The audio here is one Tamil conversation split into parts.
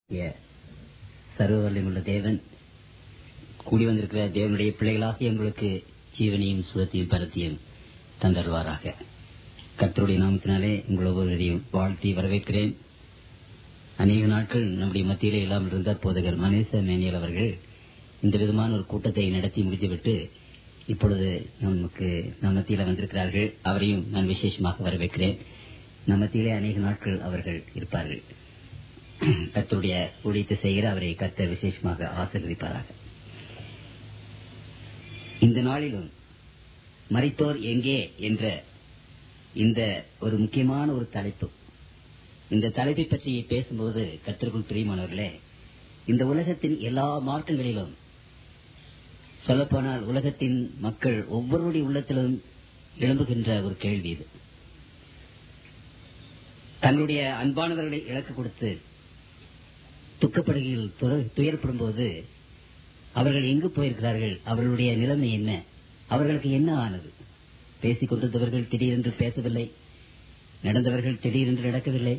ய சர்வவல்லமுள்ள தேவன் கூடி வந்திருக்கிற தேவனுடைய பிள்ளைகளாக எங்களுக்கு ஜீவனையும் சுகத்தையும் பலத்தையும் தந்தருவாராக கர்த்தருடைய நாமத்தினாலே உங்கள் ஒவ்வொருவரையும் வாழ்த்தி வரவேற்கிறேன் அநேக நாட்கள் நம்முடைய மத்தியிலே இல்லாமல் இருந்த போதகர் மனேச மேனியல் அவர்கள் இந்த விதமான ஒரு கூட்டத்தை நடத்தி முடித்துவிட்டு இப்பொழுது நமக்கு நம் மத்தியில வந்திருக்கிறார்கள் அவரையும் நான் விசேஷமாக வரவேற்கிறேன் நம் மத்தியிலே அநேக நாட்கள் அவர்கள் இருப்பார்கள் கர்த்தருடைய ஊழியத்தை செய்கிற அவரை கர்த்தர் விசேஷமாக ஆசீர்வதிப்பாராக இந்த நாளிலும் மரித்தோர் எங்கே என்ற இந்த ஒரு முக்கியமான ஒரு தலைப்பு இந்த தலைப்பை பற்றி பேசும்போது கர்த்தருக்குள் பிரியமானவர்களே இந்த உலகத்தின் எல்லா மார்க்கங்களிலும் சொல்லப்போனால் உலகத்தின் மக்கள் ஒவ்வொருடைய உள்ளத்திலும் எழும்புகின்ற ஒரு கேள்வி இது தங்களுடைய அன்பானவர்களை இழக்க கொடுத்து துக்கப்படுகையில் துயரப்படும் போது அவர்கள் எங்கு போயிருக்கிறார்கள் அவர்களுடைய நிலைமை என்ன அவர்களுக்கு என்ன ஆனது பேசிக் கொண்டிருந்தவர்கள் திடீரென்று பேசவில்லை நடந்தவர்கள் திடீரென்று நடக்கவில்லை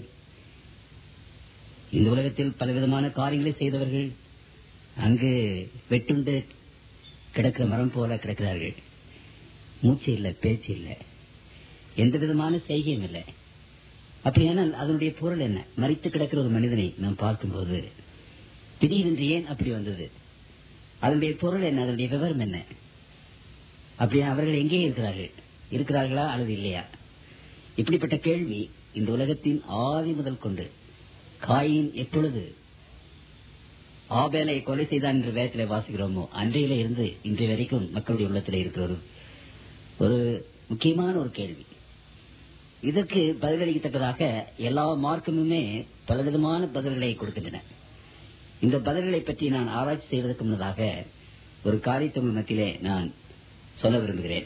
இந்த உலகத்தில் பலவிதமான காரியங்களை செய்தவர்கள் அங்கு வெட்டுண்டு கிடக்கிற மரம் போல கிடக்கிறார்கள் மூச்சு இல்லை பேச்சு இல்லை எந்த விதமான செய்கையும் இல்லை அப்படியானால் அதனுடைய பொருள் என்ன மறித்து கிடக்கிற ஒரு மனிதனை நாம் பார்க்கும்போது திடீரென்று ஏன் அப்படி வந்தது அதனுடைய பொருள் என்ன அதனுடைய விவரம் என்ன அப்படியா அவர்கள் எங்கே இருக்கிறார்கள் இருக்கிறார்களா அல்லது இல்லையா இப்படிப்பட்ட கேள்வி இந்த உலகத்தின் ஆதி முதல் கொண்டு காயின் எப்பொழுது ஆபேலை கொலை செய்தான் என்று வேதத்தில் வாசிக்கிறோமோ அன்றையில இருந்து இன்றைய வரைக்கும் மக்களுடைய உள்ளத்தில் இருக்கிற ஒரு ஒரு முக்கியமான ஒரு கேள்வி இதற்கு பதிலளிக்கத்தக்கதாக எல்லா மார்க்கமுமே பலவிதமான பதில்களை கொடுக்கின்றன இந்த பதில்களை பற்றி நான் ஆராய்ச்சி செய்வதற்கு முன்னதாக ஒரு காரியத்தை மத்தியிலே நான் சொல்ல விரும்புகிறேன்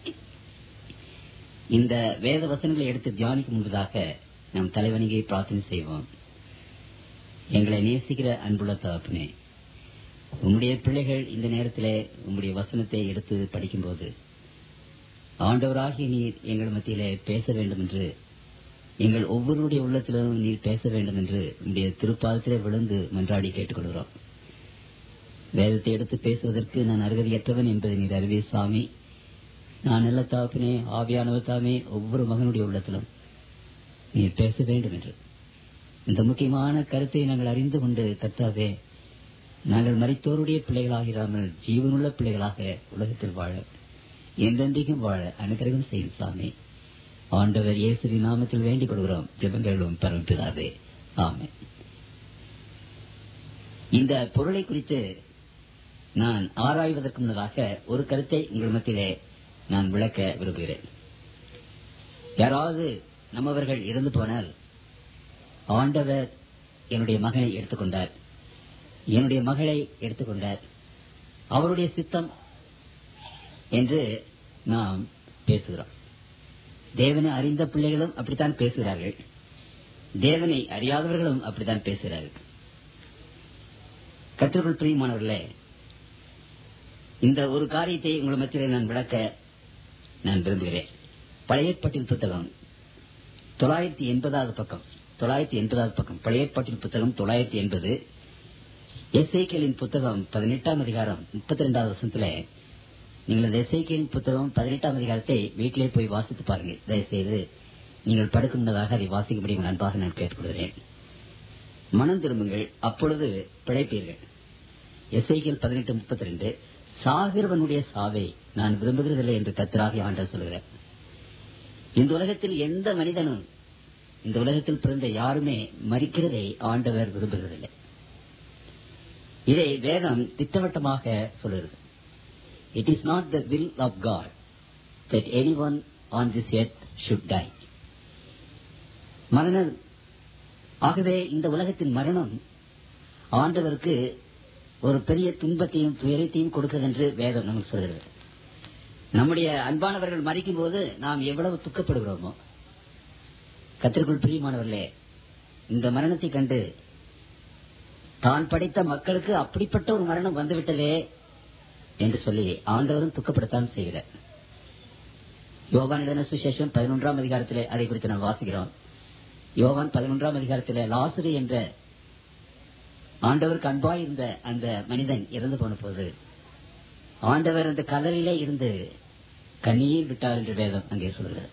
இந்த வேத வசனங்களை எடுத்து தியானிக்கும் முன்பதாக நம் தலைவணிகை பிரார்த்தனை செய்வோம் எங்களை நேசிக்கிற அன்புள்ள தகப்பனே உம்முடைய பிள்ளைகள் இந்த நேரத்திலே உம்முடைய வசனத்தை எடுத்து படிக்கும்போது ஆண்டவராகிய நீர் எங்கள் மத்தியிலே பேச வேண்டும் என்று எங்கள் ஒவ்வொருடைய உள்ளத்திலும் நீர் பேச வேண்டும் என்று உடைய திருப்பாதத்திலே விழுந்து மன்றாடி கேட்டுக்கொள்கிறோம் வேதத்தை எடுத்து பேசுவதற்கு நான் அருகதையற்றவன் என்பதை நீர் அறிவே சாமி நான் நல்ல தாப்பினே ஆவியானவர் தாமே ஒவ்வொரு மகனுடைய உள்ளத்திலும் நீர் பேச வேண்டும் என்று இந்த முக்கியமான கருத்தை நாங்கள் அறிந்து கொண்டு கத்தாவே நாங்கள் மறித்தோருடைய பிள்ளைகளாகிறாமல் ஜீவனுள்ள பிள்ளைகளாக உலகத்தில் வாழ என்றென்றைக்கும் வாழ அனுகிரகம் செய்யும் சாமி ஆண்டவர் இயேசுவி நாமத்தில் வேண்டிக் கொள்கிறோம் ஜெபங்களும் பரம்பிதாவே ஆமே இந்த பொருளை குறித்து நான் ஆராய்வதற்கு முன்னதாக ஒரு கருத்தை உங்கள் மத்தியிலே நான் விளக்க விரும்புகிறேன் யாராவது நம்மவர்கள் இறந்து போனால் ஆண்டவர் என்னுடைய மகனை எடுத்துக்கொண்டார் என்னுடைய மகளை எடுத்துக்கொண்டார் அவருடைய சித்தம் என்று நாம் பேசுகிறோம் தேவனை அறிந்த பிள்ளைகளும் அப்படித்தான் பேசுகிறார்கள் தேவனை அறியாதவர்களும் அப்படித்தான் பேசுகிறார்கள் கத்திற்குள் பிரியமானவர்களே இந்த ஒரு காரியத்தை உங்கள் மத்தியில் நான் விளக்க நான் விரும்புகிறேன் பழைய ஏற்பாட்டின் புத்தகம் தொள்ளாயிரத்தி எண்பதாவது பக்கம் தொள்ளாயிரத்தி எண்பதாவது பக்கம் பழைய ஏற்பாட்டின் புத்தகம் தொள்ளாயிரத்தி எண்பது எஸ்ஐகேலின் புத்தகம் பதினெட்டாம் அதிகாரம் முப்பத்தி ரெண்டாவது வருஷத்துல நீங்கள் அந்த எஸ்ஐகேலின் புத்தகம் பதினெட்டாம் அதிகாரத்தை வீட்டிலே போய் வாசித்து பாருங்கள் தயவுசெய்து நீங்கள் படுக்கும் முன்னதாக அதை வாசிக்கும்படி அன்பாக நான் கேட்டுக்கொள்கிறேன் மனம் திரும்புங்கள் அப்பொழுது பிழைப்பீர்கள் எஸ்ஐகேல் பதினெட்டு முப்பத்தி ரெண்டு சாகிறவனுடைய சாவை நான் விரும்புகிறதில்லை என்று கத்திராகி ஆண்டர் சொல்கிறேன் இந்த உலகத்தில் எந்த மனிதனும் இந்த உலகத்தில் பிறந்த யாருமே மறிக்கிறதை ஆண்டவர் விரும்புகிறதில்லை இதை வேதம் திட்டவட்டமாக சொல்லுகிறது it is not the will of God that any one on this earth should die மரணம் ஆகவே இந்த உலகத்தின் மரணம் ஆண்டவருக்கு ஒரு பெரிய துன்பத்தையும் துயரத்தையும் கொடுக்கிறது என்று வேதம் நமக்கு சொல்கிறது நம்முடைய அன்பானவர்கள் மறிக்கும் போது நாம் எவ்வளவு துக்கப்படுகிறோமோ கத்திற்குள் பிரியமானவர்களே இந்த மரணத்தை கண்டு தான் படைத்த மக்களுக்கு அப்படிப்பட்ட ஒரு மரணம் வந்துவிட்டதே என்று சொல்லி ஆண்டவரும் துக்கப்படத்தான் செய்கிறார் யோவான் சுசேஷம் பதினொன்றாம் அதிகாரத்திலே அதை குறித்து நாம் வாசிக்கிறோம் யோவான் பதினொன்றாம் அதிகாரத்திலே லாசரு என்ற ஆண்டவருக்கு அன்பாய் இருந்த அந்த மனிதன் இறந்து போன போது ஆண்டவர் அந்த கலரிலே இருந்து கண்ணீர் விட்டார் என்று வேதம் அங்கே சொல்கிறது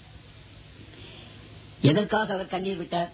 எதற்காக அவர் கண்ணீர் விட்டார்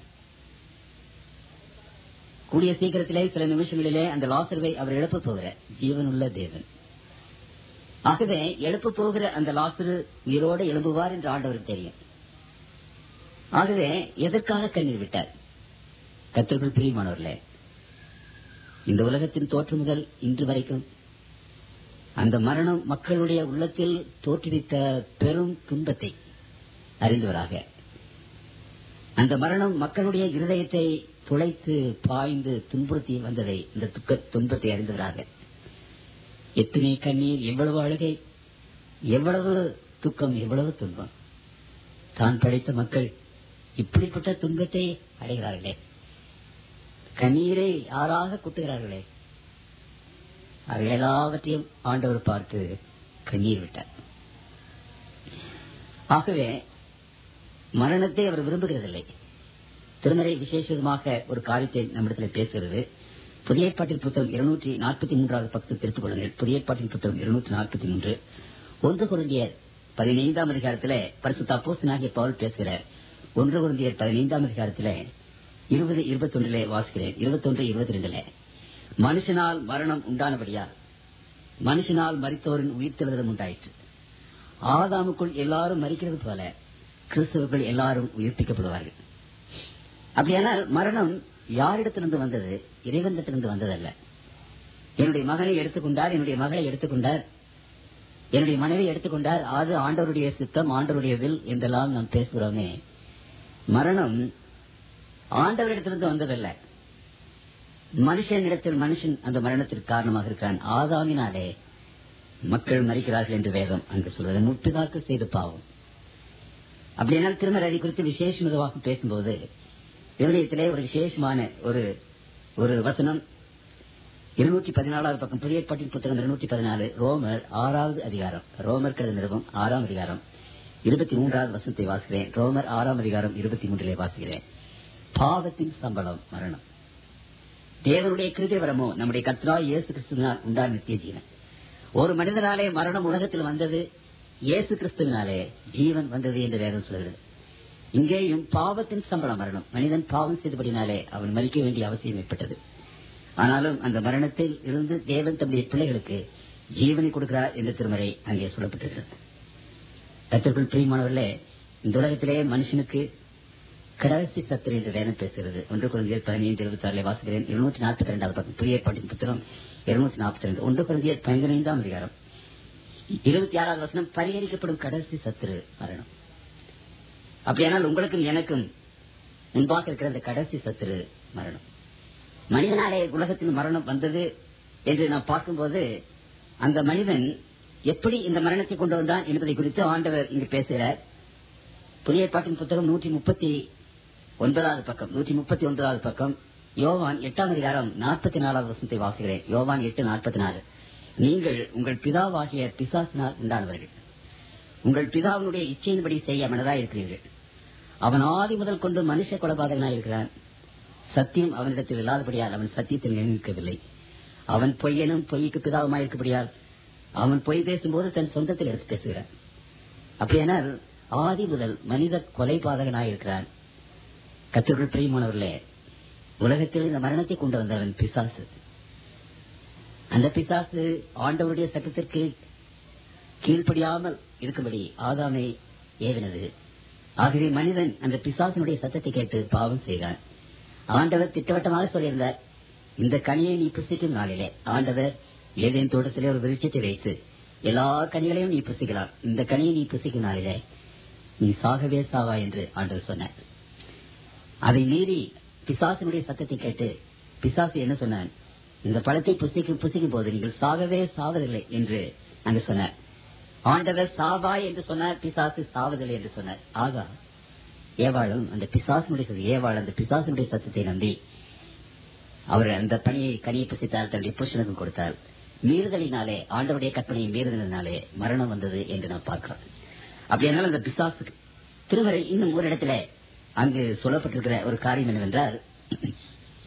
கூடிய சீக்கிரத்திலே சில நிமிஷங்களிலே அந்த லாசர்வை அவர் எழுப்ப போகிற ஜீவனுள்ள தேவன் ஆகவே எழுப்ப போகிற அந்த லாசரு உயிரோடு எழும்புவார் என்று ஆண்டவருக்கு தெரியும் ஆகவே எதற்காக கண்ணீர் விட்டார் கத்தர்கள் பிரியமானவர்களே இந்த உலகத்தின் தோற்று முதல் இன்று வரைக்கும் அந்த மரணம் மக்களுடைய உள்ளத்தில் தோற்றுவித்த பெரும் துன்பத்தை அறிந்தவராக அந்த மரணம் மக்களுடைய இருதயத்தை துளைத்து பாய்ந்து துன்புறுத்தி வந்ததை இந்த துக்க துன்பத்தை அறிந்தவராக எத்தனை கண்ணீர் எவ்வளவு அழுகை எவ்வளவு துக்கம் எவ்வளவு துன்பம் தான் படைத்த மக்கள் இப்படிப்பட்ட துன்பத்தை அடைகிறார்களே கண்ணீரை யாராக குட்டுகிறார்களே அது எல்லாவற்றையும் ஆண்டவர் பார்த்து கண்ணீர் விட்டார் ஆகவே மரணத்தை அவர் விரும்புகிறதில்லை திருமறை விசேஷமாக ஒரு காரியத்தை நம்மிடத்தில் பேசுகிறது புதிய ஏற்பாட்டின் புத்தகம் இருநூற்றி நாற்பத்தி மூன்றாவது பக்கத்தில் திருப்பிக் கொள்ளுங்கள் புதிய ஏற்பாட்டின் புத்தகம் இருநூற்றி நாற்பத்தி மூன்று ஒன்று குருந்தியர் பதினைந்தாம் அதிகாரத்தில் பரிசுத்த அப்போசனாகிய பவுல் பேசுகிறார் ஒன்று குருந்தியர் பதினைந்தாம் அதிகாரத்தில் இருபது இருபத்தொன்றிலே வாசிக்கிறேன் இருபத்தொன்று இருபத்தி ரெண்டுல மனுஷனால் மரணம் உண்டானபடியா மனுஷனால் மறித்தோரின் உயிர்த்தெழுதலும் உண்டாயிற்று ஆதாமுக்குள் எல்லாரும் மறிக்கிறது போல கிறிஸ்தவர்கள் எல்லாரும் உயிர்ப்பிக்கப்படுவார்கள் அப்படியானால் மரணம் யாரிடத்திலிருந்து வந்தது இறைவனிடத்திலிருந்து வந்ததல்ல என்னுடைய மகனை எடுத்துக்கொண்டார் என்னுடைய மகளை எடுத்துக்கொண்டார் என்னுடைய மனைவி எடுத்துக்கொண்டார் அது ஆண்டவருடைய சித்தம் ஆண்டவருடைய வில் என்றெல்லாம் நாம் பேசுகிறோமே மரணம் ஆண்டவரிடத்திலிருந்து வந்ததல்ல மனுஷனிடத்தில் மனுஷன் அந்த மரணத்திற்கு காரணமாக இருக்கிறான் ஆதாமினாலே மக்கள் மறிக்கிறார்கள் என்று வேதம் அங்கு சொல்வது முற்பிதாக்கள் செய்த பாவம் அப்படியானால் திருமறை குறித்து விசேஷமாக பேசும்போது விவரியத்திலே ஒரு விசேஷமான ஒரு ஒரு வசனம் இருநூற்றி பதினாலாவது பக்கம் புதிய ஏற்பாட்டின் புத்தகம் இருநூற்றி பதினாலு ரோமர் ஆறாவது அதிகாரம் ரோமர் கருத நிறுவம் ஆறாம் அதிகாரம் இருபத்தி மூன்றாவது வசனத்தை வாசிக்கிறேன் ரோமர் ஆறாம் அதிகாரம் இருபத்தி மூன்றிலே வாசிக்கிறேன் பாவத்தின் சம்பளம் மரணம் தேவனுடைய கிருபை வரமோ நம்முடைய கத்ரா இயேசு கிறிஸ்துவினால் உண்டான நித்திய ஜீவன் ஒரு மனிதனாலே மரணம் உலகத்தில் வந்தது இயேசு கிறிஸ்துவினாலே ஜீவன் வந்தது என்று வேதம் சொல்கிறது இங்கேயும் பாவத்தின் சம்பளம் மரணம் மனிதன் பாவம் செய்தபடினாலே அவன் மறிக்க வேண்டிய அவசியம் ஏற்பட்டது ஆனாலும் அந்த மரணத்தில் இருந்து தேவன் தம்முடைய பிள்ளைகளுக்கு ஜீவனை கொடுக்கிறார் என்று திருமறை அங்கே சொல்லப்பட்டிருக்கிறது கத்திற்குள் பிரியமானவர்களே இந்த உலகத்திலே மனுஷனுக்கு கடைசி சத்திரி என்று வேதம் பேசுகிறது ஒன்று குழந்தையர் பதினைந்து இருபத்தி ஆறுல வாசிக்கிறேன் இருநூற்றி நாற்பத்தி ரெண்டாவது பக்கம் புதிய ஏற்பாட்டின் புத்தகம் இருநூத்தி நாற்பத்தி ரெண்டு ஒன்று குழந்தையர் பதினைந்தாம் அதிகாரம் இருபத்தி ஆறாவது வசனம் பரிகரிக்கப்படும் கடைசி சத்துரு மரணம் அப்படியானால் உங்களுக்கும் எனக்கும் முன்பாக இருக்கிற அந்த கடைசி சத்துரு மரணம் மனிதனாலே உலகத்தில் மரணம் வந்தது என்று நாம் பார்க்கும்போது அந்த மனிதன் எப்படி இந்த மரணத்தை கொண்டு வந்தான் என்பதை குறித்து ஆண்டவர் இங்கு பேசுகிறார் புதிய பாட்டின் புத்தகம் நூற்றி முப்பத்தி ஒன்பதாவது பக்கம் நூற்றி முப்பத்தி ஒன்பதாவது பக்கம் யோவான் எட்டாம் அதிகாரம் நாற்பத்தி நாலாவது வசனத்தை வாசிக்கிறேன் யோவான் எட்டு நாற்பத்தி நாலு நீங்கள் உங்கள் பிதாவாகிய பிசாசினால் உண்டானவர்கள் உங்கள் பிதாவினுடைய இச்சையின்படி செய்ய மனதாய் இருக்கிறீர்கள் அவன் ஆதி முதல் கொண்டு மனுஷ கொலபாதகனாய் இருக்கிறான் சத்தியம் அவனிடத்தில் இல்லாதபடியால் அவன் சத்தியத்தில் நினைக்கவில்லை அவன் பொய்யனும் பொய்க்கு பிதாவுமாய் இருக்கபடியால் அவன் பொய் பேசும்போது தன் சொந்தத்தில் எடுத்து பேசுகிறான் அப்படியானால் ஆதி முதல் மனித கொலைபாதகனாய் இருக்கிறான் கத்திற்குள் பிரியமானவர்களே உலகத்தில் இந்த மரணத்தை கொண்டு வந்தவன் பிசாசு அந்த பிசாசு ஆண்டவருடைய சட்டத்திற்கு கீழ்ப்படியாமல் இருக்கும்படி ஆதாமை ஏவினது ஆகவே மனிதன் அந்த பிசாசினுடைய சத்தத்தை கேட்டு பாவம் செய்தான் ஆண்டவர் திட்டவட்டமாக சொல்லியிருந்தார் இந்த கனியை நீ புசிக்கும் நாளிலே ஆண்டவர் ஏதேன் தோட்டத்திலே ஒரு விருட்சத்தை வைத்து எல்லா கனிகளையும் நீ புசிக்கலாம் இந்த கனியை நீ புசிக்கும் நாளிலே நீ சாகவே சாவா என்று ஆண்டவர் சொன்னார் அதை மீறி பிசாசினுடைய சத்தத்தை கேட்டு பிசாசு என்ன சொன்னான் இந்த பழத்தை புசிக்கும் புசிக்கும் போது நீங்கள் சாகவே சாவதில்லை என்று அங்கு சொன்னார் ஆண்டவர் சாவாய் என்று சொன்னார் பிசாசு சாவதில்லை என்று சொன்னார் ஆகா ஏவாளும் அந்த பிசாசினுடைய ஏவாள் அந்த பிசாசினுடைய சத்தத்தை நம்பி அவர் அந்த பணியை கனியை புசித்தால் தன்னுடைய புருஷனுக்கு கொடுத்தால் மீறுதலினாலே ஆண்டவருடைய கற்பனையை மீறுதலினாலே மரணம் வந்தது என்று நாம் பார்க்கிறோம் அப்படியானால் அந்த பிசாசு திருமறை இன்னும் ஒரு இடத்துல அங்கு சொல்லப்பட்டிருக்கிற ஒரு காரியம் என்னவென்றால்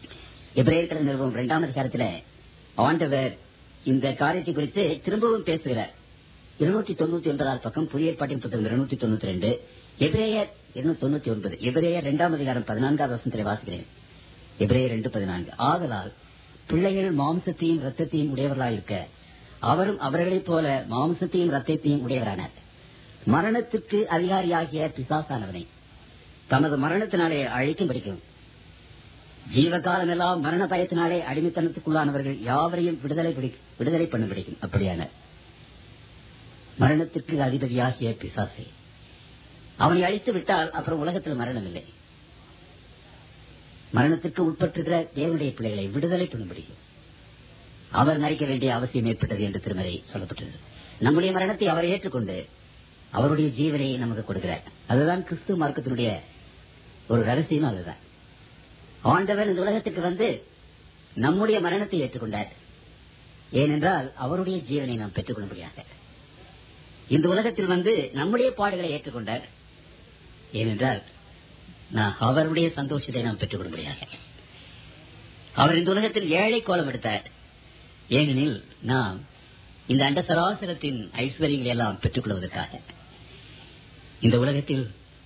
எபிரேயர்கள் நிறுவனம் இரண்டாம் அதிகாரத்துல ஆண்டவர் இந்த காரியத்தை குறித்து திரும்பவும் பேசுகிறார் இருநூற்றி தொண்ணூத்தி ஒன்பதாவது பக்கம் புதிய ஏற்பாட்டின் புத்தகம் இருநூத்தி தொண்ணூத்தி ரெண்டு எபிரேயர் இருநூத்தி தொண்ணூத்தி ஒன்பது எபிரேயர் இரண்டாம் அதிகாரம் பதினான்காவது வசனத்திலே வாசிக்கிறேன் எபிரேயர் ரெண்டு பதினான்கு ஆதலால் பிள்ளைகள் மாம்சத்தையும் ரத்தத்தையும் உடையவர்களாயிருக்க அவரும் அவர்களைப் போல மாம்சத்தையும் ரத்தத்தையும் உடையவரானார் மரணத்துக்கு அதிகாரியாகிய பிசாசானவனை தமது மரணத்தினாலே அழிக்கும் படிக்கும் ஜீவகாலம் எல்லாம் மரண பயத்தினாலே அடிமைத்தனத்துக்குள்ளானவர்கள் யாவரையும் விடுதலை பிடி விடுதலை பண்ண பிடிக்கும் அப்படியான மரணத்திற்கு அதிபதியாகிய பிசாசை அவனை அழித்து விட்டால் அப்புறம் உலகத்தில் மரணம் இல்லை மரணத்திற்கு உட்பட்டிருக்கிற தேவனுடைய பிள்ளைகளை விடுதலை பண்ண முடியும் அவர் மறிக்க வேண்டிய அவசியம் ஏற்பட்டது என்று திருமறை சொல்லப்பட்டது நம்முடைய மரணத்தை அவர் ஏற்றுக்கொண்டு அவருடைய ஜீவனை நமக்கு கொடுக்கிறார் அதுதான் கிறிஸ்து மார்க்கத்தினுடைய ஒரு ரகசியம் அதுதான் ஆண்டவர் இந்த உலகத்துக்கு வந்து நம்முடைய மரணத்தை ஏற்றுக்கொண்டார் ஏனென்றால் அவருடைய ஜீவனை நாம் பெற்றுக்கொள்ள முடியாது இந்த உலகத்தில் வந்து நம்முடைய பாடுகளை ஏற்றுக்கொண்டார் ஏனென்றால் நான் அவருடைய சந்தோஷத்தை நாம் பெற்றுக்கொள்ள முடியாது அவர் இந்த உலகத்தில் ஏழை கோலம் எடுத்தார் ஏனெனில் நாம் இந்த அண்ட சராசரத்தின் ஐஸ்வர்யங்களை எல்லாம் பெற்றுக்கொள்வதற்காக இந்த உலகத்தில்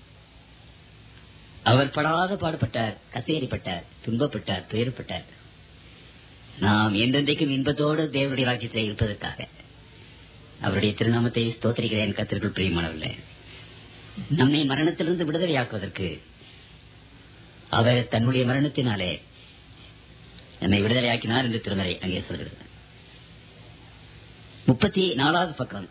அவர் படாத பாடுபட்டார் கசேரிப்பட்டார் துன்பப்பட்டார் துயரப்பட்டார் நாம் என்றென்றைக்கும் இன்பத்தோடு தேவனுடைய ராஜ்யத்தில் இருப்பதற்காக அவருடைய திருநாமத்தை ஸ்தோத்திரிக்கிறேன் கத்திற்குள் பிரியமானவர்களே நம்மை மரணத்திலிருந்து விடுதலையாக்குவதற்கு அவர் தன்னுடைய மரணத்தினாலே நம்மை விடுதலையாக்கினார் என்று திருமறை அங்கே சொல்கிறது முப்பத்தி நாலாவது பக்கம்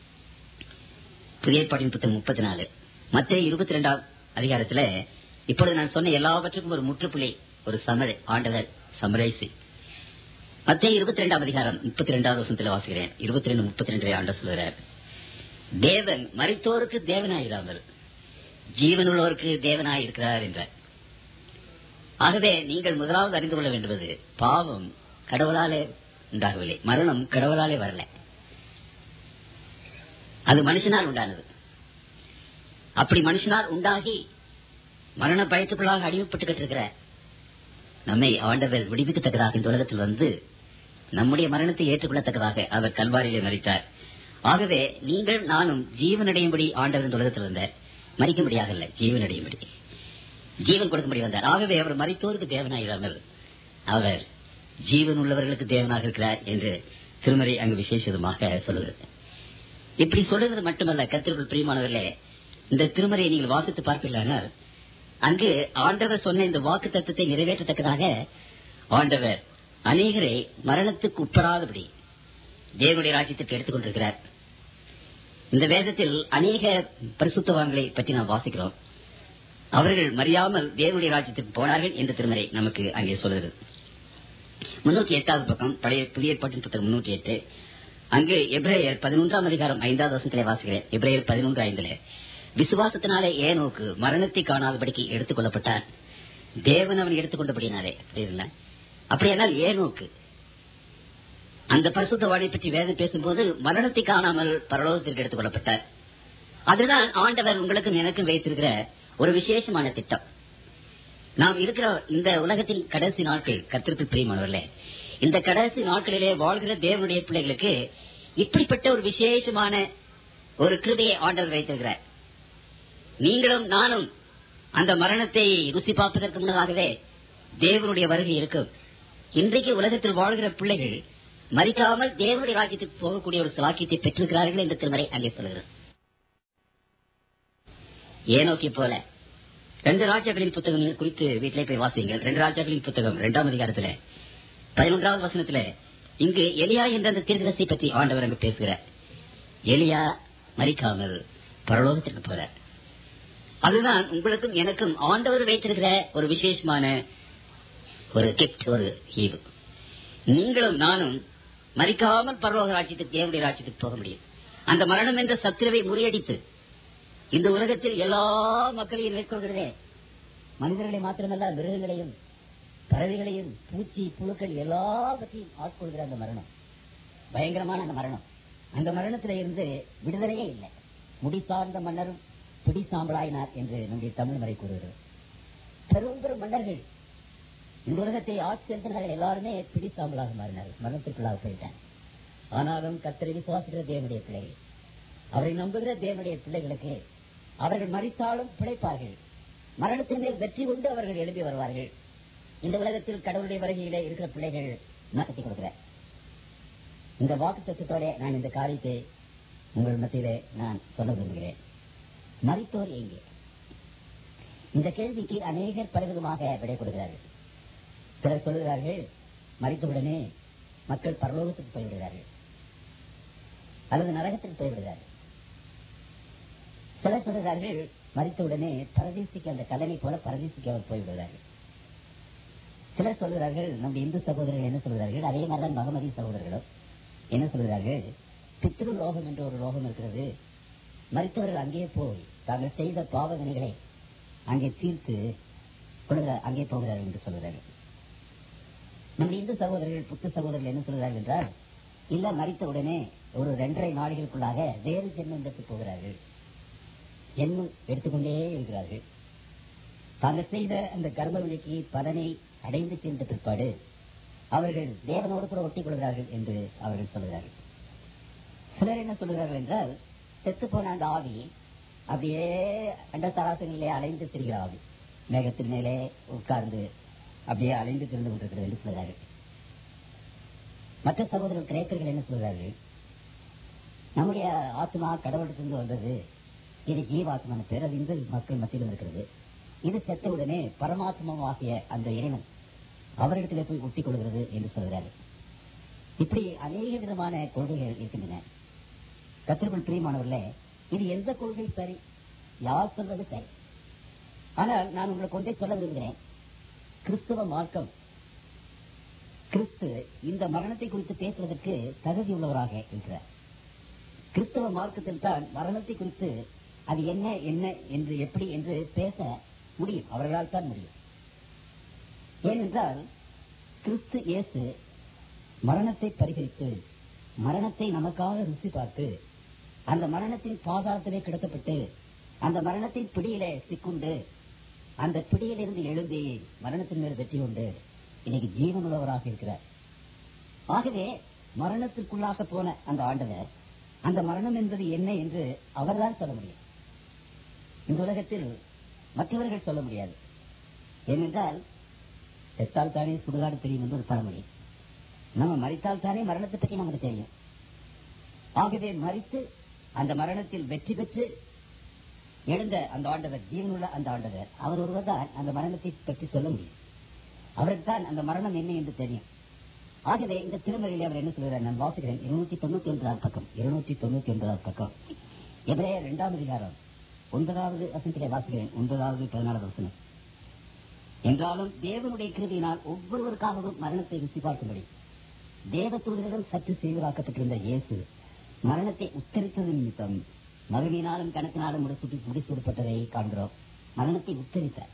புதிய பாட்டின் புத்தகம் முப்பத்தி நாலு மற்ற இருபத்தி ரெண்டாவது அதிகாரத்துல இப்பொழுது நான் சொன்ன எல்லாவற்றுக்கும் ஒரு முற்றுப்புள்ளி ஒரு சமர் ஆண்டவர் சமரைசி மத்திய இருபத்தி ரெண்டாம் அதிகாரம் முப்பத்தி ரெண்டாவது வருஷத்துல வாசிக்கிறேன் இருபத்தி ரெண்டு முப்பத்தி ரெண்டு ஆண்ட சொல்கிறார் தேவன் மறித்தோருக்கு தேவனாயிராமல் ஜீவனுள்ளோருக்கு தேவனாய் இருக்கிறார் என்றார் ஆகவே நீங்கள் முதலாவது அறிந்து கொள்ள வேண்டுவது பாவம் கடவுளாலே உண்டாகவில்லை மரணம் கடவுளாலே வரல அது மனுஷனால் உண்டானது அப்படி மனுஷனால் உண்டாகி மரண பயத்துக்குள்ளாக அடிமைப்பட்டுக்கிட்டு இருக்கிற நம்மை ஆண்டவர் விடுவிக்கத்தக்கதாக இந்த உலகத்தில் வந்து நம்முடைய மரணத்தை ஏற்றுக்கொள்ளத்தக்கதாக அவர் கல்வாரியிலே மறித்தார் ஆகவே நீங்கள் நானும் ஜீவனடையும்படி ஆண்டவர் இந்த உலகத்தில் வந்த மறிக்க முடியாதல்ல ஜீவனடையும்படி ஜீவன் கொடுக்கும்படி வந்தார் ஆகவே அவர் மறித்தோருக்கு தேவனாயிராமல் அவர் ஜீவன் உள்ளவர்களுக்கு தேவனாக இருக்கிறார் என்று திருமறை அங்கு விசேஷமாக சொல்லுகிறது இப்படி சொல்லுவது மட்டுமல்ல கத்திற்குள் பிரியமானவர்களே இந்த திருமறையை நீங்கள் வாசித்து பார்ப்பீர்களானால் அங்கு ஆண்டவர் சொன்ன இந்த வாக்கு தத்துவத்தை நிறைவேற்றத்தக்கதாக ஆண்டவர் அநேகரை மரணத்துக்கு உட்படாதபடி தேவனுடைய ராஜ்யத்திற்கு எடுத்துக்கொண்டிருக்கிறார் இந்த வேதத்தில் அநேக பரிசுத்தவான்களை பற்றி நாம் வாசிக்கிறோம் அவர்கள் மறியாமல் தேவனுடைய ராஜ்யத்துக்கு போனார்கள் என்ற திருமறை நமக்கு அங்கே சொல்கிறது முன்னூத்தி எட்டாவது பக்கம் பழைய புதிய ஏற்பாட்டின் புத்தகம் முன்னூத்தி எட்டு அங்கு எப்ரேயர் பதினொன்றாம் அதிகாரம் ஐந்தாவது வருஷத்திலே வாசிக்கிறேன் எப்ரேயர் பதினொன்று ஐந்துல விசுவாசத்தினாலே ஏனோக்கு மரணத்தை காணாதபடிக்கு எடுத்துக் கொள்ளப்பட்டார் தேவன் அவன் எடுத்துக்கொண்டபடினாலே புரியுதுல்ல அப்படியானால் ஏனோக்கு அந்த பரிசுத்தவானை பற்றி வேதம் பேசும்போது மரணத்தை காணாமல் பரலோகத்திற்கு எடுத்துக் கொள்ளப்பட்டார் அதுதான் ஆண்டவர் உங்களுக்கும் எனக்கும் வைத்திருக்கிற ஒரு விசேஷமான திட்டம் நாம் இருக்கிற இந்த உலகத்தின் கடைசி நாட்கள் கத்திற்கு பிரியமானவர்களே இந்த கடைசி நாட்களிலே வாழ்கிற தேவனுடைய பிள்ளைகளுக்கு இப்படிப்பட்ட ஒரு விசேஷமான ஒரு கிருதையை ஆண்டவர் வைத்திருக்கிறார் நீங்களும் நானும் அந்த மரணத்தை ருசி பார்ப்பதற்கு முன்னதாகவே தேவனுடைய வருகை இருக்கும் இன்றைக்கு உலகத்தில் வாழ்கிற பிள்ளைகள் மறிக்காமல் தேவனுடைய ராஜ்யத்துக்கு போகக்கூடிய ஒரு சலாக்கியத்தை பெற்றிருக்கிறார்கள் என்று திருமறை அங்கே சொல்கிறது ஏனோக்கி போல ரெண்டு ராஜாக்களின் புத்தகம் குறித்து வீட்டிலே போய் வாசியுங்கள் ரெண்டு ராஜாக்களின் புத்தகம் இரண்டாம் அதிகாரத்துல பதினொன்றாவது வசனத்துல இங்கு எலியா என்ற அந்த தீர்க்கதரிசி பற்றி ஆண்டவர் அங்கு பேசுகிறார் எலியா மறிக்காமல் பரலோகத்திற்கு போறார் அதுதான் உங்களுக்கும் எனக்கும் ஆண்டவர் வைத்திருக்கிற ஒரு விசேஷமான ஒரு கிஃப்ட் ஒரு ஈவு நீங்களும் நானும் மறிக்காமல் பரலோக ராஜ்யத்துக்கு தேவனுடைய ராஜ்யத்துக்கு போக முடியும் அந்த மரணம் என்ற சத்திரவை முறியடித்து இந்த உலகத்தில் எல்லா மக்களையும் மேற்கொள்கிறதே மனிதர்களை மாத்திரமல்ல மிருகங்களையும் பறவைகளையும் பூச்சி புழுக்கள் எல்லாவற்றையும் ஆட்கொள்கிற அந்த மரணம் பயங்கரமான அந்த மரணம் அந்த மரணத்தில இருந்து விடுதலையே இல்லை முடி சார்ந்த மன்னரும் பிடி சாம்பலாயினார் என்று நம்முடைய தமிழ் மறை கூறுகிறது பெரும் பெரும் மன்னர்கள் இந்த உலகத்தை ஆட்சி செலுத்தினார்கள் எல்லாருமே பிடித்தாம்பலாக மாறினார்கள் மரணத்திற்குள்ளாக போயிட்டாங்க ஆனாலும் கத்தரை விசுவாசிக்கிற தேவனுடைய பிள்ளைகள் அவரை நம்புகிற தேவனுடைய பிள்ளைகளுக்கு அவர்கள் மறித்தாலும் பிழைப்பார்கள் மரணத்தின் மேல் வெற்றி கொண்டு அவர்கள் எழுப்பி வருவார்கள் இந்த உலகத்தில் கடவுளுடைய வருகையிலே இருக்கிற பிள்ளைகள் நடத்தி கொடுக்கிறேன் இந்த வாக்கு தத்துவத்தோட நான் இந்த காரியத்தை உங்கள் மத்தியிலே நான் சொல்ல விரும்புகிறேன் மறித்தோர் எங்கே இந்த கேள்விக்கு அநேகர் பலவிதமாக விடை கொடுக்கிறார்கள் சிலர் சொல்லுகிறார்கள் மறித்தவுடனே மக்கள் பரலோகத்துக்கு போய்விடுகிறார்கள் அல்லது நரகத்துக்கு போய்விடுகிறார்கள் சிலர் சொல்லுகிறார்கள் மறித்தவுடனே பரதேசிக்கு அந்த கல்லனை போல பரதேசிக்கு அவர் போய்விடுகிறார்கள் சிலர் சொல்லுகிறார்கள் நம்முடைய இந்து சகோதரர்கள் என்ன சொல்கிறார்கள் அதே மாதிரிதான் மகமதி சகோதரர்களும் என்ன சொல்கிறார்கள் பித்ரு லோகம் என்ற ஒரு லோகம் இருக்கிறது மறித்தவர்கள் அங்கே போய் தாங்கள் செய்த பாவ வினைகளை அங்கே தீர்த்து கொள்கிற- அங்கே போகிறார்கள் என்று சொல்கிறார்கள் நம்முடைய இந்து சகோதரர்கள் புத்த சகோதரர்கள் என்ன சொல்கிறார்கள் என்றால் இல்ல மறித்த உடனே ஒரு இரண்டரை நாடுகளுக்குள்ளாக வேறு ஜென்மத்துக்கு போகிறார்கள் ஜென்மம் எடுத்துக்கொண்டே இருக்கிறார்கள் தாங்கள் செய்த அந்த கர்ம வினைக்கு பலனை அடைந்து சேர்ந்த பிற்பாடு அவர்கள் தேவனோடு கூட ஒட்டிக் கொள்கிறார்கள் என்று அவர்கள் சொல்கிறார்கள் சிலர் என்ன சொல்கிறார்கள் என்றால் செத்து போன அந்த ஆவி அப்படியே அண்ட சராசரியிலே அலைந்து திரிகிற ஆவி மேகத்தின் மேலே உட்கார்ந்து அப்படியே அலைந்து திரிந்து கொண்டிருக்கிறது என்று சொல்கிறார்கள் மற்ற சகோதரர்கள் கிரேக்கர்கள் என்ன சொல்கிறார்கள் நம்முடைய ஆத்மா கடவுளிடத்திலிருந்து வந்தது இது ஜீவாத்மான பேர் அது இந்து மக்கள் மத்தியிலும் இருக்கிறது இது செத்தவுடனே பரமாத்மாவாகிய அந்த இறைவன் அவரிடத்திலே போய் ஒட்டிக் கொள்கிறது என்று சொல்கிறார்கள் இப்படி அநேக விதமான கொள்கைகள் இருக்கின்றன கத்திற்குள் பிரியமானவர்களே இது எந்த கொள்கை சரி யார் சொல்வது சரி ஆனால் நான் உங்களுக்கு ஒன்றை சொல்ல விரும்புகிறேன் கிறிஸ்துவ மார்க்கம் கிறிஸ்து இந்த மரணத்தை குறித்து பேசுவதற்கு தகுதி உள்ளவராக இருக்கிறார் கிறிஸ்தவ மார்க்கத்தில் தான் மரணத்தை குறித்து அது என்ன என்ன என்று எப்படி என்று பேச முடியும் அவர்களால் தான் முடியும் ஏனென்றால் கிறிஸ்து இயேசு மரணத்தை பரிகரித்து மரணத்தை நமக்காக ருசி பார்த்து அந்த மரணத்தின் பாதாளத்திலே கிடத்தப்பட்டு அந்த மரணத்தின் பிடியிலே சிக்குண்டு அந்த பிடியிலிருந்து எழுந்தி மரணத்தின் மேல் வெற்றி கொண்டு இன்னைக்கு ஜீவனுள்ளவராக இருக்கிறார் ஆகவே மரணத்திற்குள்ளாக போன அந்த ஆண்டவர் அந்த மரணம் என்பது என்ன என்று அவர்தான் சொல்ல முடியும் இந்த உலகத்தில் மற்றவர்கள் சொல்ல முடியாது ஏனென்றால் செத்தால் தானே சுடுகாடு தெரியும் என்று ஒரு பழமொழி நம்ம மறித்தால் தானே மரணத்தை பற்றி நமக்கு தெரியும் ஆகவே மறித்து அந்த மரணத்தில் வெற்றி பெற்று எழுந்த அந்த ஆண்டவர் ஜீவனுள்ள அந்த ஆண்டவர் அவர் ஒருவர் தான் அந்த மரணத்தை பற்றி சொல்ல முடியும் அவருக்கு தான் அந்த மரணம் என்ன என்று தெரியும் ஆகவே இந்த திருமறையில் அவர் என்ன சொல்கிறார் நான் வாசிக்கிறேன் இருநூத்தி தொண்ணூத்தி ஒன்பதாவது பக்கம் இருநூத்தி தொண்ணூத்தி ஒன்பதாவது பக்கம் எதிரே இரண்டாம் அதிகாரம் ஒன்பதாவது வசனத்திலே வாசிக்கிறேன் ஒன்பதாவது பதினாலாவது வசனம் என்றாலும் தேவனுடைய கிருதியினால் ஒவ்வொருவருக்காகவும் மரணத்தை ருசி பார்க்கும்படி தேவ தூதரிடம் சற்று செய்வதாக்கப்பட்டிருந்த இயேசு மரணத்தை உத்தரித்தது நிமித்தம் மகிழ்வினாலும் கணக்கினாலும் முடிசூட்டி முடிசூடப்பட்டதை காண்கிறோம் மரணத்தை உத்தரித்தார்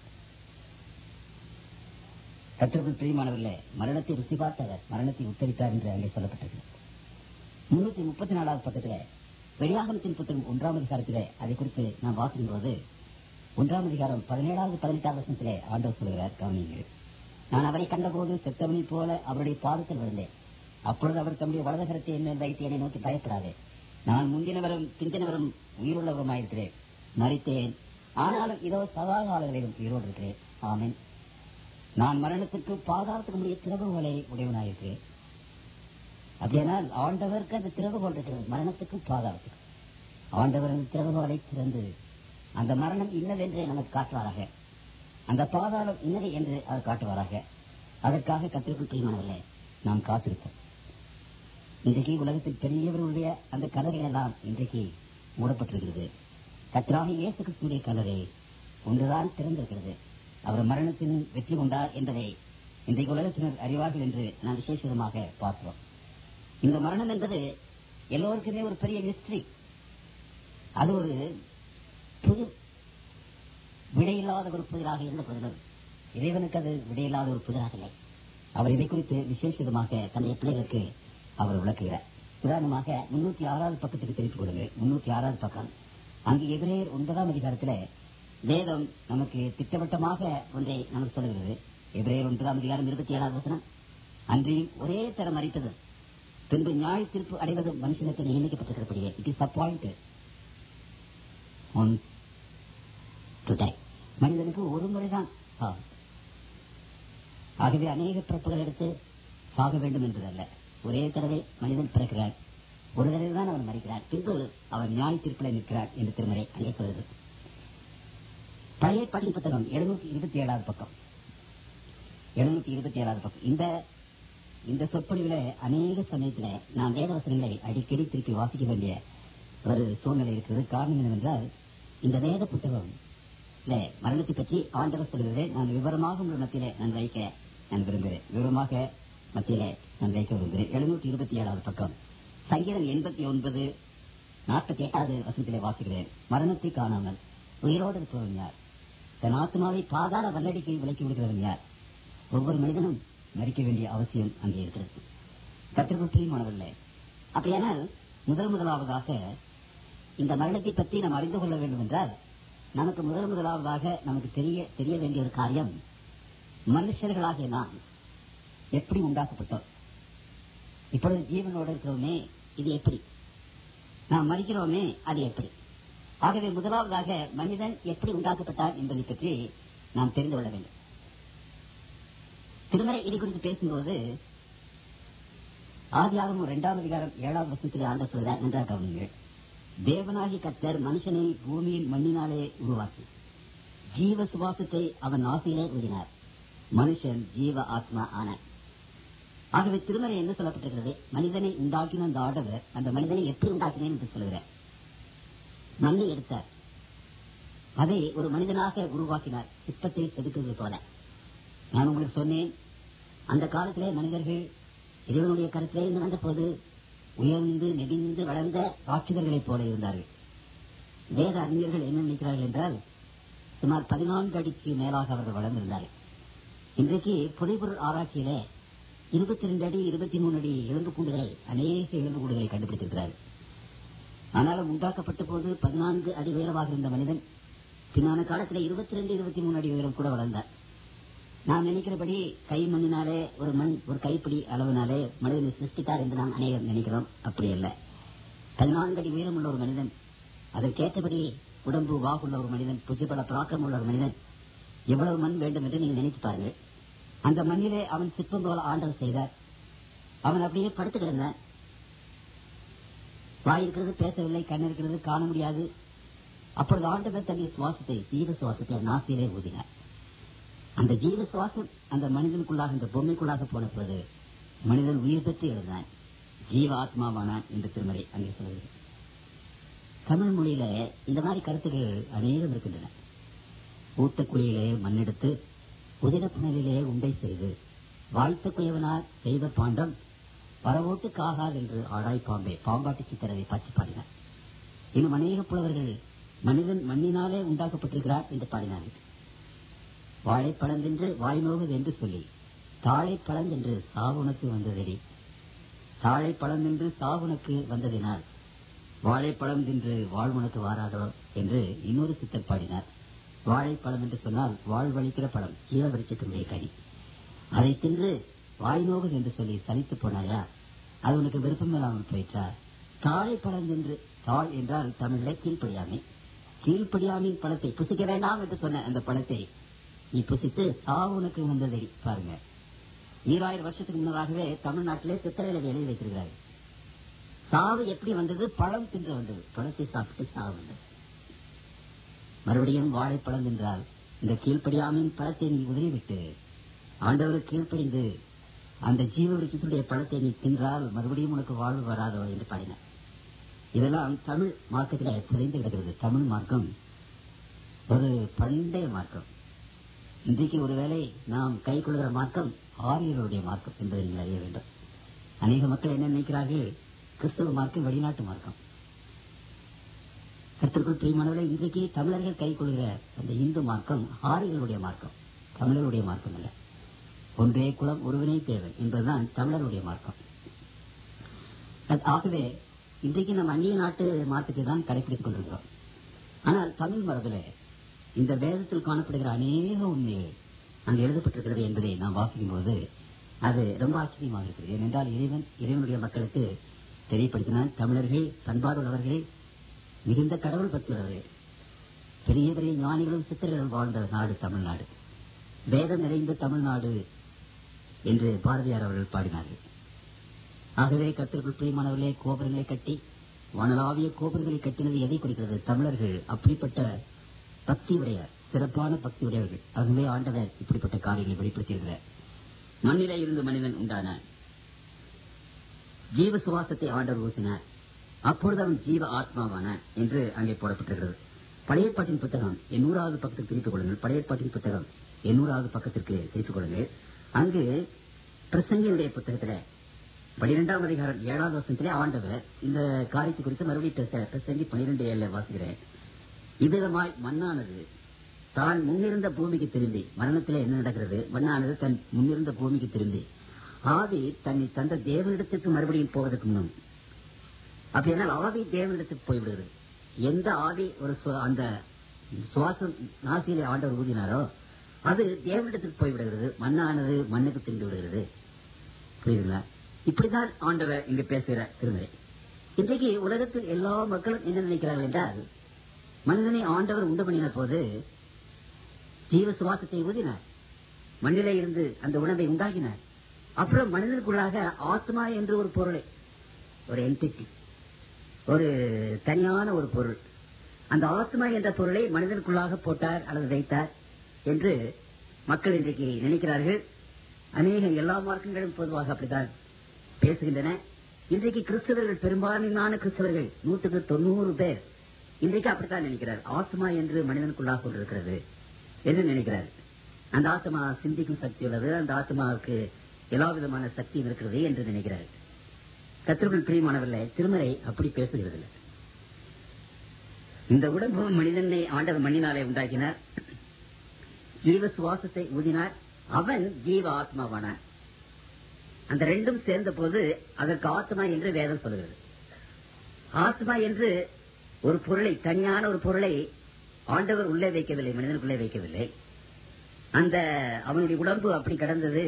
கத்திற்குள் பிரியமானவர்களே மரணத்தை ருசி பார்த்தவர் மரணத்தை உத்தரித்தார் என்று அங்கே சொல்லப்பட்டிருக்கிறது முன்னூத்தி முப்பத்தி நாலாவது பக்கத்துல வெளியாகமத்தின் புத்தகம் ஒன்றாம் அதிகாரத்திலே அதை குறித்து நாம் வாசிக்கும் போது ஒன்றாம் அதிகாரம் பதினேழாவது பதினெட்டாவது வருஷத்திலே ஆண்டவர் சொல்கிறார் கவனிங்கள் நான் அவரை கண்டபோது செத்தவனை போல அவருடைய பாதத்தில் விழுந்தேன் அப்பொழுது அவர் தம்முடைய வலதகரத்தை என்ன வைத்து என்னை நோக்கி பயப்படாதே நான் முந்தினவரும் பிந்தினவரும் உயிருள்ளவருமாயிருக்கிறேன் மறித்தேன் ஆனாலும் இதோ சதாகாலங்களிலும் உயிரோடு இருக்கிறேன் ஆமென் நான் மரணத்துக்கு பாதாளத்துக்கு முடிய திறவுகளை உடையவனாயிருக்கிறேன் அப்படியானால் ஆண்டவருக்கு அந்த திறவுகோல் இருக்கிறது மரணத்துக்கும் பாதாளத்துக்கும் ஆண்டவர் அந்த திறவுகோலை திறந்து அந்த மரணம் இன்னதென்று நமக்கு காட்டுவாராக அந்த பாதாளம் இன்னது என்று அவர் காட்டுவாராக அதற்காக கத்திரிக்குள் பிரியமானவர்களே நாம் காத்திருப்போம் இன்றைக்கு உலகத்தில் பெரியவர்களுடைய அந்த கலர்கள் எல்லாம் இன்றைக்கு மூடப்பட்டிருக்கிறது கத்திராக இயேசு கிறிஸ்துடைய கலரை ஒன்றுதான் திறந்திருக்கிறது அவர் மரணத்தின் வெற்றி கொண்டார் என்பதை இன்றைக்கு உலகத்தினர் அறிவார்கள் என்று நாம் விசேஷமாக பார்க்கிறோம் இந்த மரணம் என்பது எல்லோருக்குமே ஒரு பெரிய மிஸ்ட்ரி அது ஒரு புது விடையில்லாத ஒரு புதிராக இருந்த போதிலும் இறைவனுக்கு அது விடையில்லாத ஒரு புதிராக இல்லை அவர் இதை குறித்து விசேஷமாக தன்னுடைய பிள்ளைகளுக்கு அவர் விளக்குகிறார் உதாரணமாக முன்னூத்தி ஆறாவது பக்கத்துக்கு திருப்பி கொடுங்க முன்னூத்தி ஆறாவது பக்கம் அங்கு எதிரேயர் ஒன்பதாம் அதிகாரத்துல வேதம் நமக்கு திட்டவட்டமாக ஒன்றை நமக்கு சொல்லுகிறது எபிரேயர் ஒன்பதாம் அதிகாரம் இருபத்தி ஏழாவது வசனம் அன்றையும் ஒரே தரம் மறித்தது பின்பு நியாய தீர்ப்பு அடைவது மனுஷனுக்கு நியமிக்கப்பட்டிருக்கிறபடியே it is appointed unto மனிதனுக்கு ஒரு முறைதான் சாவு. ஆகவே அநேக பிறப்புகள் எடுத்து சாக வேண்டும் என்பதல்ல ஒரே தடவை மனிதன் பிறக்கிறார் ஒரு தடவை தான் அவன் மறிக்கிறார் பின்பு அவன் நியாய தீர்ப்பில் நிற்கிறார் என்று திருமறை அங்கே சொல்கிறது பழைய பள்ளி புத்தகம் எழுநூத்தி இருபத்தி ஏழாவது பக்கம் எழுநூத்தி இருபத்தி ஏழாவது பக்கம் இந்த இந்த சொற்பொழிவுல அநேக சமயத்துல நான் வேத வசனங்களை அடிக்கடி திருப்பி வாசிக்க வேண்டிய ஒரு சூழ்நிலை இருக்கிறது காரணம் என்னவென்றால் இந்த வேத புத்தகம் இல்ல மரணத்தை பற்றி ஆண்டவர் சொல்கிறதை நான் விவரமாக உங்கள் மத்தியிலே நான் வைக்க நான் விரும்புகிறேன் விவரமாக மத்தியிலே நான் வைக்க விரும்புகிறேன் எழுநூத்தி இருபத்தி ஏழாவது பக்கம் சங்கீதம் எண்பத்தி ஒன்பது நாற்பத்தி எட்டாவது வசனத்திலே வாசிக்கிறேன் மரணத்தை காணாமல் உயிரோடு இருப்பவன் யார் தன் ஆத்மாவை பாதாள வல்லடிக்கு விலக்கி விடுகிறவன் யார் ஒவ்வொரு மனிதனும் மறிக்க வேண்டிய அவசியம் அங்கே இருக்கிறது கத்திற்கு பிரியமானவர்களே அப்படியானால் முதல் முதலாவதாக இந்த மரணத்தை பற்றி நாம் அறிந்து கொள்ள வேண்டும் என்றால் நமக்கு முதல் முதலாவதாக நமக்கு தெரிய தெரிய வேண்டிய ஒரு காரியம் மனுஷர்களாகிய நாம் எப்படி உண்டாக்கப்பட்டோம் இப்பொழுது ஜீவனோடு இருக்கிறோமே இது எப்படி நாம் மறிக்கிறோமே அது எப்படி ஆகவே முதலாவதாக மனிதன் எப்படி உண்டாக்கப்பட்டார் என்பதை பற்றி நாம் தெரிந்து கொள்ள வேண்டும் திருமறை இது குறித்து பேசும்போது ஆதியாகவும் இரண்டாம் அதிகாரம் ஏழாவது வருஷத்தில் ஆண்ட சொல்கிறார் நன்றாக கவனிங்கள் தேவனாகி கத்தர் மனுஷனை பூமியின் மண்ணினாலே உருவாக்கி ஜீவ சுவாசத்தை அவன் ஆசையிலே ஊதினார் மனுஷன் ஜீவ ஆத்மா ஆனான் ஆகவே திருமறை என்ன சொல்லப்பட்டிருக்கிறது மனிதனை உண்டாக்கின அந்த ஆடவர் அந்த மனிதனை எப்படி உண்டாக்கினேன் என்று சொல்கிறார் மண்ணை எடுத்தார் அதை ஒரு மனிதனாக உருவாக்கினார் சிற்பத்தை செதுக்குவது போல நான் உங்களுக்கு சொன்னேன் அந்த காலத்திலே மனிதர்கள் இறைவனுடைய கருத்திலே இருந்து வந்த போது உயர்ந்து நெடிந்து வளர்ந்த ராட்சதர்களைப் போல இருந்தார்கள் வேத அறிஞர்கள் என்ன நினைக்கிறார்கள் என்றால் சுமார் பதினான்கு அடிக்கு மேலாக அவர்கள் வளர்ந்திருந்தார்கள் இன்றைக்கு புதைபொருள் ஆராய்ச்சியிலே இருபத்தி ரெண்டு அடி இருபத்தி மூணு அடி எலும்பு கூண்டுகளை அநேக எலும்பு கூண்டுகளை கண்டுபிடித்திருக்கிறார்கள் ஆனாலும் உண்டாக்கப்பட்ட போது பதினான்கு அடி உயரமாக இருந்த மனிதன் பின்னான காலத்தில் இருபத்தி ரெண்டு இருபத்தி மூணு அடி உயரம் கூட வளர்ந்தார் நான் நினைக்கிறபடி கை மண்ணினாலே ஒரு மண் ஒரு கைப்பிடி அளவினாலே மனிதனை சிருஷ்டித்தார் என்று நாம் அநேகர் நினைக்கிறோம் அப்படி அல்ல பதினான்கு அடி உயரம் உள்ள ஒரு மனிதன் அதற்கேற்றபடி உடம்பு வாகுள்ள ஒரு மனிதன் புஜபல பராக்கிரம் உள்ள ஒரு மனிதன் எவ்வளவு மண் வேண்டும் என்று நீங்கள் நினைத்து பாருங்கள் அந்த மண்ணிலே அவன் சிற்பம் போல ஆண்டவர் செய்தார் அவன் அப்படியே படுத்து கிடந்தான் வாய் இருக்கிறது பேசவில்லை கண் இருக்கிறது காண முடியாது அப்பொழுது ஆண்டவர் தன்னுடைய சுவாசத்தை ஜீவ சுவாசத்தை நாசியிலே ஊதினார் அந்த ஜீவ சுவாசம் அந்த மனிதனுக்குள்ளாக இந்த பொம்மைக்குள்ளாக போன பொழுது மனிதன் உயிர் பெற்று எழுந்தான் ஜீவ ஆத்மாவானான் என்று திருமறை அங்கே சொல்கிறது தமிழ் மொழியில இந்த மாதிரி கருத்துக்கள் அநேகம் இருக்கின்றன ஊத்த குழியிலே மண்ணெடுத்து உதிர புனலிலே உண்டை செய்து வாய்த்த குயவனார் செய்த பாண்டம் பரவோட்டுக்கு ஆகாது என்று ஆடாய் பாம்பே பாம்பாட்டி சித்திரவை பற்றி பாடினார் இன்னும் அநேக புலவர்கள் மனிதன் மண்ணினாலே உண்டாக்கப்பட்டிருக்கிறார் என்று பாடினார்கள் வாழைப்பழம் என்று வாய் நோகுது என்று சொல்லி தாழைப்பழம் என்று சாவுனக்கு வந்ததடி தாழைப்பழம் என்று சாவுனக்கு வந்ததினால் வாழைப்பழம் என்று வாழ்வுனக்கு வாராதோ என்று இன்னொரு சித்தர் பாடினார் வாழைப்பழம் என்று சொன்னால் வாழ்வழிக்கிற பழம் ஜீவ விருட்சத்தினுடைய கனி அதை தின்று வாய் நோகுது என்று சொல்லி சலித்து போனாயா அது உனக்கு விருப்பம் இல்லாமல் போயிற்றா தாழைப்பழம் என்று தாழ் என்றால் தமிழில் கீழ்ப்படியாமை கீழ்ப்படியாமையின் பழத்தை புசிக்க வேண்டாம் என்று சொன்ன அந்த பழத்தை நீ புசித்து சாவு உனக்கு வந்ததை பாருங்க ஈராயிரம் வருஷத்துக்கு முன்னதாகவே தமிழ்நாட்டிலே சித்திரையில எழுதி வைத்திருக்கிறார்கள் சாவு எப்படி வந்தது பழம் தின்று வந்தது பழத்தை சாப்பிட்டு சாவு வந்தது மறுபடியும் வாழைப்பழம் என்றால் இந்த கீழ்ப்படியாமையின் பழத்தை நீ உதறிவிட்டு ஆண்டவருக்கு கீழ்ப்படிந்து அந்த ஜீவ விருட்சத்துடைய பழத்தை நீ தின்றால் மறுபடியும் உனக்கு வாழ்வு வராதோ என்று பாடினார் இதெல்லாம் தமிழ் மார்க்கத்தில் புரிந்து கிடக்கிறது தமிழ் மார்க்கம் ஒரு பண்டைய மார்க்கம் இன்றைக்கு ஒருவேளை நாம் கை கொள்கிற மார்க்கம் ஆரியர்களுடைய மார்க்கம் என்பதை நீங்கள் அறிய வேண்டும் அநேக மக்கள் என்ன நினைக்கிறார்கள் கிறிஸ்தவ மார்க்கம் வெளிநாட்டு மார்க்கம் கத்திற்குள் பிரியமானவர்கள் இன்றைக்கு தமிழர்கள் கை கொள்கிற அந்த இந்து மார்க்கம் ஆரியர்களுடைய மார்க்கம் தமிழருடைய மார்க்கம் அல்ல ஒன்றே குலம் ஒருவனே தேவன் என்பதுதான் தமிழருடைய மார்க்கம் அது- ஆகவே இன்றைக்கு நம்ம அந்நிய நாட்டு மார்க்கத்தை தான் கடைபிடித்துக் கொண்டிருக்கிறோம் ஆனால் தமிழ் மரபில் இந்த வேதத்தில் காணப்படுகிற அநேக உண்மைகள் அங்கு எழுதப்பட்டிருக்கிறது என்பதை நாம் வாசிக்கும் போது அது ரொம்ப ஆச்சரியமாக இருக்கிறது ஏனென்றால் இறைவன் இறைவனுடைய மக்களுக்கு தெரியப்படுத்தினால் தமிழர்கள் பண்பாடுள்ளவர்கள் மிகுந்த கடவுள் பக்தியுள்ளவர்கள் பெரிய பெரிய ஞானிகளும் சித்தர்களும் வாழ்ந்த நாடு தமிழ்நாடு வேதம் நிறைந்த தமிழ்நாடு என்று பாரதியார் அவர்கள் பாடினார்கள் ஆகவே கத்திற்குள் பிரியமானவர்களே கோபுரங்களை கட்டி வானலாவிய கோபுரங்களை கட்டினது எதை குறிக்கிறது தமிழர்கள் அப்படிப்பட்ட பக்தி உடையார் சிறப்பான பக்தி உடையவர்கள் ஆகவே ஆண்டவர் இப்படிப்பட்ட காரியங்களை வெளிப்படுத்தியிருக்கிறார் மண்ணிலே இருந்து மனிதன் உண்டான ஜீவ சுவாசத்தை ஆண்டவர் ஊசினார் அப்பொழுது அவன் ஜீவ ஆத்மாவான என்று அங்கே போடப்பட்டிருக்கிறது பழையப்பாட்டின் புத்தகம் எண்ணூறாவது பக்கத்துக்கு திருப்பிக் கொள்ளுங்கள் பழையப்பாட்டின் புத்தகம் எண்ணூறாவது பக்கத்திற்கு திருப்பிக் கொள்ளுங்கள் அங்கு பிரசங்கியுடைய புத்தகத்துல பனிரெண்டாம் அதிகாரம் ஏழாவது வருஷத்திலே ஆண்டவர் இந்த காரியத்தை குறித்து மறுபடியும் பேச பிரசங்கி பனிரெண்டு ஏழுல வாசிக்கிறேன் இவ்விதமாய் மண்ணானது தான் முன்னிருந்த பூமிக்கு திரும்பி மரணத்திலே என்ன நடக்கிறது மண்ணானது தன் முன்னிருந்த பூமிக்கு திரும்பி ஆவி தன்னை தந்த தேவனிடத்துக்கு மறுபடியும் போவதற்கு முன்னும் அப்படியானால் ஆவி தேவனிடத்துக்கு போய்விடுகிறது எந்த ஆவி ஒரு சு- அந்த சுவாசம் நாசியிலே ஆண்டவர் ஊதினாரோ அது தேவனிடத்துக்கு போய்விடுகிறது மண்ணானது மண்ணுக்கு திரும்பி விடுகிறது புரியுதுங்களா இப்படிதான் ஆண்டவர் இங்கு பேசுகிற திருமறை இன்றைக்கு உலகத்தில் எல்லா மக்களும் என்ன நினைக்கிறார்கள் என்றால் மனிதனை ஆண்டவர் உண்டு பண்ணின போது ஜீவ சுவாசத்தை ஊதினார் மண்ணிலே இருந்து அந்த உணவை உண்டாக்கினார் அப்புறம் மனிதனுக்குள்ளாக ஆத்மா என்று ஒரு பொருளை ஒரு என்டிட்டி ஒரு தனியான ஒரு பொருள் அந்த ஆத்மா என்ற பொருளை மனிதனுக்குள்ளாக போட்டார் அல்லது வைத்தார் என்று மக்கள் இன்றைக்கு நினைக்கிறார்கள் அநேக எல்லா மார்க்கங்களும் பொதுவாக அப்படித்தான் பேசுகின்றன இன்றைக்கு கிறிஸ்தவர்கள் பெரும்பான்மையான கிறிஸ்தவர்கள் நூற்றுக்கு தொண்ணூறு பேர் இன்றைக்கு அப்படித்தான் நினைக்கிறார் ஆத்மா என்று மனிதனுக்குள்ளாக கொண்டிருக்கிறது என்று நினைக்கிறார் அந்த ஆத்மா சிந்திக்கும் சக்தி உள்ளது அந்த ஆத்மாவுக்கு எல்லா விதமான சக்தியும் இருக்கிறது என்று நினைக்கிறார் கத்திரர்கள் பிரியமானவர்களே திருமறை அப்படி பேசுகிறதில்லை இந்த உடம்பு மனிதனை ஆண்டவர் மண்ணினாலே உண்டாக்கினார் ஜீவ சுவாசத்தை ஊதினார் அவன் ஜீவ ஆத்மாவானான் அந்த ரெண்டும் சேர்ந்த போது அதற்கு ஆத்மா என்று வேதம் சொல்கிறது ஆத்மா என்று ஒரு பொருளை தனியான ஒரு பொருளை ஆண்டவர் உள்ளே வைக்கவில்லை மனிதனுக்குள்ளே வைக்கவில்லை அந்த அவனுடைய உடம்பு அப்படி கிடந்தது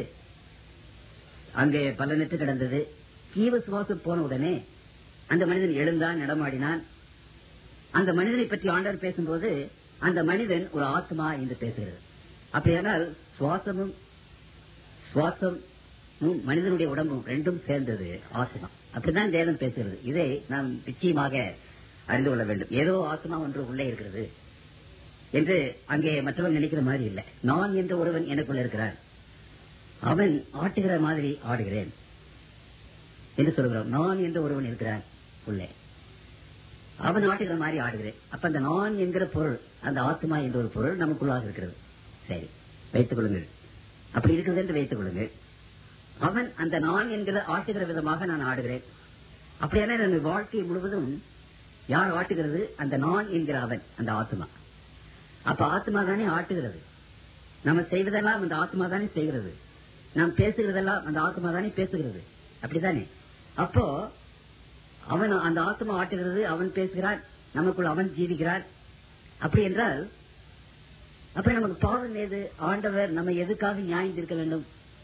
அங்கே பலனற்று கிடந்தது ஜீவ சுவாசம் போன உடனே அந்த மனிதன் எழுந்தான் நடமாடினான் அந்த மனிதனை பற்றி ஆண்டவர் பேசும்போது அந்த மனிதன் ஒரு ஆத்மா என்று பேசுகிறது அப்படியானால் சுவாசமும் சுவாசம் மனிதனுடைய உடம்பும் ரெண்டும் சேர்ந்தது ஆத்மா அப்படிதான் வேதம் பேசுகிறது இதை நாம் நிச்சயமாக அறிந்து கொள்ள வேண்டும் ஏதோ ஆத்மா ஒன்று உள்ளே இருக்கிறது என்று அங்கே மற்றவன் நினைக்கிற மாதிரி இல்லை நான் என்ற ஒருவன் எனக்குள்ள இருக்கிறான் அவன் ஆட்டுகிற மாதிரி ஆடுகிறேன் என்று சொல்கிறோம் நான் என்ற ஒருவன் இருக்கிறான் உள்ளே அவன் ஆட்டுகிற மாதிரி ஆடுகிறேன் அப்ப அந்த நான் என்கிற பொருள் அந்த ஆத்மா என்ற ஒரு பொருள் நமக்குள்ளாக இருக்கிறது சரி வைத்துக் கொள்ளுங்கள் அப்படி இருக்கிறது என்று வைத்துக் கொள்ளுங்கள் அவன் அந்த நான் என்கிற ஆட்டுகிற விதமாக நான் ஆடுகிறேன் அப்படியான என் வாழ்க்கை முழுவதும் யார் ஆட்டுகிறது அந்த நான் என்கிற அவன் அந்த ஆத்மா அப்ப ஆத்மா தானே ஆட்டுகிறது நம்ம செய்வதெல்லாம் அந்த ஆத்மா தானே செய்கிறது நாம் பேசுகிறதெல்லாம் அந்த ஆத்மா தானே பேசுகிறது அப்படித்தானே அப்போ அவன் அந்த ஆத்மா ஆட்டுகிறது அவன் பேசுகிறான் நமக்குள் அவன் ஜீவிக்கிறான் அப்படி என்றால் அப்புறம் நமக்கு பாவம் ஏது ஆண்டவர் நம்ம எதுக்காக நியாயம் தீர்க்க வேண்டும்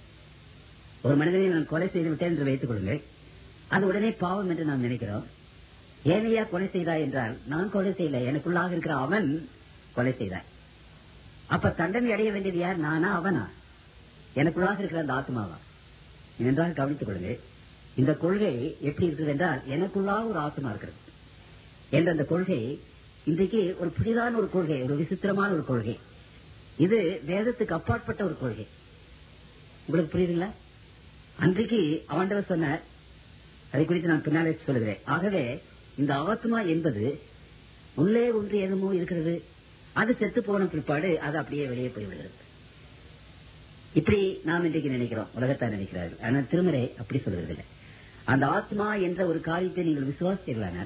ஒரு மனிதனை நான் கொலை செய்து விட்டேன் என்று வைத்துக் கொள்ளுங்கள் அது உடனே பாவம் என்று நாம் நினைக்கிறோம் ஏனையா கொலை செய்தா என்றால் நான் கொலை செய்யல எனக்குள்ளாக இருக்கிற அவன் கொலை செய்தார் அப்ப தண்டனை அடைய வேண்டியது யார் நானா அவனா எனக்குள்ளாக இருக்கிற அந்த ஆத்மாவா என்றால் கவனித்துக் கொள்ளுங்கள் இந்த கொள்கை எப்படி இருக்குது என்றால் எனக்குள்ளாக ஒரு ஆத்மா இருக்கிறது என்ற அந்த கொள்கை இன்றைக்கு ஒரு புதிதான ஒரு கொள்கை ஒரு விசித்திரமான ஒரு கொள்கை இது வேதத்துக்கு அப்பாற்பட்ட ஒரு கொள்கை உங்களுக்கு புரியுதுங்களா அன்றைக்கு ஆண்டவர் சொன்னார் அதை குறித்து நான் பின்னாலே சொல்லுகிறேன் ஆகவே இந்த ஆத்மா என்பது உள்ளே ஒன்று எதுமோ இருக்கிறது அது செத்து போன பிற்பாடு அது அப்படியே வெளியே போய்விடுகிறது இப்படி நாம் இன்றைக்கு நினைக்கிறோம் உலகத்தார் நினைக்கிறார்கள் ஆனால் திருமறை அப்படி சொல்வதில்லை அந்த ஆத்மா என்ற ஒரு காரியத்தை நீங்கள் விசுவாசித்தீர்களானால்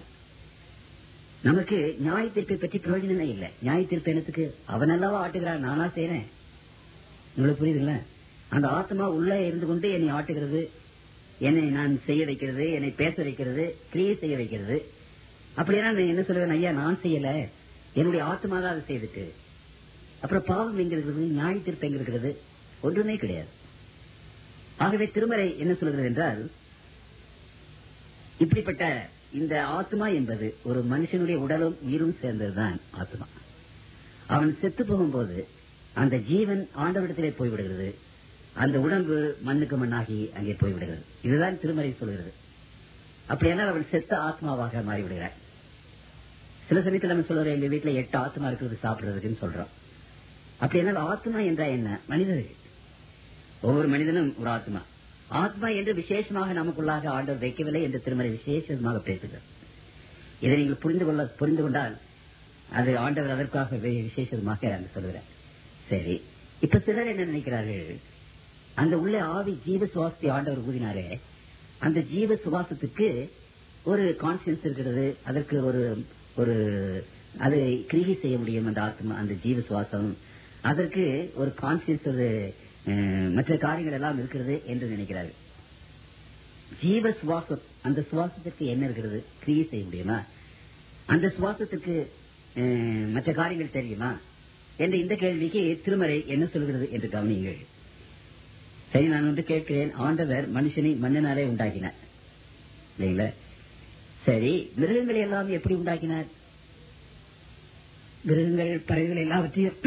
நமக்கு நியாய தீர்ப்பை பற்றி பிரயோஜனமே இல்லை நியாய தீர்ப்பு என்னத்துக்கு அவன் அல்லவா ஆட்டுகிறான் நானா செய்யறேன் உங்களுக்கு புரியுதுங்களா அந்த ஆத்மா உள்ள இருந்து கொண்டு என்னை ஆட்டுகிறது என்னை நான் செய்ய வைக்கிறது என்னை பேச வைக்கிறது கிரியை செய்ய வைக்கிறது அப்படின்னா நான் என்ன சொல்லுவேன் ஐயா நான் செய்யல என்னுடைய ஆத்மா தான் அதை செய்துட்டு அப்புறம் பாவம் எங்க இருக்கிறது நியாய தீர்ப்பு எங்க இருக்கிறது ஒன்றுமே கிடையாது ஆகவே திருமறை என்ன சொல்கிறது என்றால் இப்படிப்பட்ட இந்த ஆத்மா என்பது ஒரு மனுஷனுடைய உடலும் உயிரும் சேர்ந்ததுதான் ஆத்மா அவன் செத்து போகும்போது அந்த ஜீவன் ஆண்டவரிடத்திலே போய்விடுகிறது அந்த உடம்பு மண்ணுக்கு மண்ணாகி அங்கே போய்விடுகிறது இதுதான் திருமறை சொல்கிறது அப்படியானால் அவன் செத்த ஆத்மாவாக மாறிவிடுகிறான் சில சமயத்தில் நம்ம சொல்றோம் எங்க வீட்டுல எட்டு ஆத்மா இருக்கிறது சாப்பிடுறதுக்குன்னு சொல்றோம் அப்படியானால் ஆத்மா என்றா என்ன மனிதர்கள் ஒவ்வொரு மனிதனும் ஒரு ஆத்மா ஆத்மா என்று விசேஷமாக நமக்குள்ளாக ஆண்டவர் வைக்கவில்லை என்று திருமறை விசேஷமாக பேசுகிறார் இதை நீங்கள் புரிந்து கொள்ள புரிந்து கொண்டால் அது ஆண்டவர் அதற்காக வி- விசேஷமாக அங்கு சொல்கிறார் சரி இப்ப சிலர் என்ன நினைக்கிறார்கள் அந்த உள்ள ஆவி ஜீவ சுவாசத்தை ஆண்டவர் ஊதினாரே அந்த ஜீவ சுவாசத்துக்கு ஒரு கான்சியன்ஸ் இருக்கிறது அதற்கு ஒரு ஒரு அதை கிரிகை செய்ய முடியும் அந்த ஆத்மா அந்த ஜீவ சுவாசம் அதற்கு ஒரு கான்சியன்ஸ் ஒரு அஹ், மற்ற காரியங்கள் எல்லாம் இருக்கிறது என்று நினைக்கிறார்கள் ஜீவ சுவாசம் அந்த சுவாசத்திற்கு என்ன இருக்கிறது கிரியை செய்ய முடியுமா அந்த சுவாசத்துக்கு அஹ், மற்ற காரியங்கள் தெரியுமா என்ற இந்த கேள்விக்கு திருமறை என்ன சொல்கிறது என்று கவனியுங்கள் சரி நான் வந்து கேட்கிறேன் ஆண்டவர் மனுஷனை மண்ணினாலே உண்டாக்கினார் இல்லைங்களா சரி மிருகங்களை எல்லாம் எப்படி உண்டாக்கினார் மிருகங்கள் பறவைகள் எல்லாவற்றையும்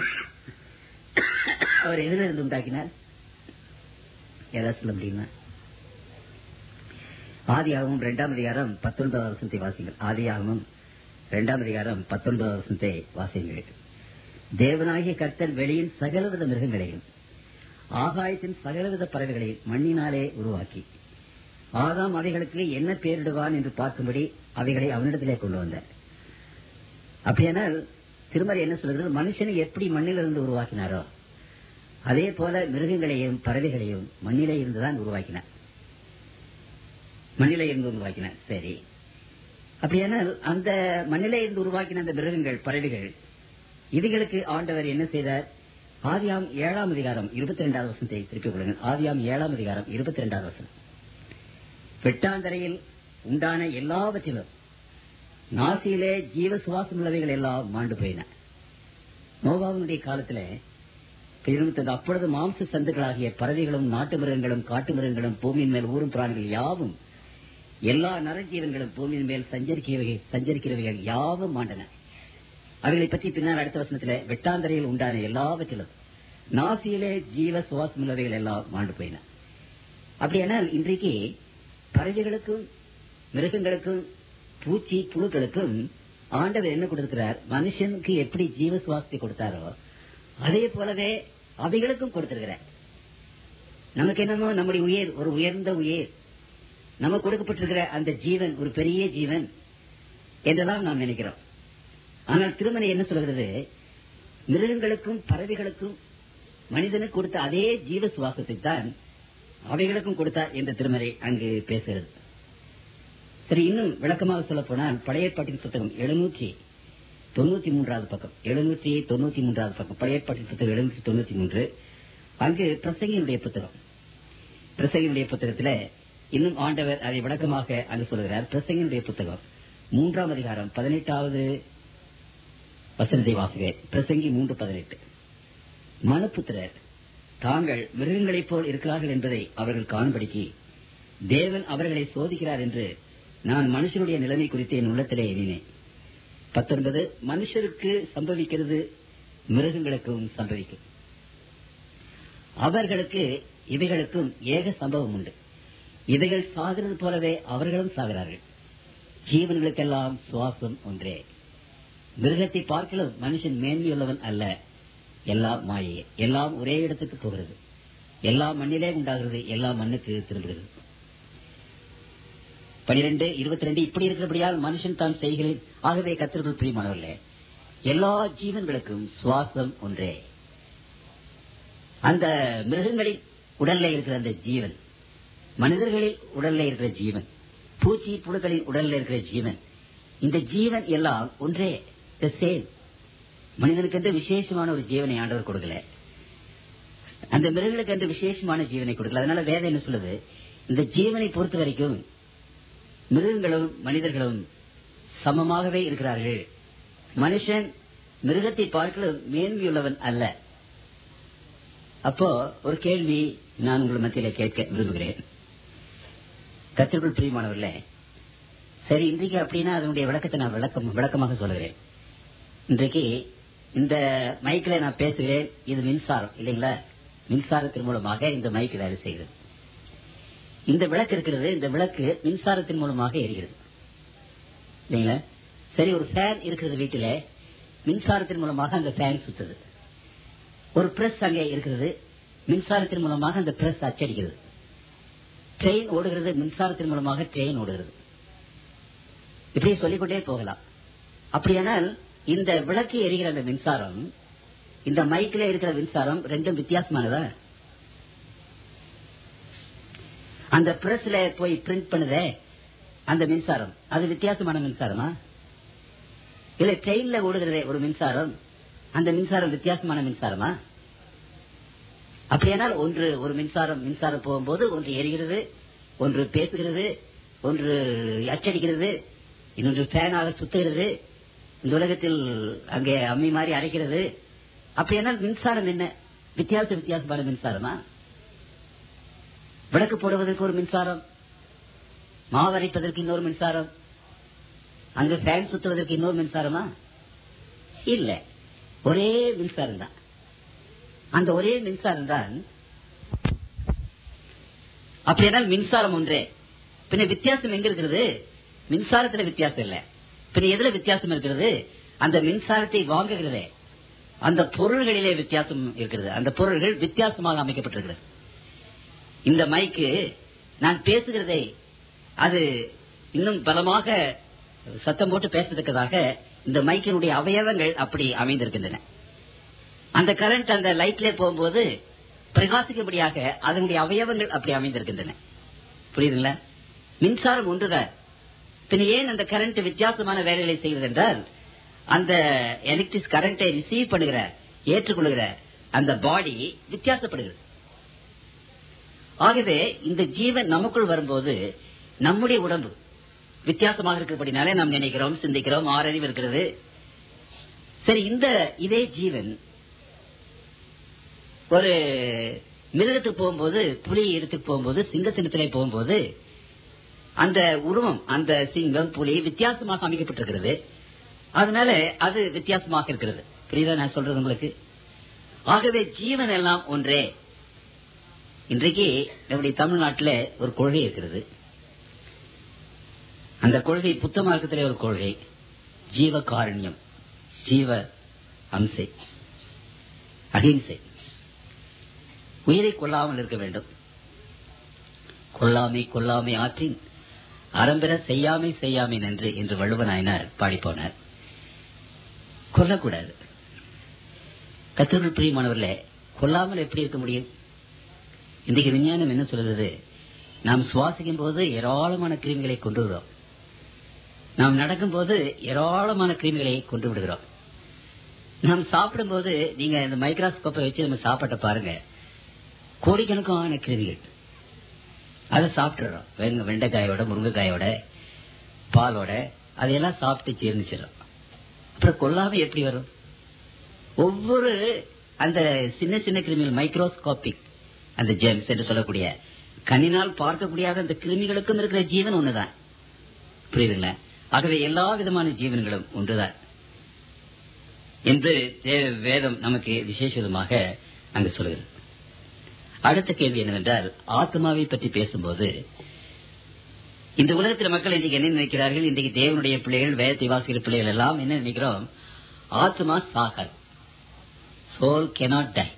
அவர் எதுல இருந்து உண்டாக்கினார் ஏதாவது சொல்ல முடியுமா ஆதியாகமும் இரண்டாம் அதிகாரம் பத்தொன்பதாவது வசனத்தை வாசிங்கள் ஆதியாகமும் இரண்டாம் அதிகாரம் பத்தொன்பதாவது வசனத்தை வாசிங்கள் தேவனாகிய கர்த்தர் வெளியின் சகலவித மிருகங்களையும் ஆகாயத்தின் சகலவித பறவைகளையும் மண்ணினாலே உருவாக்கி ஆதாம் அவைகளுக்கு என்ன பேரிடுவான் என்று பார்க்கும்படி அவைகளை அவனிடத்திலே கொண்டு வந்தார் அப்படியானால் திருமறை என்ன சொல்கிறது மனுஷனை எப்படி மண்ணிலிருந்து உருவாக்கினாரோ அதே போல மிருகங்களையும் பறவைகளையும் மண்ணிலே இருந்துதான் உருவாக்கினார் மண்ணிலே இருந்து உருவாக்கினார் சரி அப்படியானால் அந்த மண்ணிலே இருந்து உருவாக்கின அந்த மிருகங்கள் பறவைகள் இதுகளுக்கு ஆண்டவர் என்ன செய்தார் ஆதியாம் ஏழாம் அதிகாரம் இருபத்தி ரெண்டாவது வசனத்தை திருப்பிக் கொள்ளுங்கள் ஆதியாம் ஏழாம் அதிகாரம் இருபத்தி ரெண்டாவது வசனம் வெட்டாந்தரையில் உண்டான எல்லாவற்றிலும் நாசியிலே ஜீவ சுவாசம் உள்ளவைகள் எல்லாம் மாண்டு போயின நோவாவுடைய காலத்துல இருந்தது அப்பொழுது மாம்ச சந்துகளாகிய பறவைகளும் நாட்டு மிருகங்களும் காட்டு மிருகங்களும் பூமியின் மேல் ஊரும் பிராணிகள் யாவும் எல்லா நரஜீவன்களும் பூமியின் மேல் சஞ்சரிக்கிறவைகள் சஞ்சரிக்கிறவைகள் யாவும் மாண்டன அவைகளை பற்றி பின்னால் அடுத்த வசனத்துல வெட்டாந்தரையில் உண்டான எல்லாவற்றிலும் நாசியிலே ஜீவ சுவாசம் உள்ளவைகள் எல்லாம் மாண்டு போயின அப்படியானால் இன்றைக்கு பறவைகளுக்கும் மிருகங்களுக்கும் பூச்சி புழுக்களுக்கும் ஆண்டவர் என்ன கொடுத்திருக்கிறார் மனுஷனுக்கு எப்படி ஜீவ சுவாசத்தை கொடுத்தாரோ அதே போலவே அவைகளுக்கும் கொடுத்திருக்கிறார் நமக்கு என்னமோ நம்முடைய உயிர் ஒரு உயர்ந்த உயிர் நமக்கு கொடுக்கப்பட்டிருக்கிற அந்த ஜீவன் ஒரு பெரிய ஜீவன் என்றெல்லாம் நாம் நினைக்கிறோம் ஆனால் திருமணி என்ன சொல்கிறது மிருகங்களுக்கும் பறவைகளுக்கும் மனிதனுக்கு கொடுத்த அதே ஜீவ சுவாசத்தை தான் அவைகளுக்கும் கொடுத்தார் என்ற திருமறை அங்கு பேசுகிறது சரி இன்னும் விளக்கமாக சொல்ல போனால் பழைய ஏற்பாட்டின் புத்தகம் எழுநூற்றி தொண்ணூத்தி மூன்றாவது பக்கம் எழுநூற்றி தொண்ணூத்தி மூன்றாவது பக்கம் பழைய ஏற்பாட்டின் புத்தகம் எழுநூற்றி தொண்ணூத்தி மூன்று அங்கு பிரசங்கினுடைய புத்தகம் பிரசங்கினுடைய புத்தகத்துல இன்னும் ஆண்டவர் அதை விளக்கமாக அங்கு சொல்கிறார் பிரசங்கினுடைய புத்தகம் மூன்றாம் அதிகாரம் பதினெட்டாவது வசனத்தை வாசுக பிரசங்கி மூன்று பதினெட்டு மனுப்புத்திரர் தாங்கள் மிருகங்களைப் போல் இருக்கிறார்கள் என்பதை அவர்கள் காணும்படிக்கு தேவன் அவர்களை சோதிக்கிறார் என்று நான் மனுஷனுடைய நிலைமை குறித்து என் உள்ளத்திலே எண்ணினேன் பத்தொன்பது மனுஷருக்கு சம்பவிக்கிறது மிருகங்களுக்கும் சம்பவிக்கும் அவர்களுக்கு இவைகளுக்கும் ஏக சம்பவம் உண்டு இவைகள் சாகிறது போலவே அவர்களும் சாகிறார்கள் ஜீவன்களுக்கெல்லாம் சுவாசம் ஒன்றே மிருகத்தை பார்க்கலும் மனுஷன் மேன்மையுள்ளவன் அல்ல எல்லாம் மாயே எல்லாம் ஒரே இடத்துக்கு போகிறது எல்லாம் மண்ணிலே உண்டாகிறது எல்லாம் மண்ணுக்கு திரும்புகிறது பனிரெண்டு இருபத்தி ரெண்டு இப்படி இருக்கிறபடியால் மனுஷன் தான் செய்கிறேன் ஆகவே கத்திரிகள் பிரியமானவர்களே எல்லா ஜீவன்களுக்கும் சுவாசம் ஒன்றே அந்த மிருகங்களின் உடல்ல இருக்கிற அந்த ஜீவன் மனிதர்களின் உடல்ல இருக்கிற ஜீவன் பூச்சி புழுக்களின் உடல்ல இருக்கிற ஜீவன் இந்த ஜீவன் எல்லாம் ஒன்றே த சேம் மனிதனுக்கு என்று விசேஷமான ஒரு ஜீவனை ஆண்டவர் கொடுக்கல அந்த மிருகங்களுக்கு என்று விசேஷமான ஜீவனை கொடுக்கல அதனால வேதம் என்ன சொல்லுது இந்த ஜீவனை பொறுத்த வரைக்கும் மிருகங்களும் மனிதர்களும் சமமாகவே இருக்கிறார்கள் மனுஷன் மிருகத்தை பார்க்கலும் மேன்மையுள்ளவன் அல்ல அப்போ ஒரு கேள்வி நான் உங்கள் மத்தியில கேட்க விரும்புகிறேன் கத்திற்குள் பிரியமானவர்களே சரி இன்றைக்கு அப்படின்னா அதனுடைய விளக்கத்தை நான் விளக்கம் விளக்கமாக சொல்லுகிறேன் இன்றைக்கு இந்த மைக்கில் நான் பேசுகிறேன் இது மின்சாரம் இல்லைங்களா மின்சாரத்தின் மூலமாக இந்த மைக் வேலை செய்கிறது இந்த விளக்கு இருக்கிறது இந்த விளக்கு மின்சாரத்தின் மூலமாக எரிகிறது இல்லைங்களா சரி ஒரு ஃபேன் இருக்கிறது வீட்டில மின்சாரத்தின் மூலமாக அந்த ஃபேன் சுத்துது ஒரு பிரஸ் அங்கே இருக்கிறது மின்சாரத்தின் மூலமாக அந்த பிரஸ் அச்சடிக்கிறது ட்ரெயின் ஓடுகிறது மின்சாரத்தின் மூலமாக ட்ரெயின் ஓடுகிறது இப்படி சொல்லிக்கொண்டே போகலாம் அப்படியானால் இந்த விளக்கு எரிகிற அந்த மின்சாரம் இந்த மைக்கில் இருக்கிற மின்சாரம் ரெண்டும் வித்தியாசமானதா அந்த பிரஸ்ல போய் பிரிண்ட் பண்ணுதே அந்த மின்சாரம் அது வித்தியாசமான மின்சாரமா இல்ல ட்ரெயின்ல ஓடுகிறதே ஒரு மின்சாரம் அந்த மின்சாரம் வித்தியாசமான மின்சாரமா அப்படியானால் ஒன்று ஒரு மின்சாரம் மின்சாரம் போகும்போது ஒன்று எரிகிறது ஒன்று பேசுகிறது ஒன்று அச்சடிக்கிறது இன்னொன்று ஃபேனாக சுத்துகிறது இந்த உலகத்தில் அங்கே அம்மி மாதிரி அரைக்கிறது அப்படியானால் மின்சாரம் என்ன வித்தியாச வித்தியாசமான மின்சாரமா விளக்கு போடுவதற்கு ஒரு மின்சாரம் மாவரைப்பதற்கு இன்னொரு மின்சாரம் அங்கு ஃபேன் சுத்துவதற்கு இன்னொரு மின்சாரமா இல்ல ஒரே மின்சாரம் தான் அந்த ஒரே மின்சாரம் தான் அப்படியானால் மின்சாரம் ஒன்றே பின்ன வித்தியாசம் எங்க இருக்கிறது மின்சாரத்துல வித்தியாசம் இல்ல பின்ன எதுல வித்தியாசம் இருக்கிறது அந்த மின்சாரத்தை வாங்குகிறதே அந்த பொருள்களிலே வித்தியாசம் இருக்கிறது அந்த பொருள்கள் வித்தியாசமாக அமைக்கப்பட்டிருக்கிறது இந்த மைக்கு நான் பேசுகிறதை அது இன்னும் பலமாக சத்தம் போட்டு பேசத்தக்கதாக இந்த மைக்கினுடைய அவயவங்கள் அப்படி அமைந்திருக்கின்றன அந்த கரண்ட் அந்த லைட்ல போகும்போது பிரகாசிக்கும்படியாக அதனுடைய அவயவங்கள் அப்படி அமைந்திருக்கின்றன புரியுதுங்களா மின்சாரம் ஒன்றுதான் பின் ஏன் அந்த கரண்ட் வித்தியாசமான வேலைகளை செய்வது என்றால் அந்த எலக்ட்ரிக் கரண்டை ரிசீவ் பண்ணுகிற ஏற்றுக்கொள்கிற அந்த பாடி வித்தியாசப்படுகிறது ஆகவே இந்த ஜீவன் நமக்குள் வரும்போது நம்முடைய உடம்பு வித்தியாசமாக இருக்கிறபடினாலே நாம் நினைக்கிறோம் சிந்திக்கிறோம் ஆறறிவு இருக்கிறது சரி இந்த இதே ஜீவன் ஒரு மிருகத்துக்கு போகும்போது புலி இடத்துக்கு போகும்போது சிங்க சின்னத்திலே போகும்போது அந்த உருவம் அந்த சிங்கம் புலி வித்தியாசமாக அமைக்கப்பட்டிருக்கிறது அதனால அது வித்தியாசமாக இருக்கிறது புரியுதா நான் சொல்றது உங்களுக்கு ஆகவே ஜீவன் எல்லாம் ஒன்றே இன்றைக்கு நம்முடைய தமிழ்நாட்டில் ஒரு கொள்கை இருக்கிறது அந்த கொள்கை புத்த மார்க்கத்திலே ஒரு கொள்கை ஜீவ காரண்யம் ஜீவ அம்சை அகிம்சை உயிரை கொல்லாமல் இருக்க வேண்டும் கொல்லாமை கொல்லாமை ஆற்றின் அறம்பெற செய்யாமை செய்யாமை நன்று என்று வள்ளுவனாயினார் பாடிப்போனார் கொல்லக்கூடாது கத்தர்கள் பிரியமானவர்களே கொல்லாமல் எப்படி இருக்க முடியும் இன்றைக்கு விஞ்ஞானம் என்ன சொல்கிறது நாம் சுவாசிக்கும் போது ஏராளமான கிருமிகளை கொண்டு விடுறோம் நாம் நடக்கும் போது ஏராளமான கிருமிகளை கொண்டு விடுகிறோம் நாம் சாப்பிடும் போது நீங்க இந்த மைக்ரோஸ்கோப்பை வச்சு நம்ம சாப்பாட்டை பாருங்க கோடிக்கணக்கான கிருமிகள் அதை சாப்பிட்டுறோம் வெங்க வெண்டைக்காயோட முருங்கைக்காயோட பாலோட அதையெல்லாம் சாப்பிட்டு ஜீர்ணிச்சிடறோம் அப்புறம் கொல்லாம எப்படி வரும் ஒவ்வொரு அந்த சின்ன சின்ன கிருமிகள் மைக்ரோஸ்கோபிக் அந்த ஜெம்ஸ் என்று சொல்லக்கூடிய கண்ணினால் பார்க்கக்கூடிய அந்த கிருமிகளுக்கும் இருக்கிற ஜீவன் ஒண்ணுதான் புரியுதுங்களா ஆகவே எல்லா விதமான ஜீவன்களும் ஒன்றுதான் என்று வேதம் நமக்கு விசேஷ விதமாக அங்கு சொல்கிறது அடுத்த கேள்வி என்னவென்றால் ஆத்மாவை பற்றி பேசும்போது இந்த உலகத்தில் மக்கள் இன்றைக்கு என்ன நினைக்கிறார்கள் இன்றைக்கு தேவனுடைய பிள்ளைகள் வேதத்தை வாசிக்கிற பிள்ளைகள் எல்லாம் என்ன நினைக்கிறோம் ஆத்மா சாகல் சோல் கெனாட் டை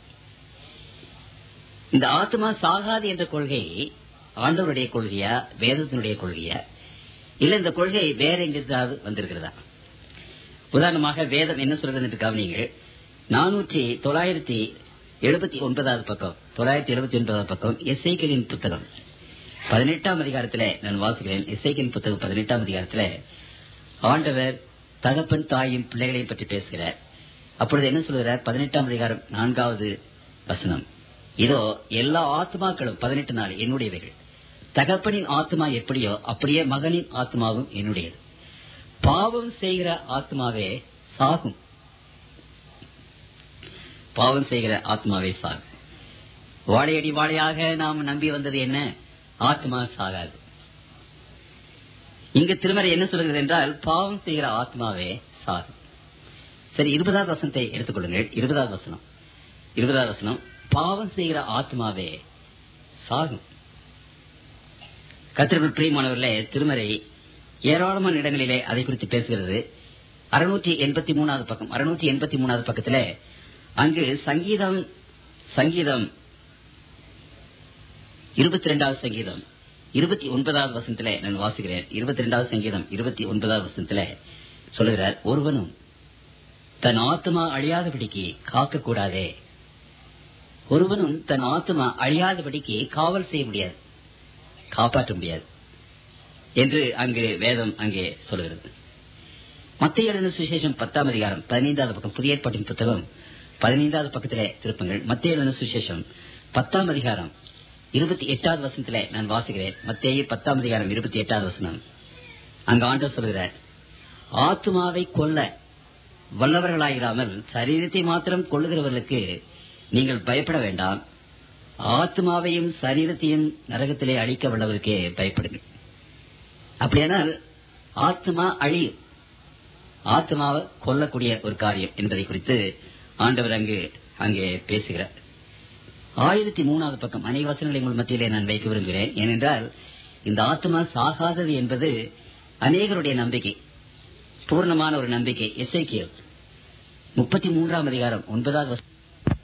இந்த ஆத்மா சாகாது என்ற கொள்கை ஆண்டவருடைய கொள்கையா வேதத்தினுடைய கொள்கையா இல்ல இந்த கொள்கை வேற எங்கிருந்தாவது வந்திருக்கிறதா உதாரணமாக வேதம் என்ன சொல்றது என்று கவனிங்கள் நானூற்றி தொள்ளாயிரத்தி எழுபத்தி ஒன்பதாவது பக்கம் தொள்ளாயிரத்தி எழுபத்தி ஒன்பதாவது பக்கம் எஸ்ஐக்களின் புத்தகம் பதினெட்டாம் அதிகாரத்தில் நான் வாசிக்கிறேன் எஸ்ஐக்களின் புத்தகம் பதினெட்டாம் அதிகாரத்தில் ஆண்டவர் தகப்பன் தாயும் பிள்ளைகளையும் பற்றி பேசுகிறார் அப்பொழுது என்ன சொல்கிறார் பதினெட்டாம் அதிகாரம் நான்காவது வசனம் இதோ எல்லா ஆத்மாக்களும் பதினெட்டு நாள் என்னுடையவைகள் தகப்பனின் ஆத்மா எப்படியோ அப்படியே மகனின் ஆத்மாவும் என்னுடையது பாவம் செய்கிற ஆத்மாவே சாகும் பாவம் செய்கிற ஆத்மாவே சாகும் வாழையடி வாழையாக நாம் நம்பி வந்தது என்ன ஆத்மா சாகாது இங்க திருமறை என்ன சொல்கிறது என்றால் பாவம் செய்கிற ஆத்மாவே சாகும் சரி இருபதாவது வசனத்தை எடுத்துக்கொள்ளுங்கள் இருபதாவது வசனம் இருபதாவது வசனம் பாவம் செய்கிற ஆத்மாவே சாகும் கத்திரிக்குள் பிரியமானவர்களே திருமறை ஏராளமான இடங்களிலே அதை குறித்து பேசுகிறது அறுநூற்றி எண்பத்தி மூணாவது பக்கம் அறுநூற்றி எண்பத்தி மூணாவது பக்கத்துல அங்கு சங்கீதம் சங்கீதம் இருபத்தி ரெண்டாவது சங்கீதம் இருபத்தி ஒன்பதாவது வசனத்துல நான் வாசிக்கிறேன் இருபத்தி ரெண்டாவது சங்கீதம் இருபத்தி ஒன்பதாவது வசனத்துல சொல்லுகிறார் ஒருவனும் தன் ஆத்மா அழியாதபடிக்கு காக்க கூடாதே ஒருவனும் தன் ஆத்மா அழியாதபடிக்கு காவல் செய்ய முடியாது காப்பாற்ற முடியாது என்று அங்கு வேதம் அங்கே சொல்கிறது மத்திய எழுதின சுவிசேஷம் பத்தாம் அதிகாரம் பதினைந்தாவது பக்கம் புதிய ஏற்பாட்டின் புத்தகம் பதினைந்தாவது பக்கத்திலே திருப்பங்கள் மத்திய எழுதின சுவிசேஷம் பத்தாம் அதிகாரம் இருபத்தி எட்டாவது வசனத்திலே நான் வாசிக்கிறேன் மத்திய பத்தாம் அதிகாரம் இருபத்தி எட்டாவது வசனம் அங்க ஆண்டவர் சொல்கிறார் ஆத்மாவை கொல்ல வல்லவர்களாயிராமல் சரீரத்தை மாத்திரம் கொள்ளுகிறவர்களுக்கு நீங்கள் பயப்பட வேண்டாம் ஆத்மாவையும் சரீரத்தையும் நரகத்திலே அழிக்க வல்லவருக்கே பயப்படுங்கள் அப்படியானால் ஆத்மா அழியும் ஆத்மாவை கொல்லக்கூடிய ஒரு காரியம் என்பதை குறித்து ஆண்டவர் அங்கு அங்கே பேசுகிறார் ஆயிரத்தி மூணாவது பக்கம் அனைவ வசனங்களை உங்கள் மத்தியிலே நான் வைக்க விரும்புகிறேன் ஏனென்றால் இந்த ஆத்மா சாகாதது என்பது அநேகருடைய நம்பிக்கை பூர்ணமான ஒரு நம்பிக்கை எஸ்ஐக்கியல் முப்பத்தி மூன்றாம் அதிகாரம் ஒன்பதாவது வசனம்.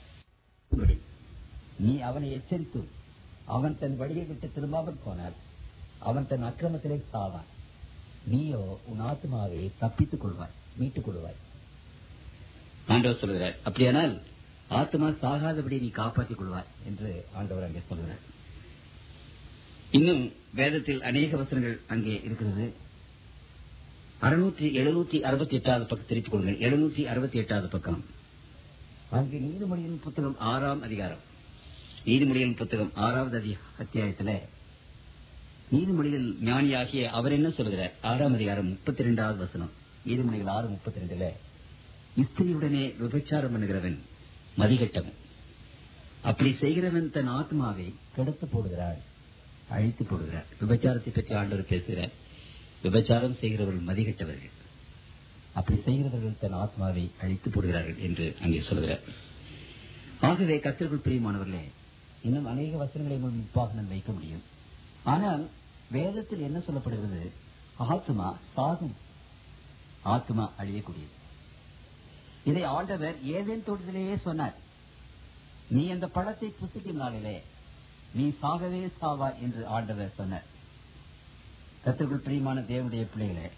நீ அவனை எச்சரித்து அவன் தன் வழியை விட்டு திரும்பாமல் போனால் அவன் தன் அக்கிரமத்திலே சாவான் நீயோ உன் ஆத்மாவை தப்பித்துக் கொள்வாய் மீட்டுக் கொள்வாய் ஆண்டவர் சொல்கிறார் அப்படியானால் ஆத்மா சாகாதபடி நீ காப்பாற்றிக் கொள்வாய் என்று ஆண்டவர் அங்கே சொல்கிறார் இன்னும் வேதத்தில் அநேக வசனங்கள் அங்கே இருக்கிறது அறுநூற்றி எழுநூற்றி அறுபத்தி எட்டாவது பக்கம் திருப்பிக் கொள்ளுங்கள் எழுநூற்றி அறுபத்தி எட்டாவது பக்கம் அங்கு நீதிமொழியின் புத்தகம் ஆறாம் அதிகாரம் நீதிமொழியின் புத்தகம் ஆறாவது அதி- அத்தியாயத்துல நீதிமொழிகள் ஞானியாகிய அவர் என்ன சொல்கிறார் ஆறாம் அதிகாரம் முப்பத்தி ரெண்டாவது வசனம் நீதிமொழிகள் ஆறு முப்பத்தி ரெண்டுல இஸ்திரியுடனே விபச்சாரம் பண்ணுகிறவன் மதிகட்டவன் அப்படி செய்கிறவன் தன் ஆத்மாவை கெடுத்து போடுகிறாள் அழித்து போடுகிறார் விபச்சாரத்தை பற்றி ஆண்டவர் பேசுகிறார் விபச்சாரம் செய்கிறவர்கள் மதிகட்டவர்கள் அப்படி செய்கிறவர்கள் தன் ஆத்மாவை அழித்து போடுகிறார்கள் என்று அங்கே சொல்கிறார் ஆகவே கத்திற்குள் பிரியமானவர்களே இன்னும் அநேக வசனங்களை உங்கள் முன்பாக நான் வைக்க முடியும் ஆனால் வேதத்தில் என்ன சொல்லப்படுகிறது ஆத்மா சாகும் ஆத்மா அழியக்கூடியது இதை ஆண்டவர் ஏதேன் தோட்டத்திலேயே சொன்னார் நீ அந்த பழத்தை புசிக்கும் நாளிலே நீ சாகவே சாவாய் என்று ஆண்டவர் சொன்னார் கத்திற்குள் பிரியமான தேவனுடைய பிள்ளைகளே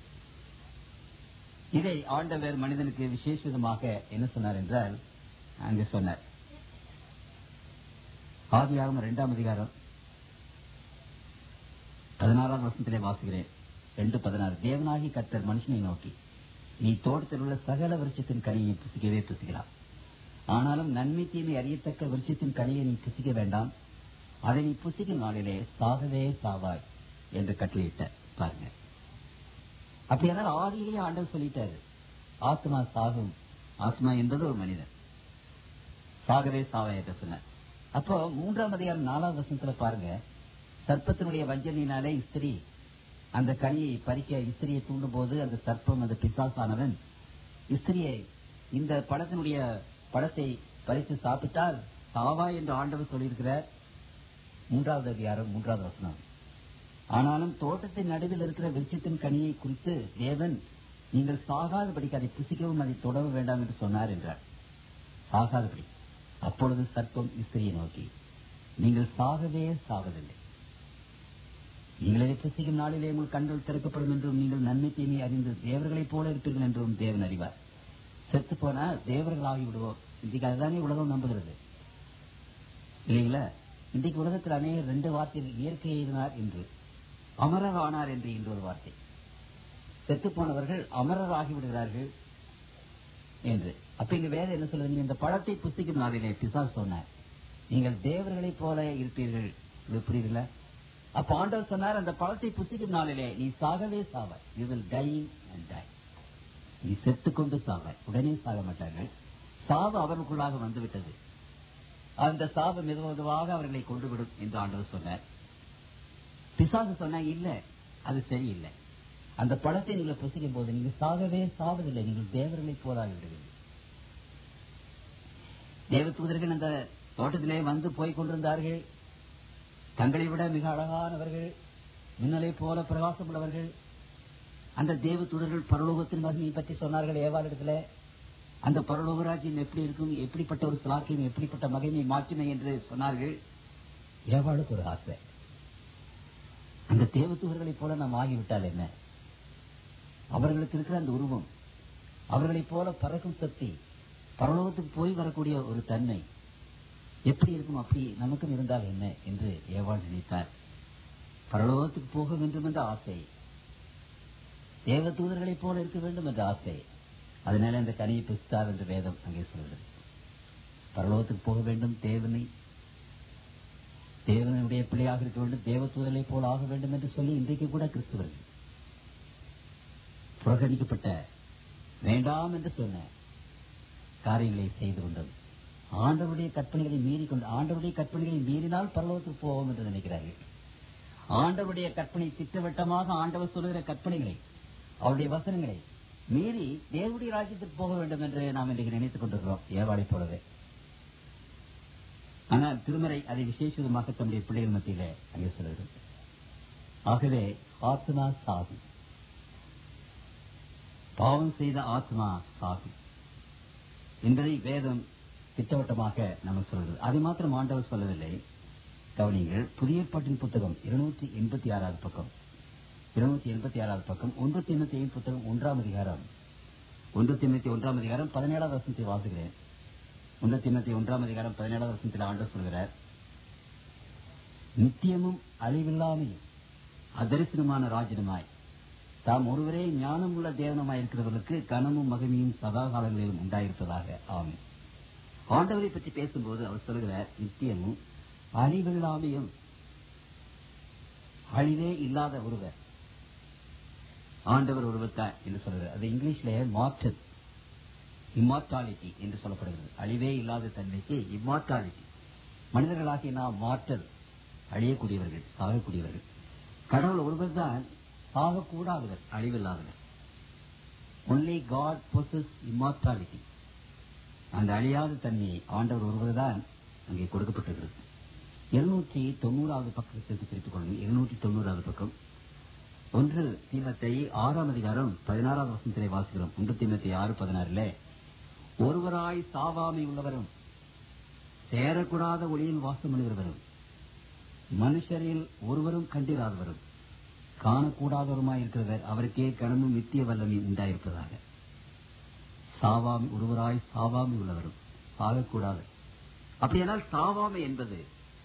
இதை ஆண்டவர் மனிதனுக்கு விசேஷ விதமாக என்ன சொன்னார் என்றால் அங்கு சொன்னார் ஆதியாகம இரண்டாம் அதிகாரம் பதினாறாம் வருஷத்திலே வாசுகிறேன் ரெண்டு பதினாறு தேவனாகி கர்த்தர் மனுஷனை நோக்கி நீ தோட்டத்தில் உள்ள சகல விருட்சத்தின் கனியை புசிக்கவே புசிக்கலாம் ஆனாலும் நன்மை தீமை அறியத்தக்க விருட்சத்தின் கனியை நீ புசிக்க வேண்டாம் அதை நீ புசிக்கும் நாளிலே சாகவே சாவாய் என்று கட்டளையிட்ட பாருங்க அப்படியானால் ஆதியிலேயே ஆண்டவர் சொல்லிட்டாரு ஆத்மா சாகும் ஆத்மா என்பது ஒரு மனிதன் சாகவே சாவாய் என்று சொன்னார் அப்போ மூன்றாம் அதிகாரம் நாலாவது வசனத்துல பாருங்க சர்ப்பத்தினுடைய வஞ்சனையினாலே இஸ்திரி அந்த கனியை பறிக்க இஸ்திரியை தூண்டும் போது அந்த சர்ப்பம் அந்த பிசாசானவன் இஸ்திரியை இந்த படத்தினுடைய படத்தை பறித்து சாப்பிட்டால் சாவா என்று ஆண்டவர் சொல்லியிருக்கிறார் மூன்றாவது அதிகாரம் மூன்றாவது வசனம் ஆனாலும் தோட்டத்தின் நடுவில் இருக்கிற விருட்சத்தின் கனியை குறித்து தேவன் நீங்கள் சாகாதபடிக்கு அதை புசிக்கவும் அதை தொடவும் வேண்டாம் என்று சொன்னார் என்றார் சாகாதபடி அப்பொழுது சர்ப்பம் இஸ்திரியை நோக்கி நீங்கள் சாகவே சாவதில்லை நீங்கள் இதை புசிக்கும் நாளிலே உங்கள் கண்கள் திறக்கப்படும் என்றும் நீங்கள் நன்மை தீமை அறிந்து தேவர்களைப் போல இருப்பீர்கள் என்றும் தேவன் அறிவார் செத்து போனா தேவர்களாகி விடுவோம் இன்றைக்கு அதுதானே உலகம் நம்புகிறது இல்லைங்களா இன்றைக்கு உலகத்தில் அநேக ரெண்டு வார்த்தைகள் இயற்கை எழுதினார் என்று அமரர் ஆனார் என்று இன்னொரு வார்த்தை செத்து போனவர்கள் அமரர் ஆகி விடுகிறார்கள் என்று அப்ப இங்க வேற என்ன சொல்றது நீங்க இந்த பழத்தை புஸ்திக்கும் நாளிலே பிசாஸ் சொன்னார் நீங்கள் தேவர்களைப் போல இருப்பீர்கள் இது புரியுதுல அப்ப ஆண்டவர் சொன்னார் அந்த பழத்தை புசிக்கும் நாளிலே நீ சாகவே சாவாய் you will die and die நீ செத்துக்கொண்டு சாவாய் உடனே சாக மாட்டார்கள் சாவு அவனுக்குள்ளாக வந்துவிட்டது அந்த சாபம் மெது மெதுவாக அவர்களை கொண்டு விடும் என்று ஆண்டவர் சொன்னார் பிசாசு சொன்னா இல்ல அது சரியில்லை அந்த பழத்தை நீங்கள் புசிக்கும் போது நீங்கள் சாகவே சாவதில்லை நீங்கள் தேவர்களை போராடி விடுவீர்கள் தேவ தூதர்கள் அந்த தோட்டத்திலே வந்து போய் கொண்டிருந்தார்கள் தங்களை விட மிக அழகானவர்கள் மின்னலை போல பிரகாசம் உள்ளவர்கள் அந்த தேவ தூதர்கள் பரலோகத்தின் மகிமையை பற்றி சொன்னார்கள் ஏவாளிடத்துல அந்த பரலோகராஜ்யம் எப்படி இருக்கும் எப்படிப்பட்ட ஒரு சிலாக்கியம் எப்படிப்பட்ட மகிமை மாற்றுமை என்று சொன்னார்கள் ஏவாளுக்கு ஒரு ஆசை அந்த தேவ தூதர்களைப் போல நாம் ஆகிவிட்டால் என்ன அவர்களுக்கு இருக்கிற அந்த உருவம் அவர்களைப் போல பறக்கும் சக்தி பரலோகத்துக்கு போய் வரக்கூடிய ஒரு தன்மை எப்படி இருக்கும் அப்படி நமக்கும் இருந்தால் என்ன என்று ஏவாள் நினைத்தார் பரலோகத்துக்கு போக வேண்டும் என்ற ஆசை தேவ தூதர்களைப் போல இருக்க வேண்டும் என்ற ஆசை அதனால அந்த கனியை பிஸ்தார் என்ற வேதம் அங்கே சொல்கிறது பரலோகத்துக்கு போக வேண்டும் தேவனை தேவனுடைய பிள்ளையாக இருக்க வேண்டும் தேவ தூதர்களைப் போல ஆக வேண்டும் என்று சொல்லி இன்றைக்கு கூட கிறிஸ்துவர்கள் புறக்கணிக்கப்பட்ட வேண்டாம் என்று சொன்ன காரியங்களை செய்து கொண்டது ஆண்டவருடைய கற்பனைகளை மீறி கொண்டு ஆண்டவருடைய கற்பனைகளை மீறினால் பரலோகத்துக்கு போவோம் என்று நினைக்கிறார்கள் ஆண்டவருடைய கற்பனை திட்டவட்டமாக ஆண்டவர் சொல்லுகிற கற்பனைகளை அவருடைய வசனங்களை மீறி தேவனுடைய ராஜ்யத்துக்கு போக வேண்டும் என்று நாம் இன்றைக்கு நினைத்துக் கொண்டிருக்கிறோம் ஏவாளை போலவே ஆனால் திருமறை அதை விசேஷமாக தம்முடைய பிள்ளைகள் மத்தியிலே அங்கே சொல்கிறது ஆகவே ஆத்மா சாகும் பாவம் செய்த ஆத்மா சாகும் என்பதை வேதம் திட்டவட்டமாக நமக்கு சொல்கிறது அது மாத்திரம் ஆண்டவர் சொல்லவில்லை கவனிங்கள் புதிய பாட்டின் புத்தகம் இருநூற்றி எண்பத்தி ஆறாவது பக்கம் இருநூத்தி எண்பத்தி ஆறாவது பக்கம் ஒன்று திமுத்தி புத்தகம் ஒன்றாம் அதிகாரம் ஒன்று திமுத்தி ஒன்றாம் அதிகாரம் பதினேழாவது வருஷத்தை வாசுகிறேன் ஒன்று திமுத்தி ஒன்றாம் அதிகாரம் பதினேழாவது வருஷத்தில் ஆண்டு சொல்கிறார் நித்தியமும் அழிவில்லாமையும் அதரிசனமான ராஜனுமாய் தாம் ஒருவரே ஞானம் உள்ள தேவனமாய் இருக்கிறவர்களுக்கு கனமும் மகிமையும் சதா காலங்களிலும் உண்டாயிருப்பதாக ஆகும் ஆண்டவரை பற்றி பேசும்போது அவர் சொல்கிறார் நித்தியமும் அழிவில்லாமையும் அழிவே இல்லாத ஒருவர் ஆண்டவர் ஒருவர்தான் என்று சொல்கிறார் அது இங்கிலீஷ்ல மாற்றல் இம்மார்டாலிட்டி என்று சொல்லப்படுகிறது அழிவே இல்லாத தன்மைக்கு இம்மார்டாலிட்டி மனிதர்களாகிய நாம் மாற்றல் அழியக்கூடியவர்கள் சாகக்கூடியவர்கள் கடவுள் ஒருவர் தான் சாகக்கூடாதவர் அழிவில்லாதவர் ஒன்லி காட் பொசஸ் இம்மார்டாலிட்டி அந்த அழியாத தன்மையை ஆண்டவர் ஒருவர் தான் அங்கே கொடுக்கப்பட்டிருக்கிறது இருநூற்றி தொண்ணூறாவது பக்கத்திற்கு திருப்பிக் கொள்ளுங்கள் இருநூற்றி தொண்ணூறாவது பக்கம் ஒன்று தீமத்தை ஆறாம் அதிகாரம் பதினாறாவது வசனத்திலே வாசிக்கிறோம் ஒன்று தீமத்தை ஆறு பதினாறுல ஒருவராய் சாவாமை உள்ளவரும் சேரக்கூடாத ஒளியில் வாசம் பண்ணுகிறவரும் மனுஷரில் ஒருவரும் கண்டிராதவரும் காணக்கூடாதவருமாய் இருக்கிறவர் அவருக்கே கனமும் நித்திய வல்லமை உண்டாயிருப்பதாக சாவாமி ஒருவராய் சாவாமி உள்ளவரும் சாகக்கூடாது அப்படியானால் சாவாமை என்பது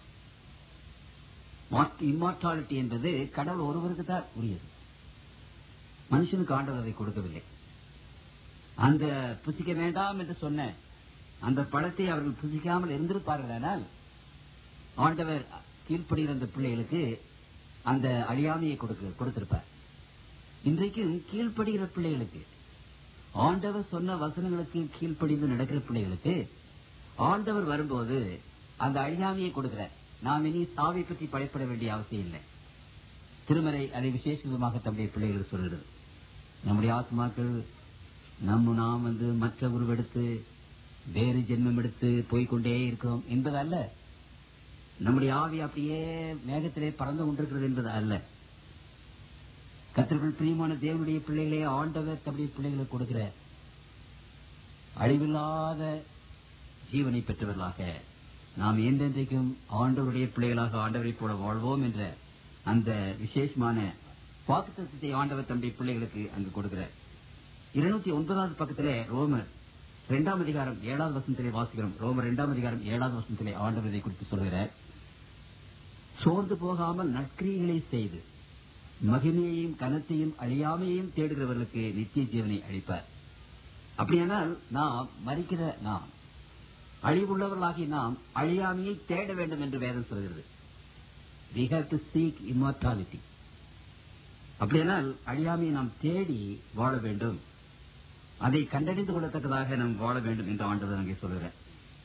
இம்மார்டாலிட்டி என்பது கடவுள் ஒருவருக்கு தான் உரியது மனுஷனுக்கு ஆண்டவர் அதை கொடுக்கவில்லை அந்த புசிக்க வேண்டாம் என்று சொன்ன அந்த பழத்தை அவர்கள் புசிக்காமல் இருந்திருப்பார்களானால் ஆண்டவர் கீழ்ப்படுகிற அந்த பிள்ளைகளுக்கு அந்த அழியாமையை கொடுக்க கொடுத்திருப்பார் இன்றைக்கும் கீழ்ப்படுகிற பிள்ளைகளுக்கு ஆண்டவர் சொன்ன வசனங்களுக்கு கீழ்ப்படிந்து நடக்கிற பிள்ளைகளுக்கு ஆண்டவர் வரும்போது அந்த அழியாமையை கொடுக்கிறார் நாம் இனி சாவை பற்றி பயப்பட வேண்டிய அவசியம் இல்லை திருமறை அதை விசேஷ விதமாக தம்முடைய பிள்ளைகளுக்கு சொல்கிறது நம்முடைய ஆத்மாக்கள் நம்ம நாம் வந்து மற்ற உருவெடுத்து வேறு ஜென்மம் எடுத்து போய்கொண்டே இருக்கிறோம் என்பது அல்ல நம்முடைய ஆவி அப்படியே மேகத்திலே பறந்து கொண்டிருக்கிறது என்பது அல்ல கத்திற்குள் பிரியமான தேவனுடைய பிள்ளைகளே ஆண்டவர் தம்முடைய பிள்ளைகளுக்கு கொடுக்கிற அழிவில்லாத ஜீவனை பெற்றவர்களாக நாம் என்றென்றைக்கும் ஆண்டவருடைய பிள்ளைகளாக ஆண்டவரை போல வாழ்வோம் என்ற அந்த விசேஷமான வாக்குத்தத்தை ஆண்டவர் தம்முடைய பிள்ளைகளுக்கு அங்கு கொடுக்கிறார் இருநூத்தி ஒன்பதாவது பக்கத்திலே ரோமர் இரண்டாம் அதிகாரம் ஏழாவது வசனத்திலே வாசிக்கிறோம் ரோமர் இரண்டாம் அதிகாரம் ஏழாவது வசனத்திலே ஆண்டவர் இதை குறித்து சொல்கிறார் சோர்ந்து போகாமல் நற்கிரிகளை செய்து மகிமையையும் கனத்தையும் அழியாமையையும் தேடுகிறவர்களுக்கு நித்திய ஜீவனை அளிப்பார் அப்படியானால் நாம் மறிக்கிற நாம் அழிவுள்ளவர்களாகி நாம் அழியாமையை தேட வேண்டும் என்று வேதம் சொல்கிறது we have to seek immortality அப்படியானால் அழியாமையை நாம் தேடி வாழ வேண்டும் அதை கண்டறிந்து கொள்ளத்தக்கதாக நாம் வாழ வேண்டும் என்று ஆண்டவர் அங்கே சொல்கிறார்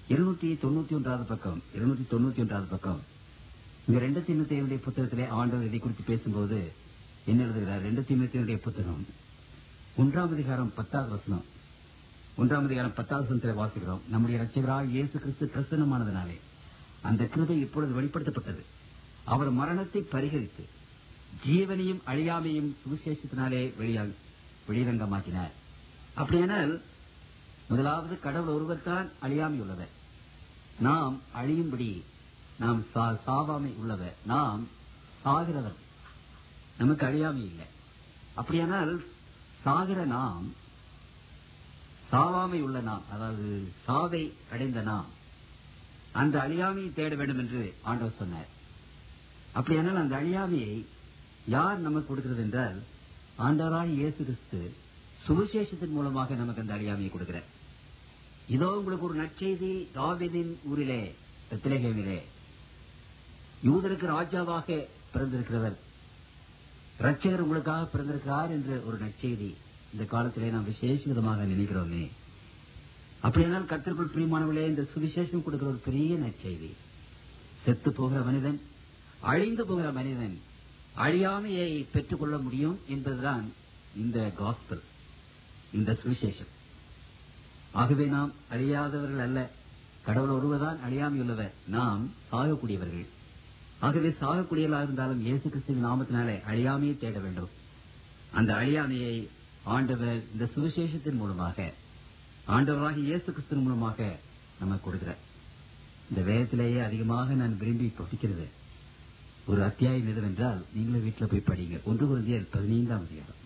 இருநூற்றி தொண்ணூத்தி ஒன்றாவது பக்கம் இருநூற்றி தொண்ணூத்தி ஒன்றாவது பக்கம் இங்க ரெண்டு தீமத்தையுடைய புத்தகத்திலே ஆண்டவர் இதை குறித்து பேசும்போது என்ன எழுதுகிறார் ரெண்டு தீமத்தையுடைய புத்தகம் ஒன்றாம் அதிகாரம் பத்தாவது வசனம் ஒன்றாம் அதிகாரம் பத்தாவது வசனத்தில் வாசிக்கிறோம் நம்முடைய ரட்சகராக இயேசு கிறிஸ்து பிரசன்னமானதினாலே அந்த கிருபை இப்பொழுது வெளிப்படுத்தப்பட்டது அவர் மரணத்தை பரிகரித்து ஜீவனையும் அழியாமையும் சுவிசேஷத்தினாலே வெளியாக வெளிரங்கமாக்கினார் அப்படியானால் முதலாவது கடவுள் ஒருவர் தான் அழியாமை உள்ளவர் நாம் அழியும்படி நாம் சா- சாவாமை உள்ளவர் நாம் சாகிறவர் நமக்கு அழியாமை இல்லை அப்படியானால் சாகிற நாம் சாவாமை உள்ள நாம் அதாவது சாவை அடைந்த நாம் அந்த அழியாமையை தேட வேண்டும் என்று ஆண்டவர் சொன்னார் அப்படியானால் அந்த அழியாமையை யார் நமக்கு கொடுக்கிறது என்றால் ஆண்டவராய் இயேசு கிறிஸ்து சுவிசேஷத்தின் மூலமாக நமக்கு அந்த அழியாமையை கொடுக்கிறார் இதோ உங்களுக்கு ஒரு நற்செய்தி தாவீதின் ஊரிலே பெத்லகேமிலே யூதருக்கு ராஜாவாக பிறந்திருக்கிறவர் ரட்சகர் உங்களுக்காக பிறந்திருக்கிறார் என்ற ஒரு நற்செய்தி இந்த காலத்திலே நாம் விசேஷ விதமாக நினைக்கிறோமே அப்படியானால் கத்திற்குள் பிரியமானவர்களே இந்த சுவிசேஷம் கொடுக்கிற ஒரு பெரிய நற்செய்தி செத்து போகிற மனிதன் அழிந்து போகிற மனிதன் அழியாமையை பெற்றுக்கொள்ள முடியும் என்பதுதான் இந்த காஸ்பல் இந்த சுவிசேஷம் ஆகவே நாம் அழியாதவர்கள் அல்ல கடவுள் ஒருவர்தான் அழியாமையுள்ளவர் நாம் சாகக்கூடியவர்கள் ஆகவே சாகக்கூடியவர்களாக இருந்தாலும் இயேசு கிறிஸ்துவின் நாமத்தினாலே அழியாமையை தேட வேண்டும் அந்த அழியாமையை ஆண்டவர் இந்த சுவிசேஷத்தின் மூலமாக ஆண்டவராக இயேசு கிறிஸ்துவின் மூலமாக நமக்கு கொடுக்கிறார் இந்த வேதத்திலேயே அதிகமாக நான் விரும்பி படிக்கிறது ஒரு அத்தியாயம் எதுவென்றால் நீங்களும் வீட்டில் போய் படிங்க ஒன்று குருந்தியர் பதினைந்தாம் அதிகாரம்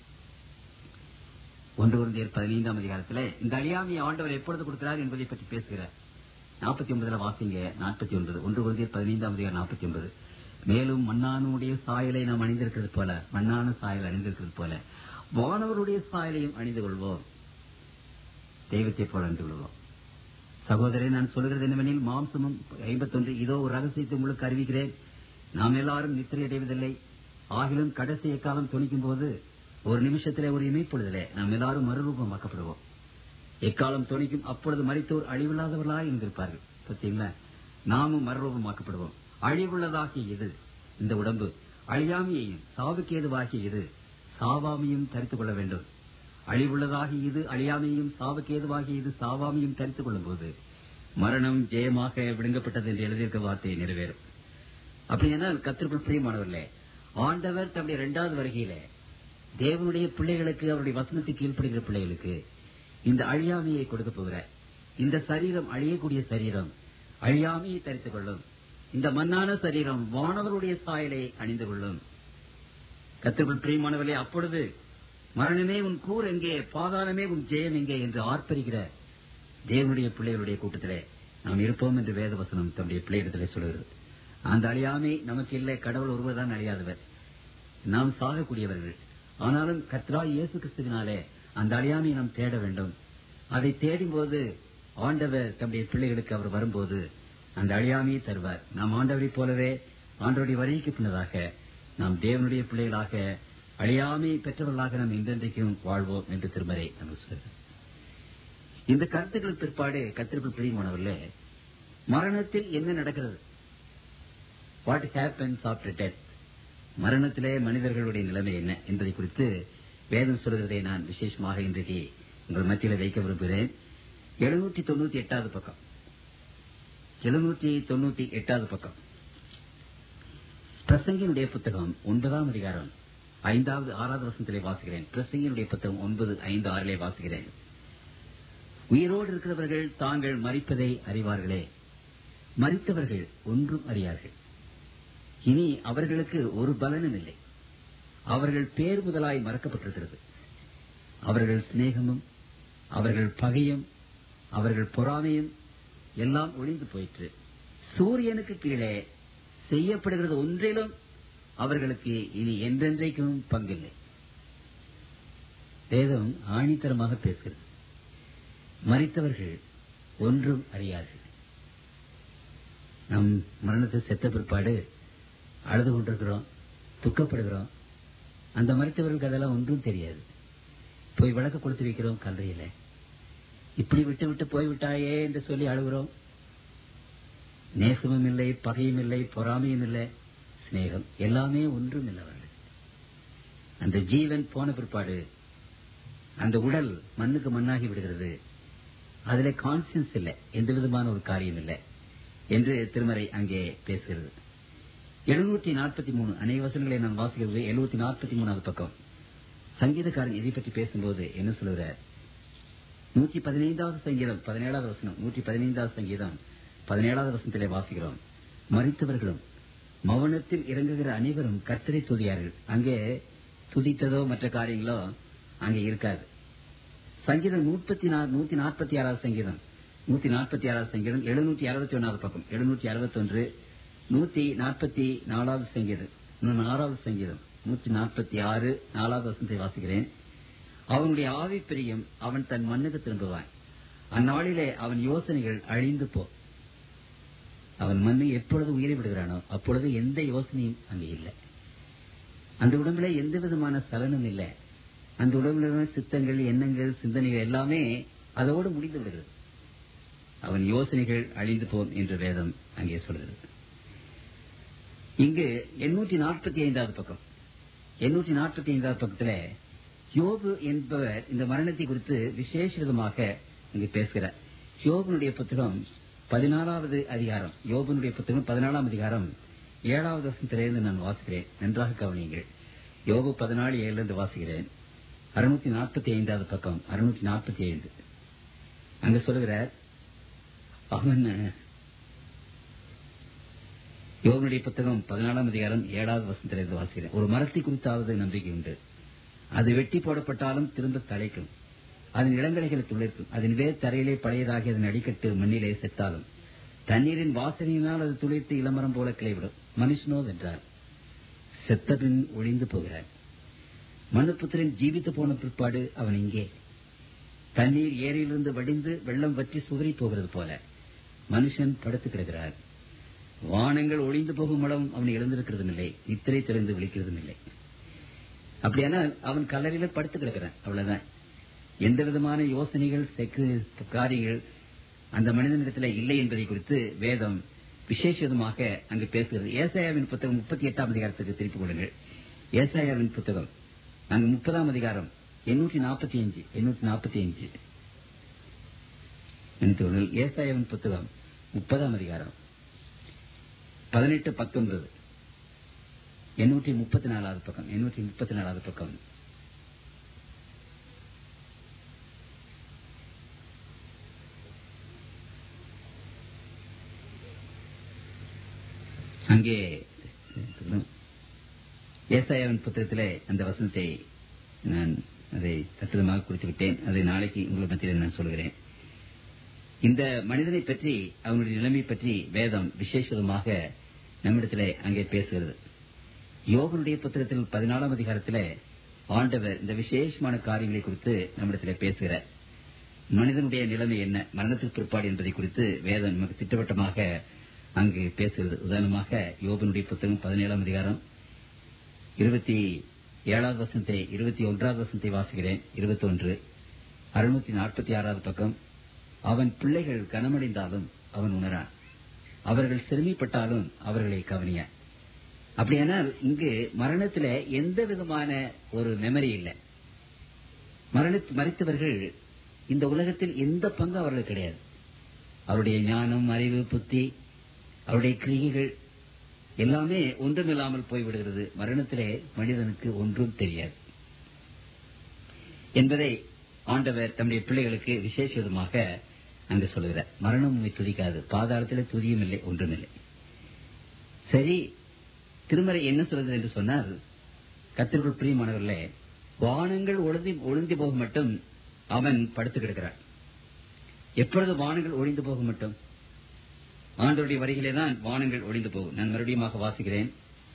ஒன்று குருந்தியர் பதினைந்தாம் அதிகாரத்தில் இந்த அழியாமையை ஆண்டவர் எப்பொழுது கொடுக்கிறார் என்பதை பற்றி பேசுகிறார் நாற்பத்தி ஒன்பதுல வாசிங்க நாற்பத்தி ஒன்பது ஒன்று குருந்தியர் பதினைந்தாம் அதிகாரம் நாற்பத்தி ஒன்பது மேலும் மண்ணானுடைய சாயலை நாம் அணிந்திருக்கிறது போல மண்ணான சாயல் அணிந்திருக்கிறது போல வானவருடைய சாயலையும் அணிந்து கொள்வோம் தெய்வத்தை போல அணிந்து கொள்வோம் சகோதரன் நான் சொல்கிறது என்னவெனில் மாம்சமும் ஐம்பத்தொன்று இதோ ஒரு ரகசியத்தை உங்களுக்கு அறிவிக்கிறேன் நாம் எல்லாரும் நித்திரை அடைவதில்லை ஆகிலும் கடைசி எக்காலம் துணிக்கும் போது ஒரு நிமிஷத்திலே ஒரு இமைப்பொழுதிலே நாம் எல்லாரும் மறுரூபமாக்கப்படுவோம் எக்காலம் துணிக்கும் அப்பொழுது மறித்தோர் அழிவில்லாதவர்களாக இருந்திருப்பார்கள் பார்த்தீங்களா நாமும் மறுரூபமாக்கப்படுவோம் அழிவுள்ளதாகிய இது இந்த உடம்பு அழியாமையையும் சாவுக்கு ஏதுவாகிய இது சாவாமையும் தரித்துக் கொள்ள வேண்டும் அழிவுள்ளதாகி இது அழியாமையும் சாவுக்கு ஏதுவாகிய இது சாவாமையும் தரித்துக் கொள்ளும் போது மரணம் ஜெயமாக விடுங்கப்பட்டது என்று எழுதியிருக்க வார்த்தை நிறைவேறும் அப்படியானால் கத்திற்குள் பிரியமானவர்களே ஆண்டவர் தம்முடைய இரண்டாவது வருகையிலே தேவனுடைய பிள்ளைகளுக்கு அவருடைய வசனத்துக்கு கீழ்ப்படுகிற பிள்ளைகளுக்கு இந்த அழியாமையை கொடுக்க போகிறார் இந்த சரீரம் அழியக்கூடிய சரீரம் அழியாமையை தரித்துக் கொள்ளும் இந்த மண்ணான சரீரம் வானவருடைய சாயலை அணிந்து கொள்ளும் கத்திற்குள் பிரியமானவர்களே அப்பொழுது மரணமே உன் கூர் எங்கே பாதாளமே உன் ஜெயம் எங்கே என்று ஆர்ப்பரிக்கிற தேவனுடைய பிள்ளைகளுடைய கூட்டத்திலே நாம் இருப்போம் என்று வேதவசனம் தம்முடைய பிள்ளையிடத்திலே சொல்கிறது அந்த அழியாமை நமக்கு இல்லை கடவுள் ஒருவர் தான் அழியாதவர் நாம் சாகக்கூடியவர்கள் ஆனாலும் கத்ரா இயேசு கிறிஸ்துவினாலே அந்த அழியாமையை நாம் தேட வேண்டும் அதை தேடும் போது ஆண்டவர் தம்முடைய பிள்ளைகளுக்கு அவர் வரும்போது அந்த அழியாமையை தருவார் நாம் ஆண்டவரைப் போலவே ஆண்டவருடைய வரிக்கு பின்னதாக நாம் தேவனுடைய பிள்ளைகளாக அழியாமை பெற்றவர்களாக நாம் இன்றென்றைக்கும் வாழ்வோம் என்று திருமறை நமக்கு சொல்கிறது இந்த கருத்துக்கள் பிற்பாடு கத்திற்குள் பிரியமானவர்களே மரணத்தில் என்ன நடக்கிறது வாட் ஹேப்பன்ஸ் ஆஃப்டர் டெத் மரணத்திலே மனிதர்களுடைய நிலைமை என்ன என்பதை குறித்து வேதம் சொல்கிறதை நான் விசேஷமாக இன்றைக்கு உங்கள் மத்தியில் வைக்க விரும்புகிறேன் எழுநூற்றி தொண்ணூத்தி எட்டாவது பக்கம் எழுநூற்றி தொண்ணூத்தி எட்டாவது பக்கம் பிரசங்கினுடைய புத்தகம் ஒன்பதாம் அதிகாரம் ஐந்தாவது ஆறாவது வசனத்திலே வாசிக்கிறேன் பிரசங்கினுடைய புத்தகம் ஒன்பது ஐந்து ஆறிலே வாசிக்கிறேன் உயிரோடு இருக்கிறவர்கள் தாங்கள் மறிப்பதை அறிவார்களே மறித்தவர்கள் ஒன்றும் அறியார்கள் இனி அவர்களுக்கு ஒரு பலனும் இல்லை அவர்கள் பேர் முதலாய் மறக்கப்பட்டிருக்கிறது அவர்கள் சிநேகமும் அவர்கள் பகையும் அவர்கள் பொறாமையும் எல்லாம் ஒழிந்து போயிற்று சூரியனுக்கு கீழே செய்யப்படுகிறது ஒன்றிலும் அவர்களுக்கு இனி என்றென்றைக்கும் பங்கில்லை வேதம் ஆணித்தரமாக பேசுகிறது மறித்தவர்கள் ஒன்றும் அறியார்கள் நம் மரணத்தை செத்த பிற்பாடு அழுது கொண்டிருக்கிறோம் துக்கப்படுகிறோம் அந்த மருத்துவர்களுக்கு அதெல்லாம் ஒன்றும் தெரியாது போய் விளக்கு கொடுத்து வைக்கிறோம் கல்லறையில இப்படி விட்டு விட்டு போய்விட்டாயே என்று சொல்லி அழுகிறோம் நேசமும் இல்லை பகையும் இல்லை பொறாமையும் இல்லை சிநேகம் எல்லாமே ஒன்றும் இல்லை அவர்கள் அந்த ஜீவன் போன பிற்பாடு அந்த உடல் மண்ணுக்கு மண்ணாகி விடுகிறது அதுல கான்சியன்ஸ் இல்லை எந்த விதமான ஒரு காரியம் இல்லை என்று திருமறை அங்கே பேசுகிறது எழுநூற்றி நாற்பத்தி மூணு அநேக வசனங்களை நான் வாசிக்கிறது எழுநூத்தி நாற்பத்தி மூணாவது பக்கம் சங்கீதக்காரன் இதை பற்றி பேசும்போது என்ன சொல்லுகிறார் நூற்றி பதினைந்தாவது சங்கீதம் பதினேழாவது வசனம் நூற்றி பதினைந்தாவது சங்கீதம் பதினேழாவது வசனத்திலே வாசிக்கிறோம் மறித்தவர்களும் மௌனத்தில் இறங்குகிற அனைவரும் கர்த்தரை துதியார்கள் அங்கே துதித்ததோ மற்ற காரியங்களோ அங்கே இருக்காது சங்கீதம் நூற்றி நூத்தி நாற்பத்தி ஆறாவது சங்கீதம் நூத்தி நாற்பத்தி ஆறாவது சங்கீதம் எழுநூற்றி அறுபத்தி ஒன்னாவது பக்கம் எழுநூற்றி அறுபத்தி ஒன்று நூத்தி நாற்பத்தி நாலாவது சங்கீதம் இன்னொன்று ஆறாவது சங்கீதம் நூற்றி நாற்பத்தி ஆறு நாலாவது வசனத்தை வாசிக்கிறேன் அவனுடைய ஆவி பிரியம் அவன் தன் மண்ணுக்கு திரும்புவான் அந்நாளிலே அவன் யோசனைகள் அழிந்து போ அவன் மண்ணு எப்பொழுது உயிரை விடுகிறானோ அப்பொழுது எந்த யோசனையும் அங்கே இல்லை அந்த உடம்புல எந்த விதமான சலனம் இல்லை அந்த உடம்புல சித்தங்கள் எண்ணங்கள் சிந்தனைகள் எல்லாமே அதோடு முடிந்து விடுகிறது அவன் யோசனைகள் அழிந்து போம் என்று வேதம் அங்கே சொல்கிறது இங்கு எண்ணூற்றி நாற்பத்தி ஐந்தாவது பக்கம் எண்ணூற்றி நாற்பத்தி ஐந்தாவது பக்கத்துல யோபு என்பவர் இந்த மரணத்தை குறித்து விசேஷ விதமாக இங்கு பேசுகிறார் யோபனுடைய புத்தகம் பதினாலாவது அதிகாரம் யோபனுடைய புத்தகம் பதினாலாம் அதிகாரம் ஏழாவது வருஷத்திலிருந்து நான் வாசிக்கிறேன் நன்றாக கவனியுங்கள் யோபு பதினாலு ஏழுலேருந்து வாசிக்கிறேன் அறுநூத்தி நாற்பத்தி ஐந்தாவது பக்கம் அறுநூத்தி நாற்பத்தி ஐந்து அங்க சொல்லுகிறார் அவன் யோகனுடைய புத்தகம் பதினாலாம் அதிகாரம் ஏழாவது வசனத்திலிருந்து வாசிக்கிறேன் ஒரு மரத்தை குறித்தாவது நம்பிக்கை உண்டு அது வெட்டி போடப்பட்டாலும் திரும்ப தலைக்கும் அதன் இளங்கலைகளை துளிர்க்கும் அதன் வேர் தரையிலே பழையதாகி அதன் அடிக்கட்டு மண்ணிலே செத்தாலும் தண்ணீரின் வாசனையினால் அது துளிர்த்து இளமரம் போல கிளைவிடும் மனுஷனோ வென்றார் செத்தபின் ஒளிந்து போகிறார் மனுப்புத்திரன் ஜீவித்து போன பிற்பாடு அவன் இங்கே தண்ணீர் ஏரியிலிருந்து வடிந்து வெள்ளம் வற்றி சுவரி போகிறது போல மனுஷன் படுத்து கிடக்கிறார் வானங்கள் ஒளிந்து போகும் அளவும் அவன் எழுந்திருக்கிறதும் இல்லை நித்திரை திறந்து விழிக்கிறதும் இல்லை அப்படியானா அவன் கல்லறையில படுத்து கிடக்கிறான் அவ்வளவுதான் எந்த விதமான யோசனைகள் காரியங்கள் அந்த மனிதனிடத்தில் இல்லை என்பதை குறித்து வேதம் விசேஷமாக அங்கு பேசுகிறது ஏசாயாவின் புத்தகம் முப்பத்தி எட்டாம் அதிகாரத்துக்கு திருப்பிக் கொள்ளுங்கள் ஏசாயாவின் புத்தகம் அங்கு முப்பதாம் அதிகாரம் எண்ணூற்றி நாற்பத்தி அஞ்சு எண்ணூற்றி நாற்பத்தி அஞ்சு ஏசாயாவின் புத்தகம் முப்பதாம் அதிகாரம் பதினெட்டு பத்தொன்பது எண்ணூற்றி முப்பத்தி நாலாவது பக்கம் எண்ணூற்றி முப்பத்தி நாலாவது பக்கம் அங்கே ஏசாயாவின் புத்தகத்திலே அந்த வசனத்தை நான் அதை தத்துவமாக குறித்து விட்டேன் அதை நாளைக்கு உங்கள் மத்தியில் நான் சொல்கிறேன் இந்த மனிதனை பற்றி அவனுடைய நிலைமை பற்றி வேதம் விசேஷமாக நம்மிடத்திலே அங்கே பேசுகிறது யோகனுடைய புத்தகத்தில் பதினாலாம் அதிகாரத்தில் ஆண்டவர் இந்த விசேஷமான காரியங்களை குறித்து நம்மிடத்திலே பேசுகிறார் மனிதனுடைய நிலைமை என்ன மரணத்திற்கு பிற்பாடு என்பதை குறித்து வேதம் நமக்கு திட்டவட்டமாக அங்கு பேசுகிறது உதாரணமாக யோகனுடைய புத்தகம் பதினேழாம் அதிகாரம் இருபத்தி ஏழாவது வசனத்தை இருபத்தி ஒன்றாவது வசனத்தை வாசிக்கிறேன் இருபத்தி ஒன்று அறுநூத்தி நாற்பத்தி ஆறாவது பக்கம் அவன் பிள்ளைகள் கனமடைந்தாலும் அவன் உணரான் அவர்கள் சிறுமிப்பட்டாலும் அவர்களை கவனிய அப்படியானால் இங்கு மரணத்துல எந்த விதமான ஒரு மெமரி இல்லை மரண மறித்தவர்கள் இந்த உலகத்தில் எந்த பங்கு அவர்களுக்கு கிடையாது அவருடைய ஞானம் அறிவு புத்தி அவருடைய கிரிகைகள் எல்லாமே ஒன்றுமில்லாமல் போய்விடுகிறது மரணத்திலே மனிதனுக்கு ஒன்றும் தெரியாது என்பதை ஆண்டவர் தம்முடைய பிள்ளைகளுக்கு விசேஷ விதமாக அங்கு சொல்லுகிறார் மரணம் உண்மை துதிக்காது பாதாளத்தில் துதியும் இல்லை ஒன்றும் இல்லை சரி திருமறை என்ன சொல்றது என்று சொன்னால் கத்திற்குள் பிரியமானவர்களே வானங்கள் ஒழுந்தி ஒழுந்தி போக மட்டும் அவன் படுத்து கிடக்கிறான் எப்பொழுது வானங்கள் ஒழிந்து போக மட்டும் ஆண்டோருடைய வரிகளே தான் வானங்கள் ஒழிந்து போகும் நான் மறுபடியும் வாசிக்கிறேன்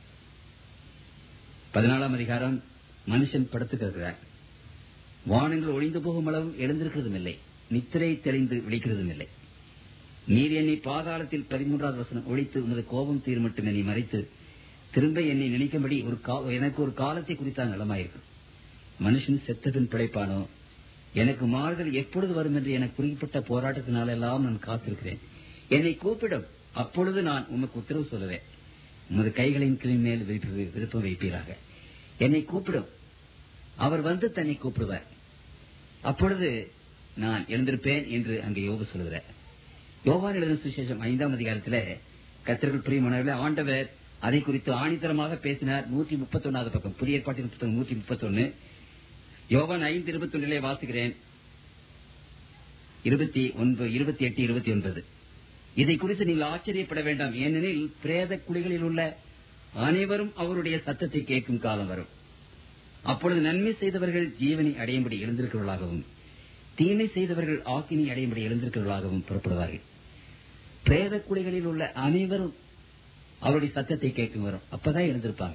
பதினாலாம் அதிகாரம் மனுஷன் படுத்து கிடக்கிறார் வானங்கள் ஒழிந்து போகும் அளவும் எழுந்திருக்கிறதும் இல்லை நித்திரை தெளிந்து விழிக்கிறதும் இல்லை நீர் என்னை பாதாளத்தில் பதிமூன்றாவது வசனம் ஒழித்து உமது கோபம் தீர் மட்டும் என்னை மறைத்து திரும்ப என்னை நினைக்கும்படி ஒரு எனக்கு ஒரு காலத்தை குறித்தான் நலமாயிருக்கும் மனுஷன் செத்தபின் பிழைப்பானோ எனக்கு மாறுதல் எப்பொழுது வரும் என்று எனக்கு குறிப்பிட்ட போராட்டத்தினாலெல்லாம் நான் காத்திருக்கிறேன் என்னை கூப்பிடும் அப்பொழுது நான் உமக்கு உத்தரவு சொல்லுவேன் உமது கைகளின் கீழ் மேல் விருப்ப- விருப்பம் வைப்பீராக என்னை கூப்பிடும் அவர் வந்து தன்னை கூப்பிடுவார் அப்பொழுது நான் எழுந்திருப்பேன் என்று அங்கே யோபு சொல்லுகிறார் யோவான் எழுதும் சுவிசேஷம் ஐந்தாம் அதிகாரத்தில் கத்திரர்கள் பிரியமானவர்களே ஆண்டவர் அதை குறித்து ஆணித்தரமாக பேசினார் நூற்றி முப்பத்தொன்னாவது பக்கம் புதிய ஏற்பாட்டின் புத்தகம் நூற்றி முப்பத்தொன்னு யோவான் ஐந்து இருபத்தி ஒன்றிலே வாசிக்கிறேன் இருபத்தி ஒன்பது இருபத்தி எட்டு இருபத்தி ஒன்பது இதை குறித்து நீங்கள் ஆச்சரியப்பட வேண்டாம் ஏனெனில் பிரேத குழிகளில் உள்ள அனைவரும் அவருடைய சத்தத்தை கேட்கும் காலம் வரும் அப்பொழுது நன்மை செய்தவர்கள் ஜீவனை அடையும்படி எழுந்திருக்கிறவர்களாகவும் தீமை செய்தவர்கள் ஆக்கினை அடையும்படி எழுந்திருக்கிறவர்களாகவும் புறப்படுவார்கள் பிரேத குழிகளில் உள்ள அனைவரும் அவருடைய சத்தத்தை கேட்கும் வரும் அப்பதான் எழுந்திருப்பாங்க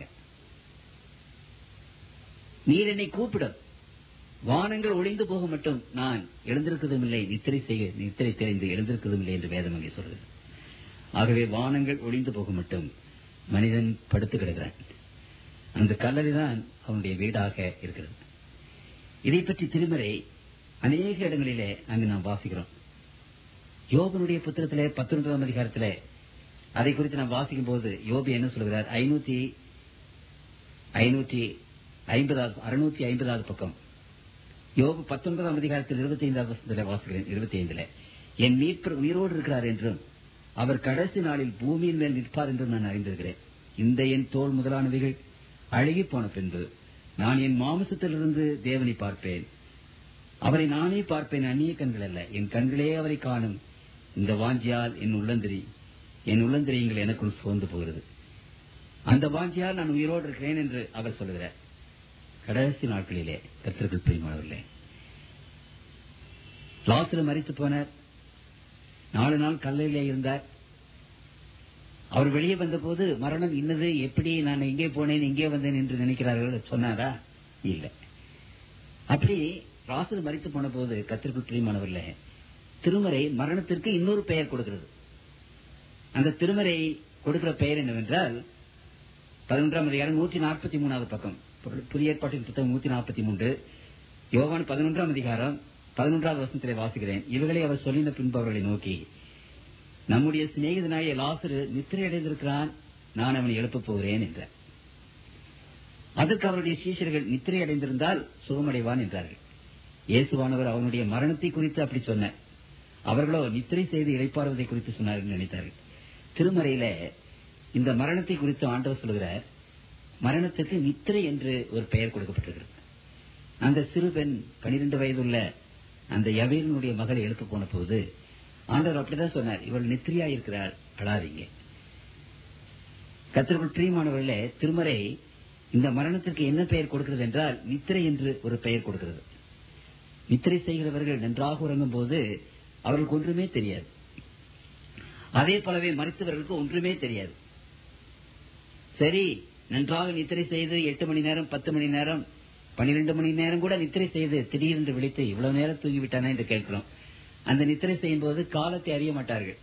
நீர் என்னை கூப்பிடும் வானங்கள் ஒளிந்து போக மட்டும் நான் எழுந்திருக்கிறதும் இல்லை நித்திரை செய்ய நித்திரை தெரிந்து எழுந்திருக்கிறதும் இல்லை என்று வேதம் அங்கே சொல்கிறது ஆகவே வானங்கள் ஒளிந்து போக மட்டும் மனிதன் படுத்து கிடக்கிறான் அந்த கல்லறை தான் அவனுடைய வீடாக இருக்கிறது இதை பற்றி திருமறை அநேக இடங்களிலே அங்கு நாம் வாசிக்கிறோம் யோபனுடைய புத்தகத்திலே பத்தொன்பதாம் அதிகாரத்திலே அதை குறித்து நாம் வாசிக்கும் போது யோபு என்ன சொல்கிறார் ஐநூத்தி ஐநூற்றி ஐம்பதாவது அறுநூற்றி ஐம்பதாவது பக்கம் யோபு பத்தொன்பதாம் அதிகாரத்தில் இருபத்தி ஐந்தாவது வசனத்தில் வாசிக்கிறேன் இருபத்தி ஐந்துல என் மீட்பர் உயிரோடு இருக்கிறார் என்றும் அவர் கடைசி நாளில் பூமியின் மேல் நிற்பார் என்றும் நான் அறிந்திருக்கிறேன் இந்த என் தோல் முதலானவைகள் அழுகி போன பின்பு நான் என் மாமிசத்திலிருந்து தேவனை பார்ப்பேன் அவரை நானே பார்ப்பேன் அந்நிய கண்கள் அல்ல என் கண்களே அவரை காணும் இந்த வாஞ்சியால் என் உள்ளந்திரி என் உள்ளந்திரியங்கள் எனக்குள் சோர்ந்து போகிறது அந்த வாஞ்சியால் நான் உயிரோடு இருக்கிறேன் என்று அவர் சொல்லுகிறார் கடைசி நாட்களிலே கத்திற்குள் பிரியமானவர்களே லாசரு மறித்து போனார் நாலு நாள் கல்லையிலே இருந்தார் அவர் வெளியே வந்தபோது மரணம் இன்னது எப்படி நான் எங்கே போனேன் எங்கே வந்தேன் என்று நினைக்கிறார்கள் சொன்னாரா இல்ல அப்படி ராசர் மறித்து போன போது கத்திற்குள் பிரியமானவர்களே திருமறை மரணத்திற்கு இன்னொரு பெயர் கொடுக்கிறது அந்த திருமறை கொடுக்கிற பெயர் என்னவென்றால் பதினொன்றாம் அதிகாரம் நூற்றி நாற்பத்தி மூணாவது பக்கம் புதிய ஏற்பாட்டின் புத்தகம் நூத்தி நாற்பத்தி மூன்று யோவான் பதினொன்றாம் அதிகாரம் பதினொன்றாவது வருஷத்திலே வாசிக்கிறேன் இவர்களை அவர் சொல்லின பின்பு அவர்களை நோக்கி நம்முடைய சிநேகிதனாய லாசரு நித்திரை அடைந்திருக்கிறான் நான் அவனை எழுப்பப் போகிறேன் என்றார் அதற்கு அவருடைய சீஷர்கள் நித்திரை அடைந்திருந்தால் சுகமடைவான் என்றார்கள் இயேசுவானவர் அவனுடைய மரணத்தை குறித்து அப்படி சொன்னார் அவர்களோ நித்திரை செய்து இழைப்பாறுவதை குறித்து சொன்னார்கள் நினைத்தார்கள் திருமறையில இந்த மரணத்தை குறித்து ஆண்டவர் சொல்கிறார் மரணத்துக்கு நித்திரை என்று ஒரு பெயர் கொடுக்கப்பட்டிருக்கிறது அந்த சிறு பெண் பனிரெண்டு வயதுள்ள அந்த யவீரனுடைய மகள் எழுப்பு போன போது ஆண்டவர் அப்படிதான் சொன்னார் இவள் நித்திரியா இருக்கிறாள் அழாதீங்க கத்திற்குள் பிரியமானவர்களே திருமறை இந்த மரணத்திற்கு என்ன பெயர் கொடுக்கிறது என்றால் நித்திரை என்று ஒரு பெயர் கொடுக்கிறது நித்திரை செய்கிறவர்கள் நன்றாக உறங்கும் போது அவர்களுக்கு ஒன்றுமே தெரியாது அதே போலவே மறித்தவர்களுக்கு ஒன்றுமே தெரியாது சரி நன்றாக நித்திரை செய்து எட்டு மணி நேரம் பத்து மணி நேரம் பன்னிரண்டு மணி நேரம் கூட நித்திரை செய்து திடீரென்று விழித்து இவ்வளவு நேரம் தூங்கிவிட்டானே என்று கேட்கிறோம் அந்த நித்திரை செய்யும் போது காலத்தை அறிய மாட்டார்கள்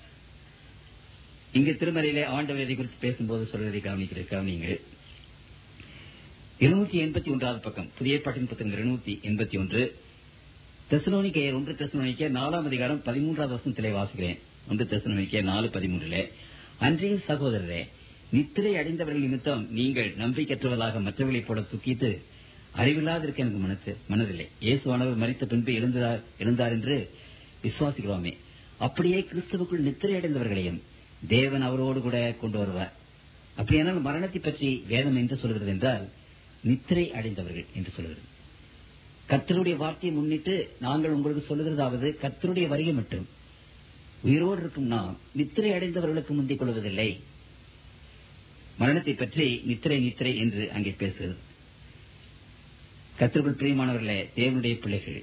இங்கு திருமறையிலே ஆண்டவர் இதை குறித்து பேசும்போது சொல்வதை கவனிக்கிற கவனிங்கள் இருநூத்தி எண்பத்தி ஒன்றாவது பக்கம் புதிய பாட்டின் புத்தகம் இருநூத்தி எண்பத்தி ஒன்று தெசலோனிக்கையர் ஒன்று தெசலோனிக்க நாலாம் அதிகாரம் பதிமூன்றாவது வருஷத்திலே வாசிக்கிறேன் ஒன்று தெசலோனிக்க நாலு பதிமூன்றிலே அன்றையும் சகோதரரே நித்திரை அடைந்தவர்கள் நிமித்தம் நீங்கள் நம்பிக்கையற்றவர்களாக மற்றவர்களைப் போல துக்கித்து அறிவில்லாதிருக்க எனக்கு மனசு மனதில்லை இயேசுவானவர் மறித்த பின்பு எழுந்தார் எழுந்தார் என்று விசுவாசிக்கிறோமே அப்படியே கிறிஸ்துவுக்குள் நித்திரை அடைந்தவர்களையும் தேவன் அவரோடு கூட கொண்டு வருவார் அப்படியானால் மரணத்தை பற்றி வேதம் என்று சொல்கிறது என்றால் நித்திரை அடைந்தவர்கள் என்று சொல்கிறது கர்த்தருடைய வார்த்தையை முன்னிட்டு நாங்கள் உங்களுக்கு சொல்லுகிறதாவது கர்த்தருடைய வருகை மட்டும் உயிரோடு இருக்கும் நாம் நித்திரை அடைந்தவர்களுக்கு முந்திக் கொள்வதில்லை மரணத்தை பற்றி நித்திரை நித்திரை என்று அங்கே பேசுகிறது கத்திற்குள் பிரியமானவர்களே தேவனுடைய பிள்ளைகள்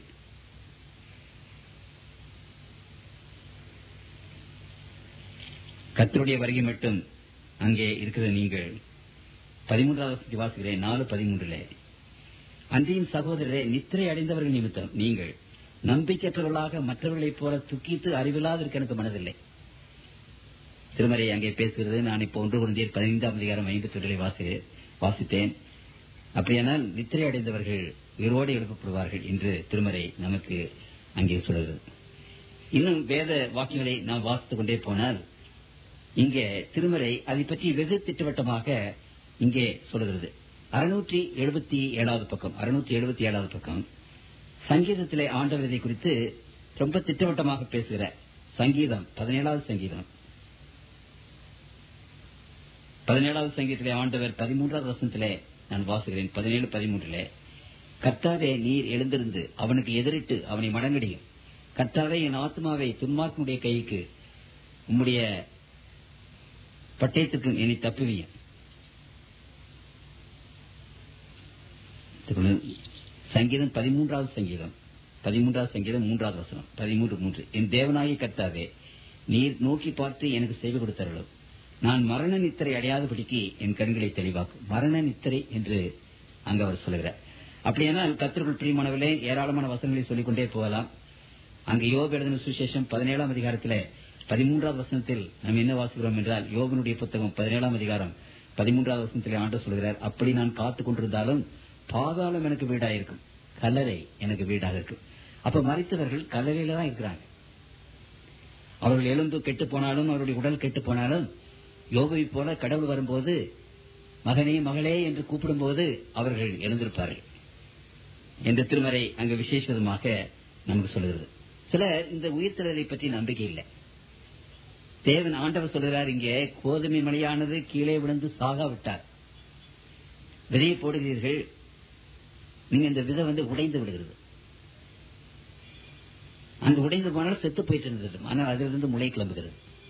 கத்தருடைய வருகை மட்டும் அங்கே இருக்கிற நீங்கள் பதிமூன்றாவது வாசிக்கிறேன் நாலு பதிமூன்றுல அன்றையும் சகோதரரே நித்திரை அடைந்தவர்கள் நிமித்தம் நீங்கள் நம்பிக்கையற்றவர்களாக மற்றவர்களைப் போல துக்கித்து அறிவில்லாதிருக்க எனக்கு மனதில்லை திருமறை அங்கே பேசுகிறது நான் இப்போ ஒன்று குழந்தையர் பதினைந்தாம் அதிகாரம் ஐம்பத்தி ஒன்றிலே வாசி வாசித்தேன் அப்படியானால் நித்திரை அடைந்தவர்கள் உயிரோடு எழுப்பப்படுவார்கள் என்று திருமறை நமக்கு அங்கே சொல்கிறது இன்னும் வேத வாக்கியங்களை நாம் வாசித்துக் கொண்டே போனால் இங்கே திருமறை அதை பற்றி வெகு திட்டவட்டமாக இங்கே சொல்கிறது அறுநூற்றி எழுபத்தி ஏழாவது பக்கம் அறுநூற்றி எழுபத்தி ஏழாவது பக்கம் சங்கீதத்திலே ஆண்டவர் இதை குறித்து ரொம்ப திட்டவட்டமாக பேசுகிற சங்கீதம் பதினேழாவது சங்கீதம் பதினேழாவது சங்கீதத்திலே ஆண்டவர் பதிமூன்றாவது வசனத்திலே நான் வாசுகிறேன் பதினேழு பதிமூன்றிலே கர்த்தாவே நீர் எழுந்திருந்து அவனுக்கு எதிரிட்டு அவனை மடங்கடியும் கர்த்தாவே என் ஆத்மாவை துன்மார்க்கனுடைய கைக்கு உம்முடைய பட்டயத்திற்கு என்னை தப்புவியும் சங்கீதம் பதிமூன்றாவது சங்கீதம் பதிமூன்றாவது சங்கீதம் மூன்றாவது வசனம் பதிமூன்று மூன்று என் தேவனாகிய கர்த்தாவே நீர் நோக்கி பார்த்து எனக்கு செய்து கொடுத்தருளும் நான் மரண நித்திரை அடையாதபடிக்கு என் கண்களை தெளிவாக்கும் மரண நித்திரை என்று அங்க அவர் சொல்லுகிறார் அப்படியானால் கத்திற்குள் பிரியமானவர்களே ஏராளமான வசனங்களை சொல்லிக்கொண்டே போகலாம் அங்கு யோபு எழுதின சுசேஷம் பதினேழாம் அதிகாரத்திலே பதிமூன்றாவது வசனத்தில் நாம் என்ன வாசிக்கிறோம் என்றால் யோகனுடைய புத்தகம் பதினேழாம் அதிகாரம் பதிமூன்றாவது வசனத்திலே ஆண்டு சொல்கிறார் அப்படி நான் காத்துக் கொண்டிருந்தாலும் பாதாளம் எனக்கு வீடாயிருக்கும் கல்லறை எனக்கு வீடாக இருக்கும் அப்ப மறைத்தவர்கள் கல்லறையில தான் இருக்கிறாங்க அவர்கள் எலும்பு கெட்டு போனாலும் அவருடைய உடல் கெட்டு போனாலும் யோபை போல கடவுள் வரும்போது மகனே மகளே என்று கூப்பிடும்போது அவர்கள் எழுந்திருப்பார்கள் என்ற திருமறை அங்கு விசேஷமாக நமக்கு சொல்லுகிறது சிலர் இந்த உயிர்த்தலை பற்றி நம்பிக்கை இல்லை தேவன் ஆண்டவர் சொல்கிறார் இங்கே கோதுமை மலையானது கீழே விழுந்து சாகா விட்டார் விதையை போடுகிறீர்கள் நீங்க இந்த விதை வந்து உடைந்து விடுகிறது அங்கு உடைந்து போனாலும் செத்து போயிட்டு இருந்தது ஆனால் அதிலிருந்து முளை கிளம்புகிறது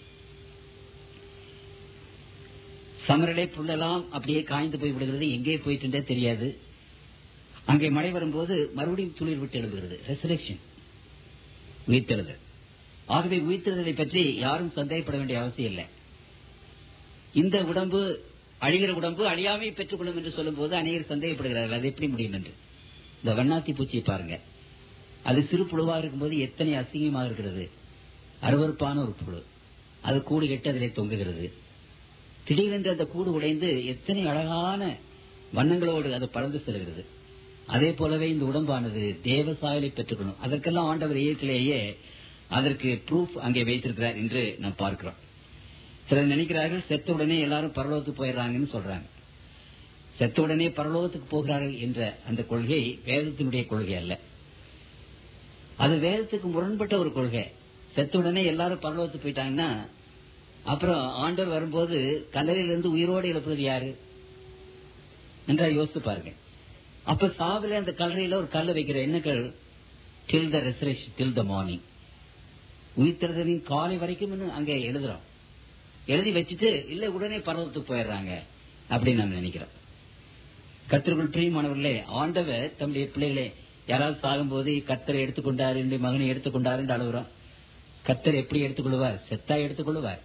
சமரலே புல்லெல்லாம் அப்படியே காய்ந்து போய் விடுகிறது எங்கே போயிட்டு தெரியாது அங்கே மழை வரும்போது மறுபடியும் துளிர் விட்டு எழுதுகிறது ரெசரக்ஷன் உயிர்த்தெழுதல் ஆகவே உயிர்த்தெழுதலை பற்றி யாரும் சந்தேகப்பட வேண்டிய அவசியம் இல்லை இந்த உடம்பு அழிகிற உடம்பு அழியாமை பெற்றுக் கொள்ளும் என்று சொல்லும் போது அநேகர் சந்தேகப்படுகிறார்கள் அது எப்படி முடியும் என்று இந்த வண்ணாத்தி பூச்சியை பாருங்க அது சிறு புழுவாக இருக்கும்போது எத்தனை அசிங்கமாக இருக்கிறது அருவறுப்பான ஒரு புழு அது கூடு கெட்டு அதிலே தொங்குகிறது திடீரென்று அந்த கூடு உடைந்து எத்தனை அழகான வண்ணங்களோடு அது பறந்து செல்கிறது அதே போலவே இந்த உடம்பானது தேவ சாயலை பெற்றுக்கணும் அதற்கெல்லாம் ஆண்டவர் இயற்கையிலேயே அதற்கு ப்ரூஃப் அங்கே வைத்திருக்கிறார் என்று நாம் பார்க்கிறோம் சிலர் நினைக்கிறார்கள் செத்த உடனே எல்லாரும் பரலோகத்துக்கு போயிடுறாங்கன்னு சொல்றாங்க செத்த உடனே பரலோகத்துக்கு போகிறார்கள் என்ற அந்த கொள்கை வேதத்தினுடைய கொள்கை அல்ல அது வேதத்துக்கு முரண்பட்ட ஒரு கொள்கை செத்த உடனே எல்லாரும் பரலோகத்துக்கு போயிட்டாங்கன்னா அப்புறம் ஆண்டவர் வரும்போது கல்லறையிலிருந்து உயிரோடு எழுப்புறது யாரு என்றா யோசித்து பாருங்க அப்ப சாவில அந்த கல்லறையில ஒரு கல்லை வைக்கிற என்ன கல் டில் த ரெசரேஷன் டில் த மார்னிங் உயிர்த்தெழுதலின் காலை வரைக்கும் அங்கே எழுதுறோம் எழுதி வச்சுட்டு இல்ல உடனே பர்வத்துக்கு போயிடுறாங்க அப்படின்னு நம்ம நினைக்கிறோம் கத்திற்குள் பிரியமானவர்களே ஆண்டவர் தம்முடைய பிள்ளைகளே யாராவது சாகும்போது கத்தரை எடுத்துக்கொண்டார் என்று மகனை எடுத்துக்கொண்டார் என்று அழுகுறோம் கத்தர் எப்படி எடுத்துக்கொள்வார் செத்தா எடுத்துக்கொள்வார்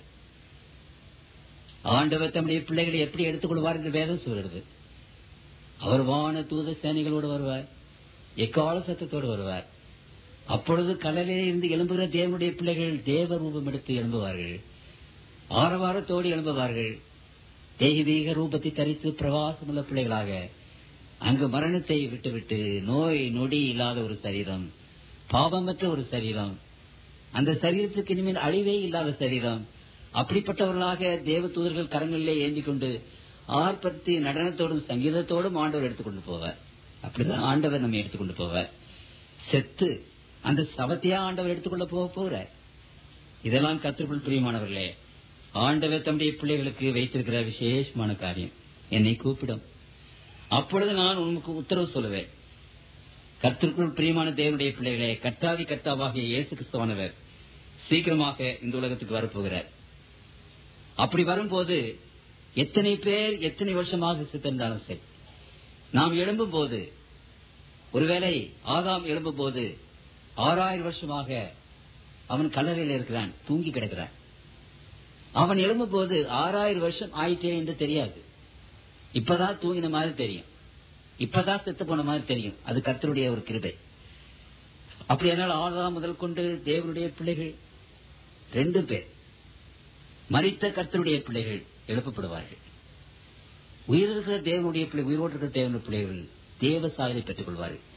ஆண்டவர் தம்முடைய பிள்ளைகளை எப்படி எடுத்துக்கொள்வார் என்று வேதம் சொல்கிறது அவர் வான தூத சேனைகளோடு வருவார் எக்கால சத்தத்தோடு வருவார் அப்பொழுது கடலிலே இருந்து எழும்புகிற தேவனுடைய பிள்ளைகள் தேவ ரூபம் எடுத்து எழும்புவார்கள் ஆரவாரத்தோடு எழும்புவார்கள் தெய்வீக ரூபத்தை தரித்து பிரவாசமுள்ள பிள்ளைகளாக அங்கு மரணத்தை விட்டுவிட்டு நோய் நொடி இல்லாத ஒரு சரீரம் பாவமற்ற ஒரு சரீரம் அந்த சரீரத்துக்கு இனிமேல் அழிவே இல்லாத சரீரம் அப்படிப்பட்டவர்களாக தேவ தூதர்கள் கரங்களிலே ஏந்தி கொண்டு ஆர்ப்பத்தி நடனத்தோடும் சங்கீதத்தோடும் ஆண்டவர் எடுத்துக்கொண்டு போவார் அப்படிதான் ஆண்டவர் நம்ம எடுத்துக்கொண்டு போவார் செத்து அந்த சவத்தையா ஆண்டவர் எடுத்துக்கொள்ள போக போகிறார் இதெல்லாம் கத்திற்குள் பிரியமானவர்களே ஆண்டவர் தம்முடைய பிள்ளைகளுக்கு வைத்திருக்கிற விசேஷமான காரியம் என்னை கூப்பிடும் அப்பொழுது நான் உனக்கு உத்தரவு சொல்லுவேன் கத்திற்குள் பிரியமான தேவனுடைய பிள்ளைகளே கர்த்தாதி கர்த்தாவாகிய இயேசு கிறிஸ்துவானவர் சீக்கிரமாக இந்த உலகத்துக்கு வரப்போகிறார் அப்படி வரும்போது எத்தனை பேர் எத்தனை வருஷமாக சித்திருந்தாலும் சரி நாம் எழும்பும் போது ஒருவேளை ஆதாம் எழும்பும் போது ஆறாயிரம் வருஷமாக அவன் கல்லறையில் இருக்கிறான் தூங்கி கிடக்கிறான் அவன் எழும்பும் போது ஆறாயிரம் வருஷம் ஆயிட்டே என்று தெரியாது இப்பதான் தூங்கின மாதிரி தெரியும் இப்பதான் செத்து போன மாதிரி தெரியும் அது கர்த்தருடைய ஒரு கிருபை அப்படியானால் ஆதாம் முதல் கொண்டு தேவனுடைய பிள்ளைகள் ரெண்டு பேர் மறித்த கர்த்தருடைய பிள்ளைகள் எழுப்பப்படுவார்கள் உயிரிழக்கிற தேவனுடைய பிள்ளை உயிரோடு இருக்கிற தேவனுடைய பிள்ளைகள் தேவ சாயலை பெற்றுக் கொள்வார்கள்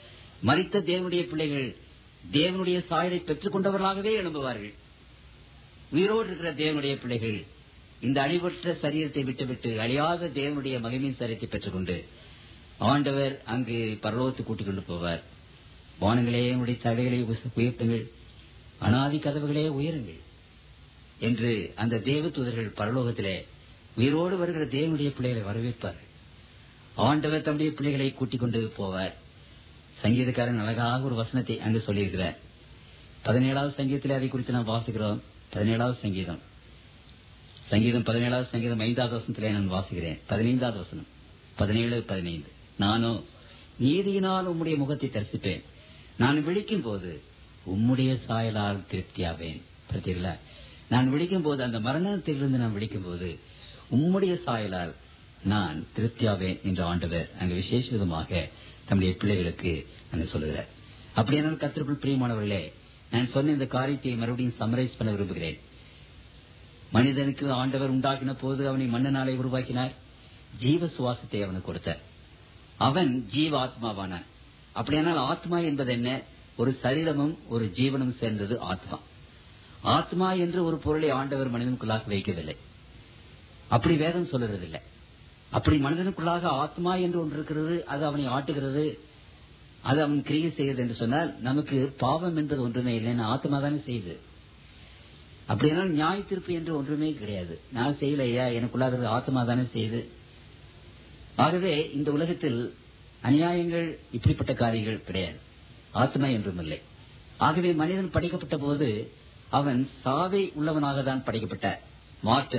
மரித்த தேவனுடைய பிள்ளைகள் தேவனுடைய சாயலை பெற்றுக் கொண்டவர்களாகவே எழும்புவார்கள் உயிரோடு இருக்கிற தேவனுடைய பிள்ளைகள் இந்த அழிவற்ற சரீரத்தை விட்டுவிட்டு அழியாத தேவனுடைய மகிமையின் சரீரத்தை பெற்றுக்கொண்டு ஆண்டவர் அங்கு பரலோகத்து கூட்டிக் கொண்டு போவார் வானங்களே உடைய தலைகளை உயர்த்துங்கள் அனாதி கதவுகளே உயருங்கள் என்று அந்த தேவ தூதர்கள் பரலோகத்திலே உயிரோடு வருகிற தேவனுடைய பிள்ளைகளை வரவேற்பார்கள் ஆண்டவர் தம்முடைய பிள்ளைகளை கூட்டிக் கொண்டு போவார் சங்கீதக்காரன் அழகாக ஒரு வசனத்தை அங்கு சொல்லியிருக்கிறார் பதினேழாவது சங்கீதத்தில் அதை குறித்து நாம் வாசிக்கிறோம் பதினேழாவது சங்கீதம் சங்கீதம் பதினேழாவது சங்கீதம் ஐந்தாவது வசனத்திலே நான் வாசிக்கிறேன் பதினைந்தாவது வசனம் பதினேழு பதினைந்து நானோ நீதியினால் உம்முடைய முகத்தை தரிசிப்பேன் நான் விழிக்கும் போது உம்முடைய சாயலால் திருப்தியாவேன் பார்த்தீர்களா நான் விழிக்கும் போது அந்த மரணத்திலிருந்து நான் விழிக்கும் போது உம்முடைய சாயலால் நான் திருப்தியாவேன் என்ற ஆண்டவர் அங்கு விசேஷ விதமாக தம்முடைய பிள்ளைகளுக்கு அங்கு சொல்லுகிறார் அப்படியானால் கத்திற்குள் பிரியமானவர்களே நான் சொன்ன இந்த காரியத்தை மறுபடியும் சமரைஸ் பண்ண விரும்புகிறேன் மனிதனுக்கு ஆண்டவர் உண்டாக்கின போது அவனை மன்னனாலே உருவாக்கினார் ஜீவ சுவாசத்தை அவனுக்கு கொடுத்தார் அவன் ஜீவ ஆத்மாவானான் அப்படியானால் ஆத்மா என்பது என்ன ஒரு சரீரமும் ஒரு ஜீவனும் சேர்ந்தது ஆத்மா ஆத்மா என்று ஒரு பொருளை ஆண்டவர் மனிதனுக்குள்ளாக வைக்கவில்லை அப்படி வேதம் சொல்லுறதில்லை அப்படி மனிதனுக்குள்ளாக ஆத்மா என்று ஒன்று இருக்கிறது அது அவனை ஆட்டுகிறது அது அவன் கிரியை செய்யுது என்று சொன்னால் நமக்கு பாவம் என்பது ஒன்றுமே இல்லைன்னு ஆத்மா தானே செய்யுது அப்படியானால் நியாய தீர்ப்பு என்று ஒன்றுமே கிடையாது நான் செய்யலையா எனக்குள்ளாக ஆத்மா தானே செய்யுது ஆகவே இந்த உலகத்தில் அநியாயங்கள் இப்படிப்பட்ட காரியங்கள் கிடையாது ஆத்மா என்றும் இல்லை ஆகவே மனிதன் படைக்கப்பட்ட போது அவன் சாவை உள்ளவனாக தான் படைக்கப்பட்டார் மாற்று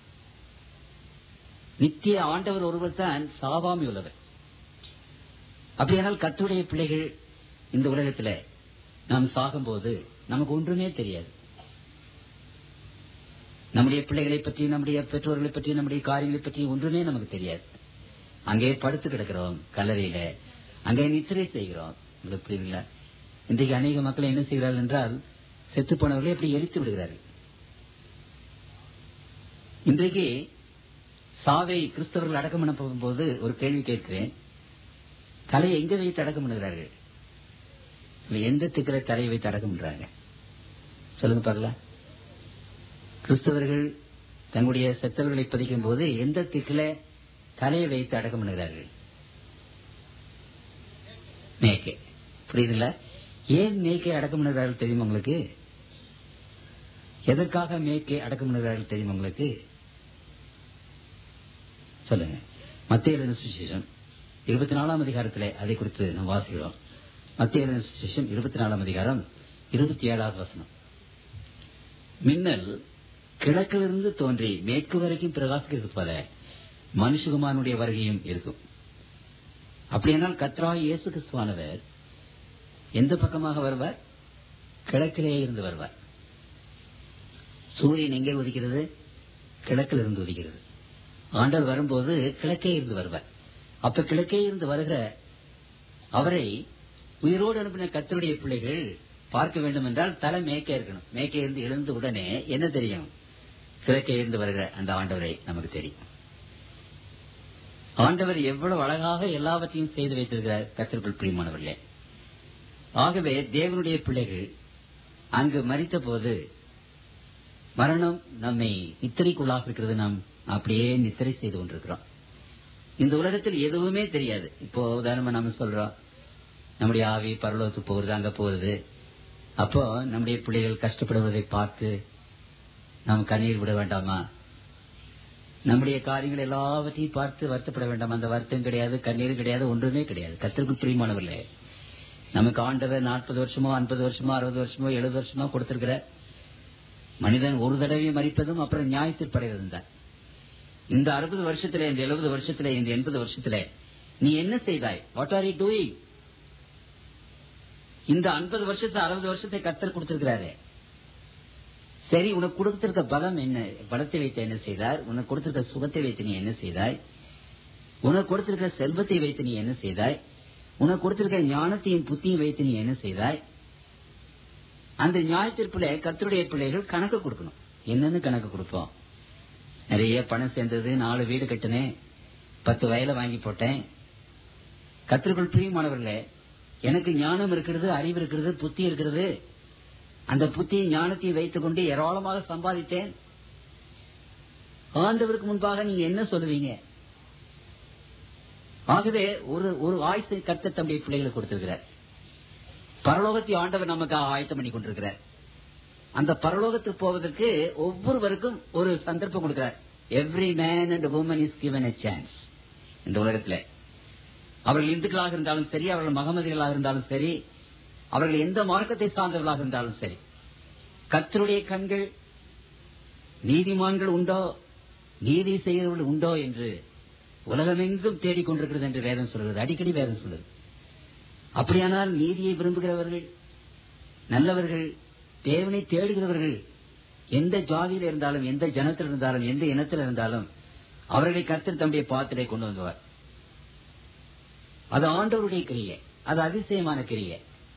நித்திய ஆண்டவர் ஒருவர் தான் சாவாமி உள்ளவர் அப்படியானால் கத்துடைய பிள்ளைகள் இந்த உலகத்துல நாம் சாகும்போது நமக்கு ஒன்றுமே தெரியாது நம்முடைய பிள்ளைகளை பற்றி நம்முடைய பெற்றோர்களை பற்றி நம்முடைய காரியங்களை பற்றி ஒன்றுமே நமக்கு தெரியாது அங்கே படுத்து கிடக்கிறோம் கல்லறையில அங்கே நித்திரை செய்கிறோம் உங்களுக்கு புரியுதுங்களா இன்றைக்கு அநேக மக்கள் என்ன செய்கிறார்கள் என்றால் செத்து போனவர்களை அப்படி எரித்து விடுகிறார்கள் இன்றைக்கு சாவை கிறிஸ்தவர்கள் அடக்கம் பண்ண போகும்போது ஒரு கேள்வி கேட்கிறேன் தலையை எங்க வைத்து அடக்கம் பண்ணுகிறார்கள் எந்த திக்கிற தலையை வைத்து அடக்கம் பண்றாங்க சொல்லுங்க பார்க்கலாம் கிறிஸ்தவர்கள் தங்களுடைய செத்தவர்களை பதிக்கும் போது எந்த திக்கில தலையை வைத்து அடக்கம் பண்ணுகிறார்கள் மேக்கே புரியுதுங்களா ஏன் மேக்கே அடக்கம் பண்ணுகிறார்கள் தெரியுமா உங்களுக்கு எதற்காக மேக்கே அடக்கம் பண்ணுகிறார்கள் தெரியுமா உங்களுக்கு சொல்லுங்க மத்திய எழுதின சுவிசேஷம் இருபத்தி நாலாம் அதிகாரத்தில் அதை குறித்து நாம் வாசிக்கிறோம் மத்திய எழுதின சுவிசேஷம் இருபத்தி நாலாம் அதிகாரம் இருபத்தி ஏழாவது வசனம் மின்னல் கிழக்கிலிருந்து தோன்றி மேற்கு வரைக்கும் பிரகாசிக்கிறது போல மனுஷகுமாரனுடைய வருகையும் இருக்கும் அப்படியானால் கத்ராய் இயேசு கிறிஸ்துவானவர் எந்த பக்கமாக வருவார் கிழக்கிலே இருந்து வருவார் சூரியன் எங்கே உதிக்கிறது கிழக்கில் இருந்து உதிக்கிறது ஆண்டவர் வரும்போது கிழக்கே இருந்து வருவார் அப்ப கிழக்கே இருந்து வருகிற அவரை உயிரோடு அனுப்பின கத்தருடைய பிள்ளைகள் பார்க்க வேண்டும் என்றால் தலை மேக்கே இருக்கணும் மேக்கே இருந்து எழுந்த உடனே என்ன தெரியும் கிழக்கே இருந்து வருகிற அந்த ஆண்டவரை நமக்கு தெரியும் ஆண்டவர் எவ்வளவு அழகாக எல்லாவற்றையும் செய்து வைத்திருக்கிறார் கத்திற்குள் பிரியமானவர்களே ஆகவே தேவனுடைய பிள்ளைகள் அங்கு மறித்த போது மரணம் நம்மை நித்திரைக்குள்ளாக இருக்கிறது நாம் அப்படியே நித்திரை செய்து கொண்டிருக்கிறோம் இந்த உலகத்தில் எதுவுமே தெரியாது இப்போ உதாரணமா நம்ம சொல்றோம் நம்முடைய ஆவி பரலோகத்துக்கு போகிறது அங்க போகிறது அப்போ நம்முடைய பிள்ளைகள் கஷ்டப்படுவதை பார்த்து நாம் கண்ணீர் விட வேண்டாமா நம்முடைய காரியங்கள் எல்லாவற்றையும் பார்த்து வருத்தப்பட வேண்டாம் அந்த வருத்தம் கிடையாது கண்ணீரும் கிடையாது ஒன்றுமே கிடையாது கத்திற்கு பிரியமானவர்களே நமக்கு ஆண்டவர் நாற்பது வருஷமோ ஐம்பது வருஷமோ அறுபது வருஷமோ எழுபது வருஷமோ கொடுத்திருக்கிற மனிதன் ஒரு தடவை மறிப்பதும் அப்புறம் நியாயத்தில் படைவதும் தான் இந்த அறுபது வருஷத்துல இந்த எழுபது வருஷத்துல இந்த எண்பது வருஷத்துல நீ என்ன செய்தாய் வாட் ஆர் யூ டூயிங் இந்த ஐம்பது வருஷத்தை அறுபது வருஷத்தை கத்தர் கொடுத்திருக்கிறாரு சரி உனக்கு கொடுத்திருக்க பலம் என்ன பலத்தை வைத்து என்ன செய்தார் உனக்கு கொடுத்திருக்க சுகத்தை வைத்து நீ என்ன செய்தாய் உனக்கு கொடுத்திருக்க செல்வத்தை வைத்து நீ என்ன செய்தாய் உனக்கு கொடுத்திருக்க ஞானத்தையும் புத்தியும் வைத்து நீ என்ன செய்தாய் அந்த நியாயத்திற்குள்ள கத்தருடைய பிள்ளைகள் கணக்கு கொடுக்கணும் என்னன்னு கணக்கு கொடுப்போம் நிறைய பணம் சேர்ந்தது நாலு வீடு கட்டினேன் பத்து வயல வாங்கி போட்டேன் கத்திற்குள் பிரியமானவர்களே எனக்கு ஞானம் இருக்கிறது அறிவு இருக்கிறது புத்தி இருக்கிறது அந்த புத்தியை ஞானத்தையும் வைத்துக் கொண்டு ஏராளமாக சம்பாதித்தேன் ஆண்டவருக்கு முன்பாக நீங்க என்ன சொல்லுவீங்க ஆகவே ஒரு ஒரு ஆயுசை கத்த தம்முடைய பிள்ளைகளுக்கு கொடுத்திருக்கிறார் பரலோகத்தை ஆண்டவர் நமக்காக ஆயத்தம் பண்ணி கொண்டிருக்கிறார் அந்த பரலோகத்துக்கு போவதற்கு ஒவ்வொருவருக்கும் ஒரு சந்தர்ப்பம் கொடுக்கிறார் every man and woman is given a chance இந்த உலகத்துல அவர்கள் இந்துக்களாக இருந்தாலும் சரி அவர்கள் மகமதிகளாக இருந்தாலும் சரி அவர்கள் எந்த மார்க்கத்தை சார்ந்தவர்களாக இருந்தாலும் சரி கர்த்தருடைய கண்கள் நீதிமான்கள் உண்டோ நீதி செய்கிறவர்கள் உண்டோ என்று உலகமெங்கும் தேடிக்கொண்டிருக்கிறது என்று வேதம் சொல்கிறது அடிக்கடி வேதம் சொல்லுது அப்படியானால் நீதியை விரும்புகிறவர்கள் நல்லவர்கள் தேவனை தேடுகிறவர்கள் எந்த ஜாதியில் இருந்தாலும் எந்த ஜனத்தில் இருந்தாலும் எந்த இனத்தில் இருந்தாலும் அவர்களை கர்த்தர் தம்முடைய பாத்திரை கொண்டு வந்தவர் அது ஆண்டவருடைய கிரியை அது அதிசயமான கிரியை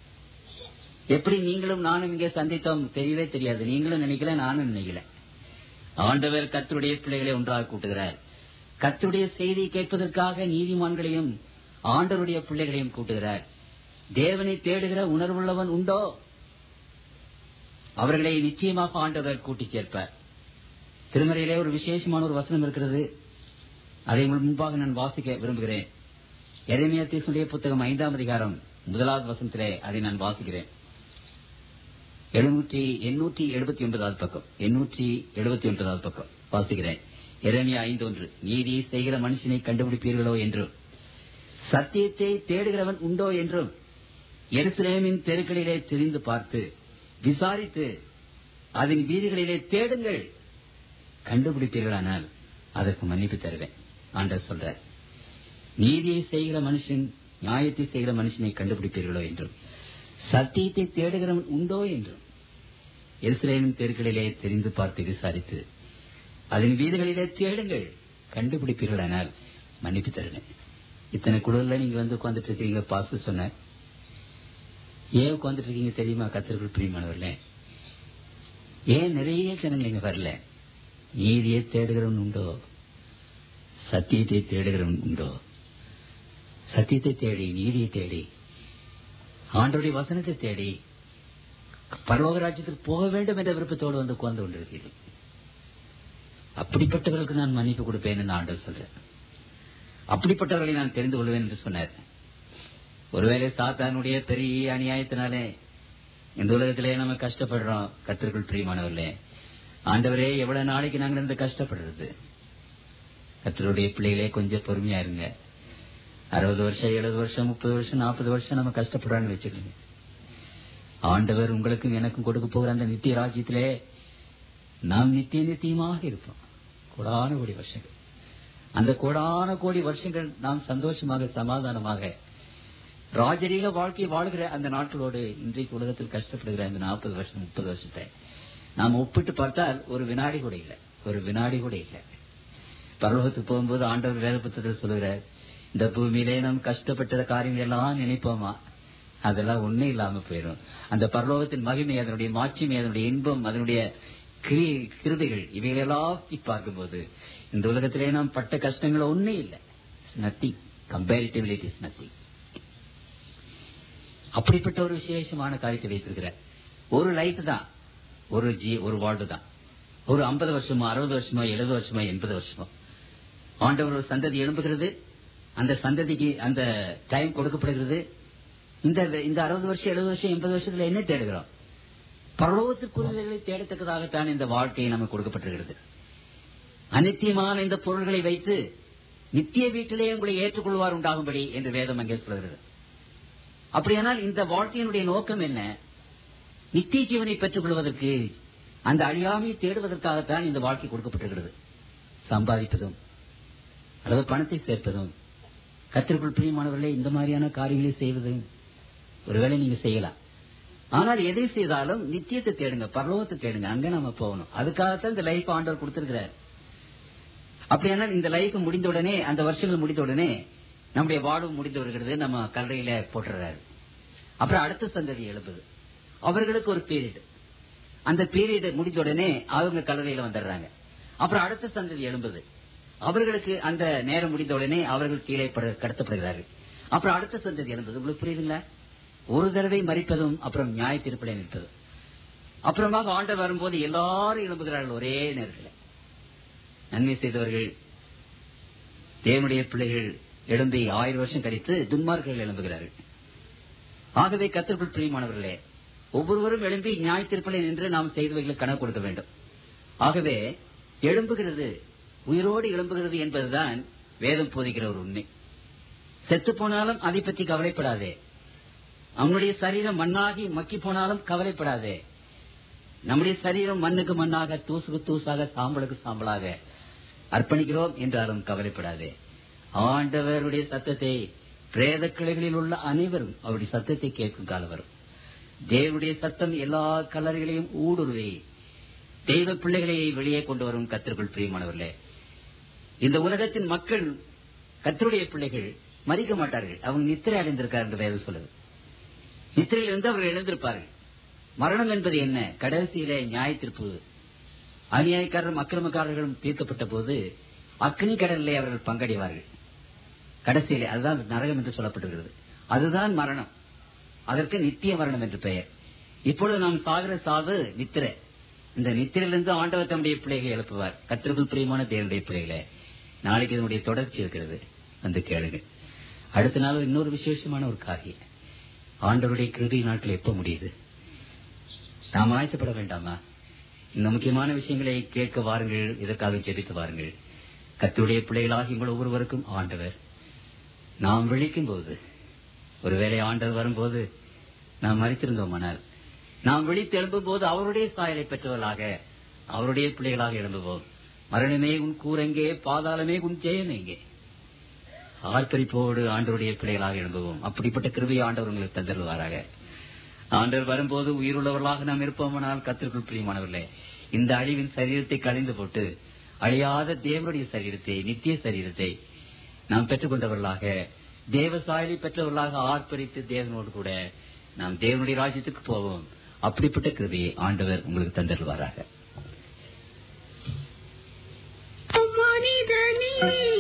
எப்படி நீங்களும் நானும் இங்கே சந்தித்தோம் தெரியவே தெரியாது நீங்களும் நினைக்கல நானும் நினைக்கல ஆண்டவர் கர்த்தருடைய பிள்ளைகளை ஒன்றாக கூட்டுகிறார் கர்த்தருடைய செய்தியை கேட்பதற்காக நீதிமான்களையும் ஆண்டவருடைய பிள்ளைகளையும் கூட்டுகிறார் தேவனை தேடுகிற உணர்வுள்ளவன் உண்டோ அவர்களை நிச்சயமாக ஆண்டவர் கூட்டிச் சேர்ப்பார் திருமறையிலே ஒரு விசேஷமான ஒரு வசனம் இருக்கிறது அதை உங்கள் முன்பாக நான் வாசிக்க விரும்புகிறேன் எரேமியா தீர்க்கனுடைய புத்தகம் ஐந்தாம் அதிகாரம் முதலாவது வசனத்திலே அதை நான் வாசிக்கிறேன் எழுநூற்றி எண்ணூற்றி எழுபத்தி ஒன்பதாவது பக்கம் எண்ணூற்றி எழுபத்தி ஒன்பதாவது பக்கம் வாசிக்கிறேன் எரேமியா ஐந்து ஒன்று நீதியை செய்கிற மனுஷனை கண்டுபிடிப்பீர்களோ என்றும் சத்தியத்தை தேடுகிறவன் உண்டோ என்றும் எருசலேமின் தெருக்களிலே திரிந்து பார்த்து விசாரித்து அதன் வீதிகளிலே தேடுங்கள் கண்டுபிடிப்பீர்களானால் அதற்கு மன்னிப்பு தருவேன் ஆண்டர் சொல்றார் நீதியை செய்கிற மனுஷன் நியாயத்தை செய்கிற மனுஷனை கண்டுபிடிப்பீர்களோ என்றும் சத்தியத்தை தேடுகிறவன் உண்டோ என்றும் எருசலேமின் தெருக்களிலே தெரிந்து பார்த்து விசாரித்து அதன் வீடுகளிலே தேடுங்கள் கண்டுபிடிப்பீர்களானால் மன்னிப்பு தருவேன் இத்தனை குழுல நீங்க வந்து உட்கார்ந்துட்டு இருக்கீங்க பாசு சொன்ன ஏன் உட்கார்ந்துட்டு இருக்கீங்க தெரியுமா கத்திரிக்குள் பிரியமானவர்களே ஏன் நிறைய ஜனங்கள் இங்க வரல நீதியை தேடுகிறவன் உண்டோ சத்தியத்தை தேடுகிறவன் உண்டோ சத்தியத்தை தேடி நீதியை தேடி ஆண்டோடைய வசனத்தை தேடி பரலோக ராஜ்யத்துக்கு போக வேண்டும் என்ற விருப்பத்தோடு வந்து உட்கார்ந்து கொண்டிருக்கிறீர்கள் அப்படிப்பட்டவர்களுக்கு நான் மன்னிப்பு கொடுப்பேன் என்று ஆண்டவர் சொல்றேன் அப்படிப்பட்டவர்களை நான் தெரிந்து கொள்வேன் என்று சொன்னார் ஒருவேளை சாத்தானுடைய பெரிய அநியாயத்தினாலே இந்த உலகத்திலே நம்ம கஷ்டப்படுறோம் கத்திற்குள் பிரியமானவர்களே ஆண்டவரே எவ்வளவு நாளைக்கு நாங்கள் இருந்து கஷ்டப்படுறது கத்தருடைய பிள்ளைகளே கொஞ்சம் பொறுமையா இருங்க அறுபது வருஷம் எழுபது வருஷம் முப்பது வருஷம் நாற்பது வருஷம் நம்ம கஷ்டப்படுறான்னு வச்சுக்கோங்க ஆண்டவர் உங்களுக்கும் எனக்கும் கொடுக்க போகிற அந்த நித்திய ராஜ்யத்திலே நாம் நித்திய நித்தியமாக இருப்போம் கோடான கோடி வருஷங்கள் அந்த கோடான கோடி வருஷங்கள் நாம் சந்தோஷமாக சமாதானமாக ராஜரீக வாழ்க்கை வாழ்கிற அந்த நாட்களோடு இன்றைக்கு உலகத்தில் கஷ்டப்படுகிற அந்த நாற்பது வருஷம் முப்பது வருஷத்தை நாம் ஒப்பிட்டு பார்த்தால் ஒரு வினாடி கூட இல்லை ஒரு வினாடி கூட இல்லை பரலோகத்துக்கு போகும்போது ஆண்டவர் வேத புத்தகத்தில் சொல்லுகிறார் இந்த பூமியிலே நாம் கஷ்டப்பட்ட காரியங்கள் எல்லாம் நினைப்போமா அதெல்லாம் ஒண்ணே இல்லாம போயிடும் அந்த பரலோகத்தின் மகிமை அதனுடைய மாட்சிமை அதனுடைய இன்பம் அதனுடைய கிரி- கிருபைகள் இவைகளெல்லாம் பார்க்கும்போது இந்த உலகத்திலே நாம் பட்ட கஷ்டங்கள் ஒண்ணே இல்லை நத்திங் கம்பேரிட்டிவிலிட்டி இஸ் நத்திங் அப்படிப்பட்ட ஒரு விசேஷமான காரியத்தை வைத்திருக்கிறார் ஒரு லைஃப் தான் ஒரு ஜி ஒரு வாழ்வு தான் ஒரு ஐம்பது வருஷமோ அறுபது வருஷமோ எழுபது வருஷமோ எண்பது வருஷமோ ஆண்டவர் ஒரு சந்ததி எழும்புகிறது அந்த சந்ததிக்கு அந்த டைம் கொடுக்கப்படுகிறது இந்த இந்த அறுபது வருஷம் எழுபது வருஷம் எண்பது வருஷத்துல என்ன தேடுகிறோம் பரலோகத்திற்குரியவர்களை தேடத்தக்கதாகத்தான் இந்த வாழ்க்கையை நமக்கு கொடுக்கப்பட்டிருக்கிறது அநித்தியமான இந்த பொருள்களை வைத்து நித்திய வீட்டிலே உங்களை ஏற்றுக்கொள்வார் உண்டாகும்படி என்று வேதம் அங்கே சொல்கிறது அப்படியானால் இந்த வாழ்க்கையினுடைய நோக்கம் என்ன நித்திய ஜீவனை பெற்றுக் கொள்வதற்கு அந்த அழியாமையை தேடுவதற்காகத்தான் இந்த வாழ்க்கை கொடுக்கப்பட்டிருக்கிறது சம்பாதிப்பதும் அல்லது பணத்தை சேர்ப்பதும் கத்திற்குள் பிரியமானவர்களே இந்த மாதிரியான காரியங்களை செய்வதும் ஒருவேளை நீங்க செய்யலாம் ஆனால் எதை செய்தாலும் நித்தியத்தை தேடுங்க பரலோகத்தை தேடுங்க அங்க நம்ம போகணும் அதுக்காகத்தான் இந்த லைஃப் ஆண்டவர் கொடுத்திருக்கிறார் அப்படியானால் இந்த லைஃப் முடிந்த உடனே அந்த வருஷங்கள் முடிந்த உடனே நம்முடைய வாழ்வு முடிந்து வருகிறது நம்ம கல்லறையில போட்டுறாரு அப்புறம் அடுத்த சந்ததி எழுப்புது அவர்களுக்கு ஒரு பீரியட் அந்த பீரியட் முடிந்த உடனே அவங்க கல்லறையில வந்துடுறாங்க அப்புறம் அடுத்த சந்ததி எழும்புது அவர்களுக்கு அந்த நேரம் முடிந்த உடனே அவர்கள் கீழே பட- கடத்தப்படுகிறார்கள் அப்புறம் அடுத்த சந்ததி எழும்புது உங்களுக்கு புரியுதுங்களா ஒரு தடவை மறிப்பதும் அப்புறம் நியாய தீர்ப்பிலே நிற்பதும் அப்புறமாக ஆண்டவர் வரும்போது எல்லாரும் எழும்புகிறார்கள் ஒரே நேரத்தில் நன்மை செய்தவர்கள் தேவனுடைய பிள்ளைகள் எழும்பி ஆயிரம் வருஷம் கழித்து துன்மார்கள் எழும்புகிறார்கள் ஆகவே கத்திற்குள் பிரியமானவர்களே ஒவ்வொருவரும் எழும்பி நியாய தீர்ப்பிலே நின்று நாம் செய்தவைகளுக்கு கணக்கு கொடுக்க வேண்டும் ஆகவே எழும்புகிறது உயிரோடு எழும்புகிறது என்பதுதான் வேதம் போதிக்கிற ஒரு உண்மை செத்து போனாலும் அதை பற்றி கவலைப்படாதே அவனுடைய சரீரம் மண்ணாகி மக்கி போனாலும் கவலைப்படாதே நம்முடைய சரீரம் மண்ணுக்கு மண்ணாக தூசுக்கு தூசாக சாம்பலுக்கு சாம்பலாக அர்ப்பணிக்கிறோம் என்றாலும் கவலைப்படாதே ஆண்டவருடைய சத்தத்தை பிரேத கிளைகளில் உள்ள அனைவரும் அவருடைய சத்தத்தை கேட்கும் காலம் வரும் தேவனுடைய சத்தம் எல்லா கலர்களையும் ஊடுருவி தெய்வ பிள்ளைகளை வெளியே கொண்டு வரும் கத்திற்குள் பிரியமானவர்களே இந்த உலகத்தின் மக்கள் கத்தருடைய பிள்ளைகள் மறிக்க மாட்டார்கள் அவங்க நித்திரை அடைந்திருக்கார் என்று வேதம் சொல்லுது நித்திரையிலிருந்து அவர்கள் எழுந்திருப்பார்கள் மரணம் என்பது என்ன கடைசியிலே நியாய தீர்ப்பு அநியாயக்காரரும் அக்கிரமக்காரர்களும் தீர்க்கப்பட்ட போது அக்னி கடலிலே அவர்கள் பங்கடைவார்கள் கடைசியிலே அதுதான் நரகம் என்று சொல்லப்பட்டிருக்கிறது அதுதான் மரணம் அதற்கு நித்திய மரணம் என்று பெயர் இப்பொழுது நாம் சாகிற சாவு நித்திரை இந்த நித்திரையிலிருந்து ஆண்டவர் தம்முடைய பிள்ளைகளை எழுப்புவார் கத்திற்குள் பிரியமான தேவனுடைய பிள்ளைகளை நாளைக்கு இதனுடைய தொடர்ச்சி இருக்கிறது வந்து கேளுங்க அடுத்த நாள் இன்னொரு விசேஷமான ஒரு காரியம் ஆண்டவருடைய கிருதி நாட்கள் எப்ப முடியுது நாம் ஆயத்தப்பட வேண்டாமா இந்த முக்கியமான விஷயங்களை கேட்க வாருங்கள் இதற்காக ஜெபித்து வாருங்கள் கத்தருடைய பிள்ளைகளாகி உங்கள் ஒவ்வொருவருக்கும் ஆண்டவர் நாம் விழிக்கும் போது ஒருவேளை ஆண்டவர் வரும்போது நாம் மறித்திருந்தோமானால் நாம் விழித்து எழும்பும் போது அவருடைய சாயலை பெற்றவர்களாக அவருடைய பிள்ளைகளாக எழும்புவோம் மரணமே உன் கூரெங்கே பாதாளமே உன் ஜெயம் எங்கே ஆர்ப்பரிப்போடு ஆண்டவருடைய பிள்ளைகளாக எழும்புவோம் அப்படிப்பட்ட கிருபை ஆண்டவர் உங்களுக்கு தந்தருவாராக ஆண்டவர் வரும்போது உயிருள்ளவர்களாக நாம் இருப்போமானால் கத்திற்குள் பிரியமானவர்களே இந்த அழிவின் சரீரத்தை கழிந்து போட்டு அழியாத தேவனுடைய சரீரத்தை நித்திய சரீரத்தை நாம் பெற்றுக்கொண்டவர்களாக தேவ சாயலை பெற்றவர்களாக ஆர்ப்பரித்து தேவனோடு கூட நாம் தேவனுடைய ராஜ்யத்துக்கு போவோம் அப்படிப்பட்ட கிருபையை ஆண்டவர் உங்களுக்கு தந்தருவாராக மனிதனே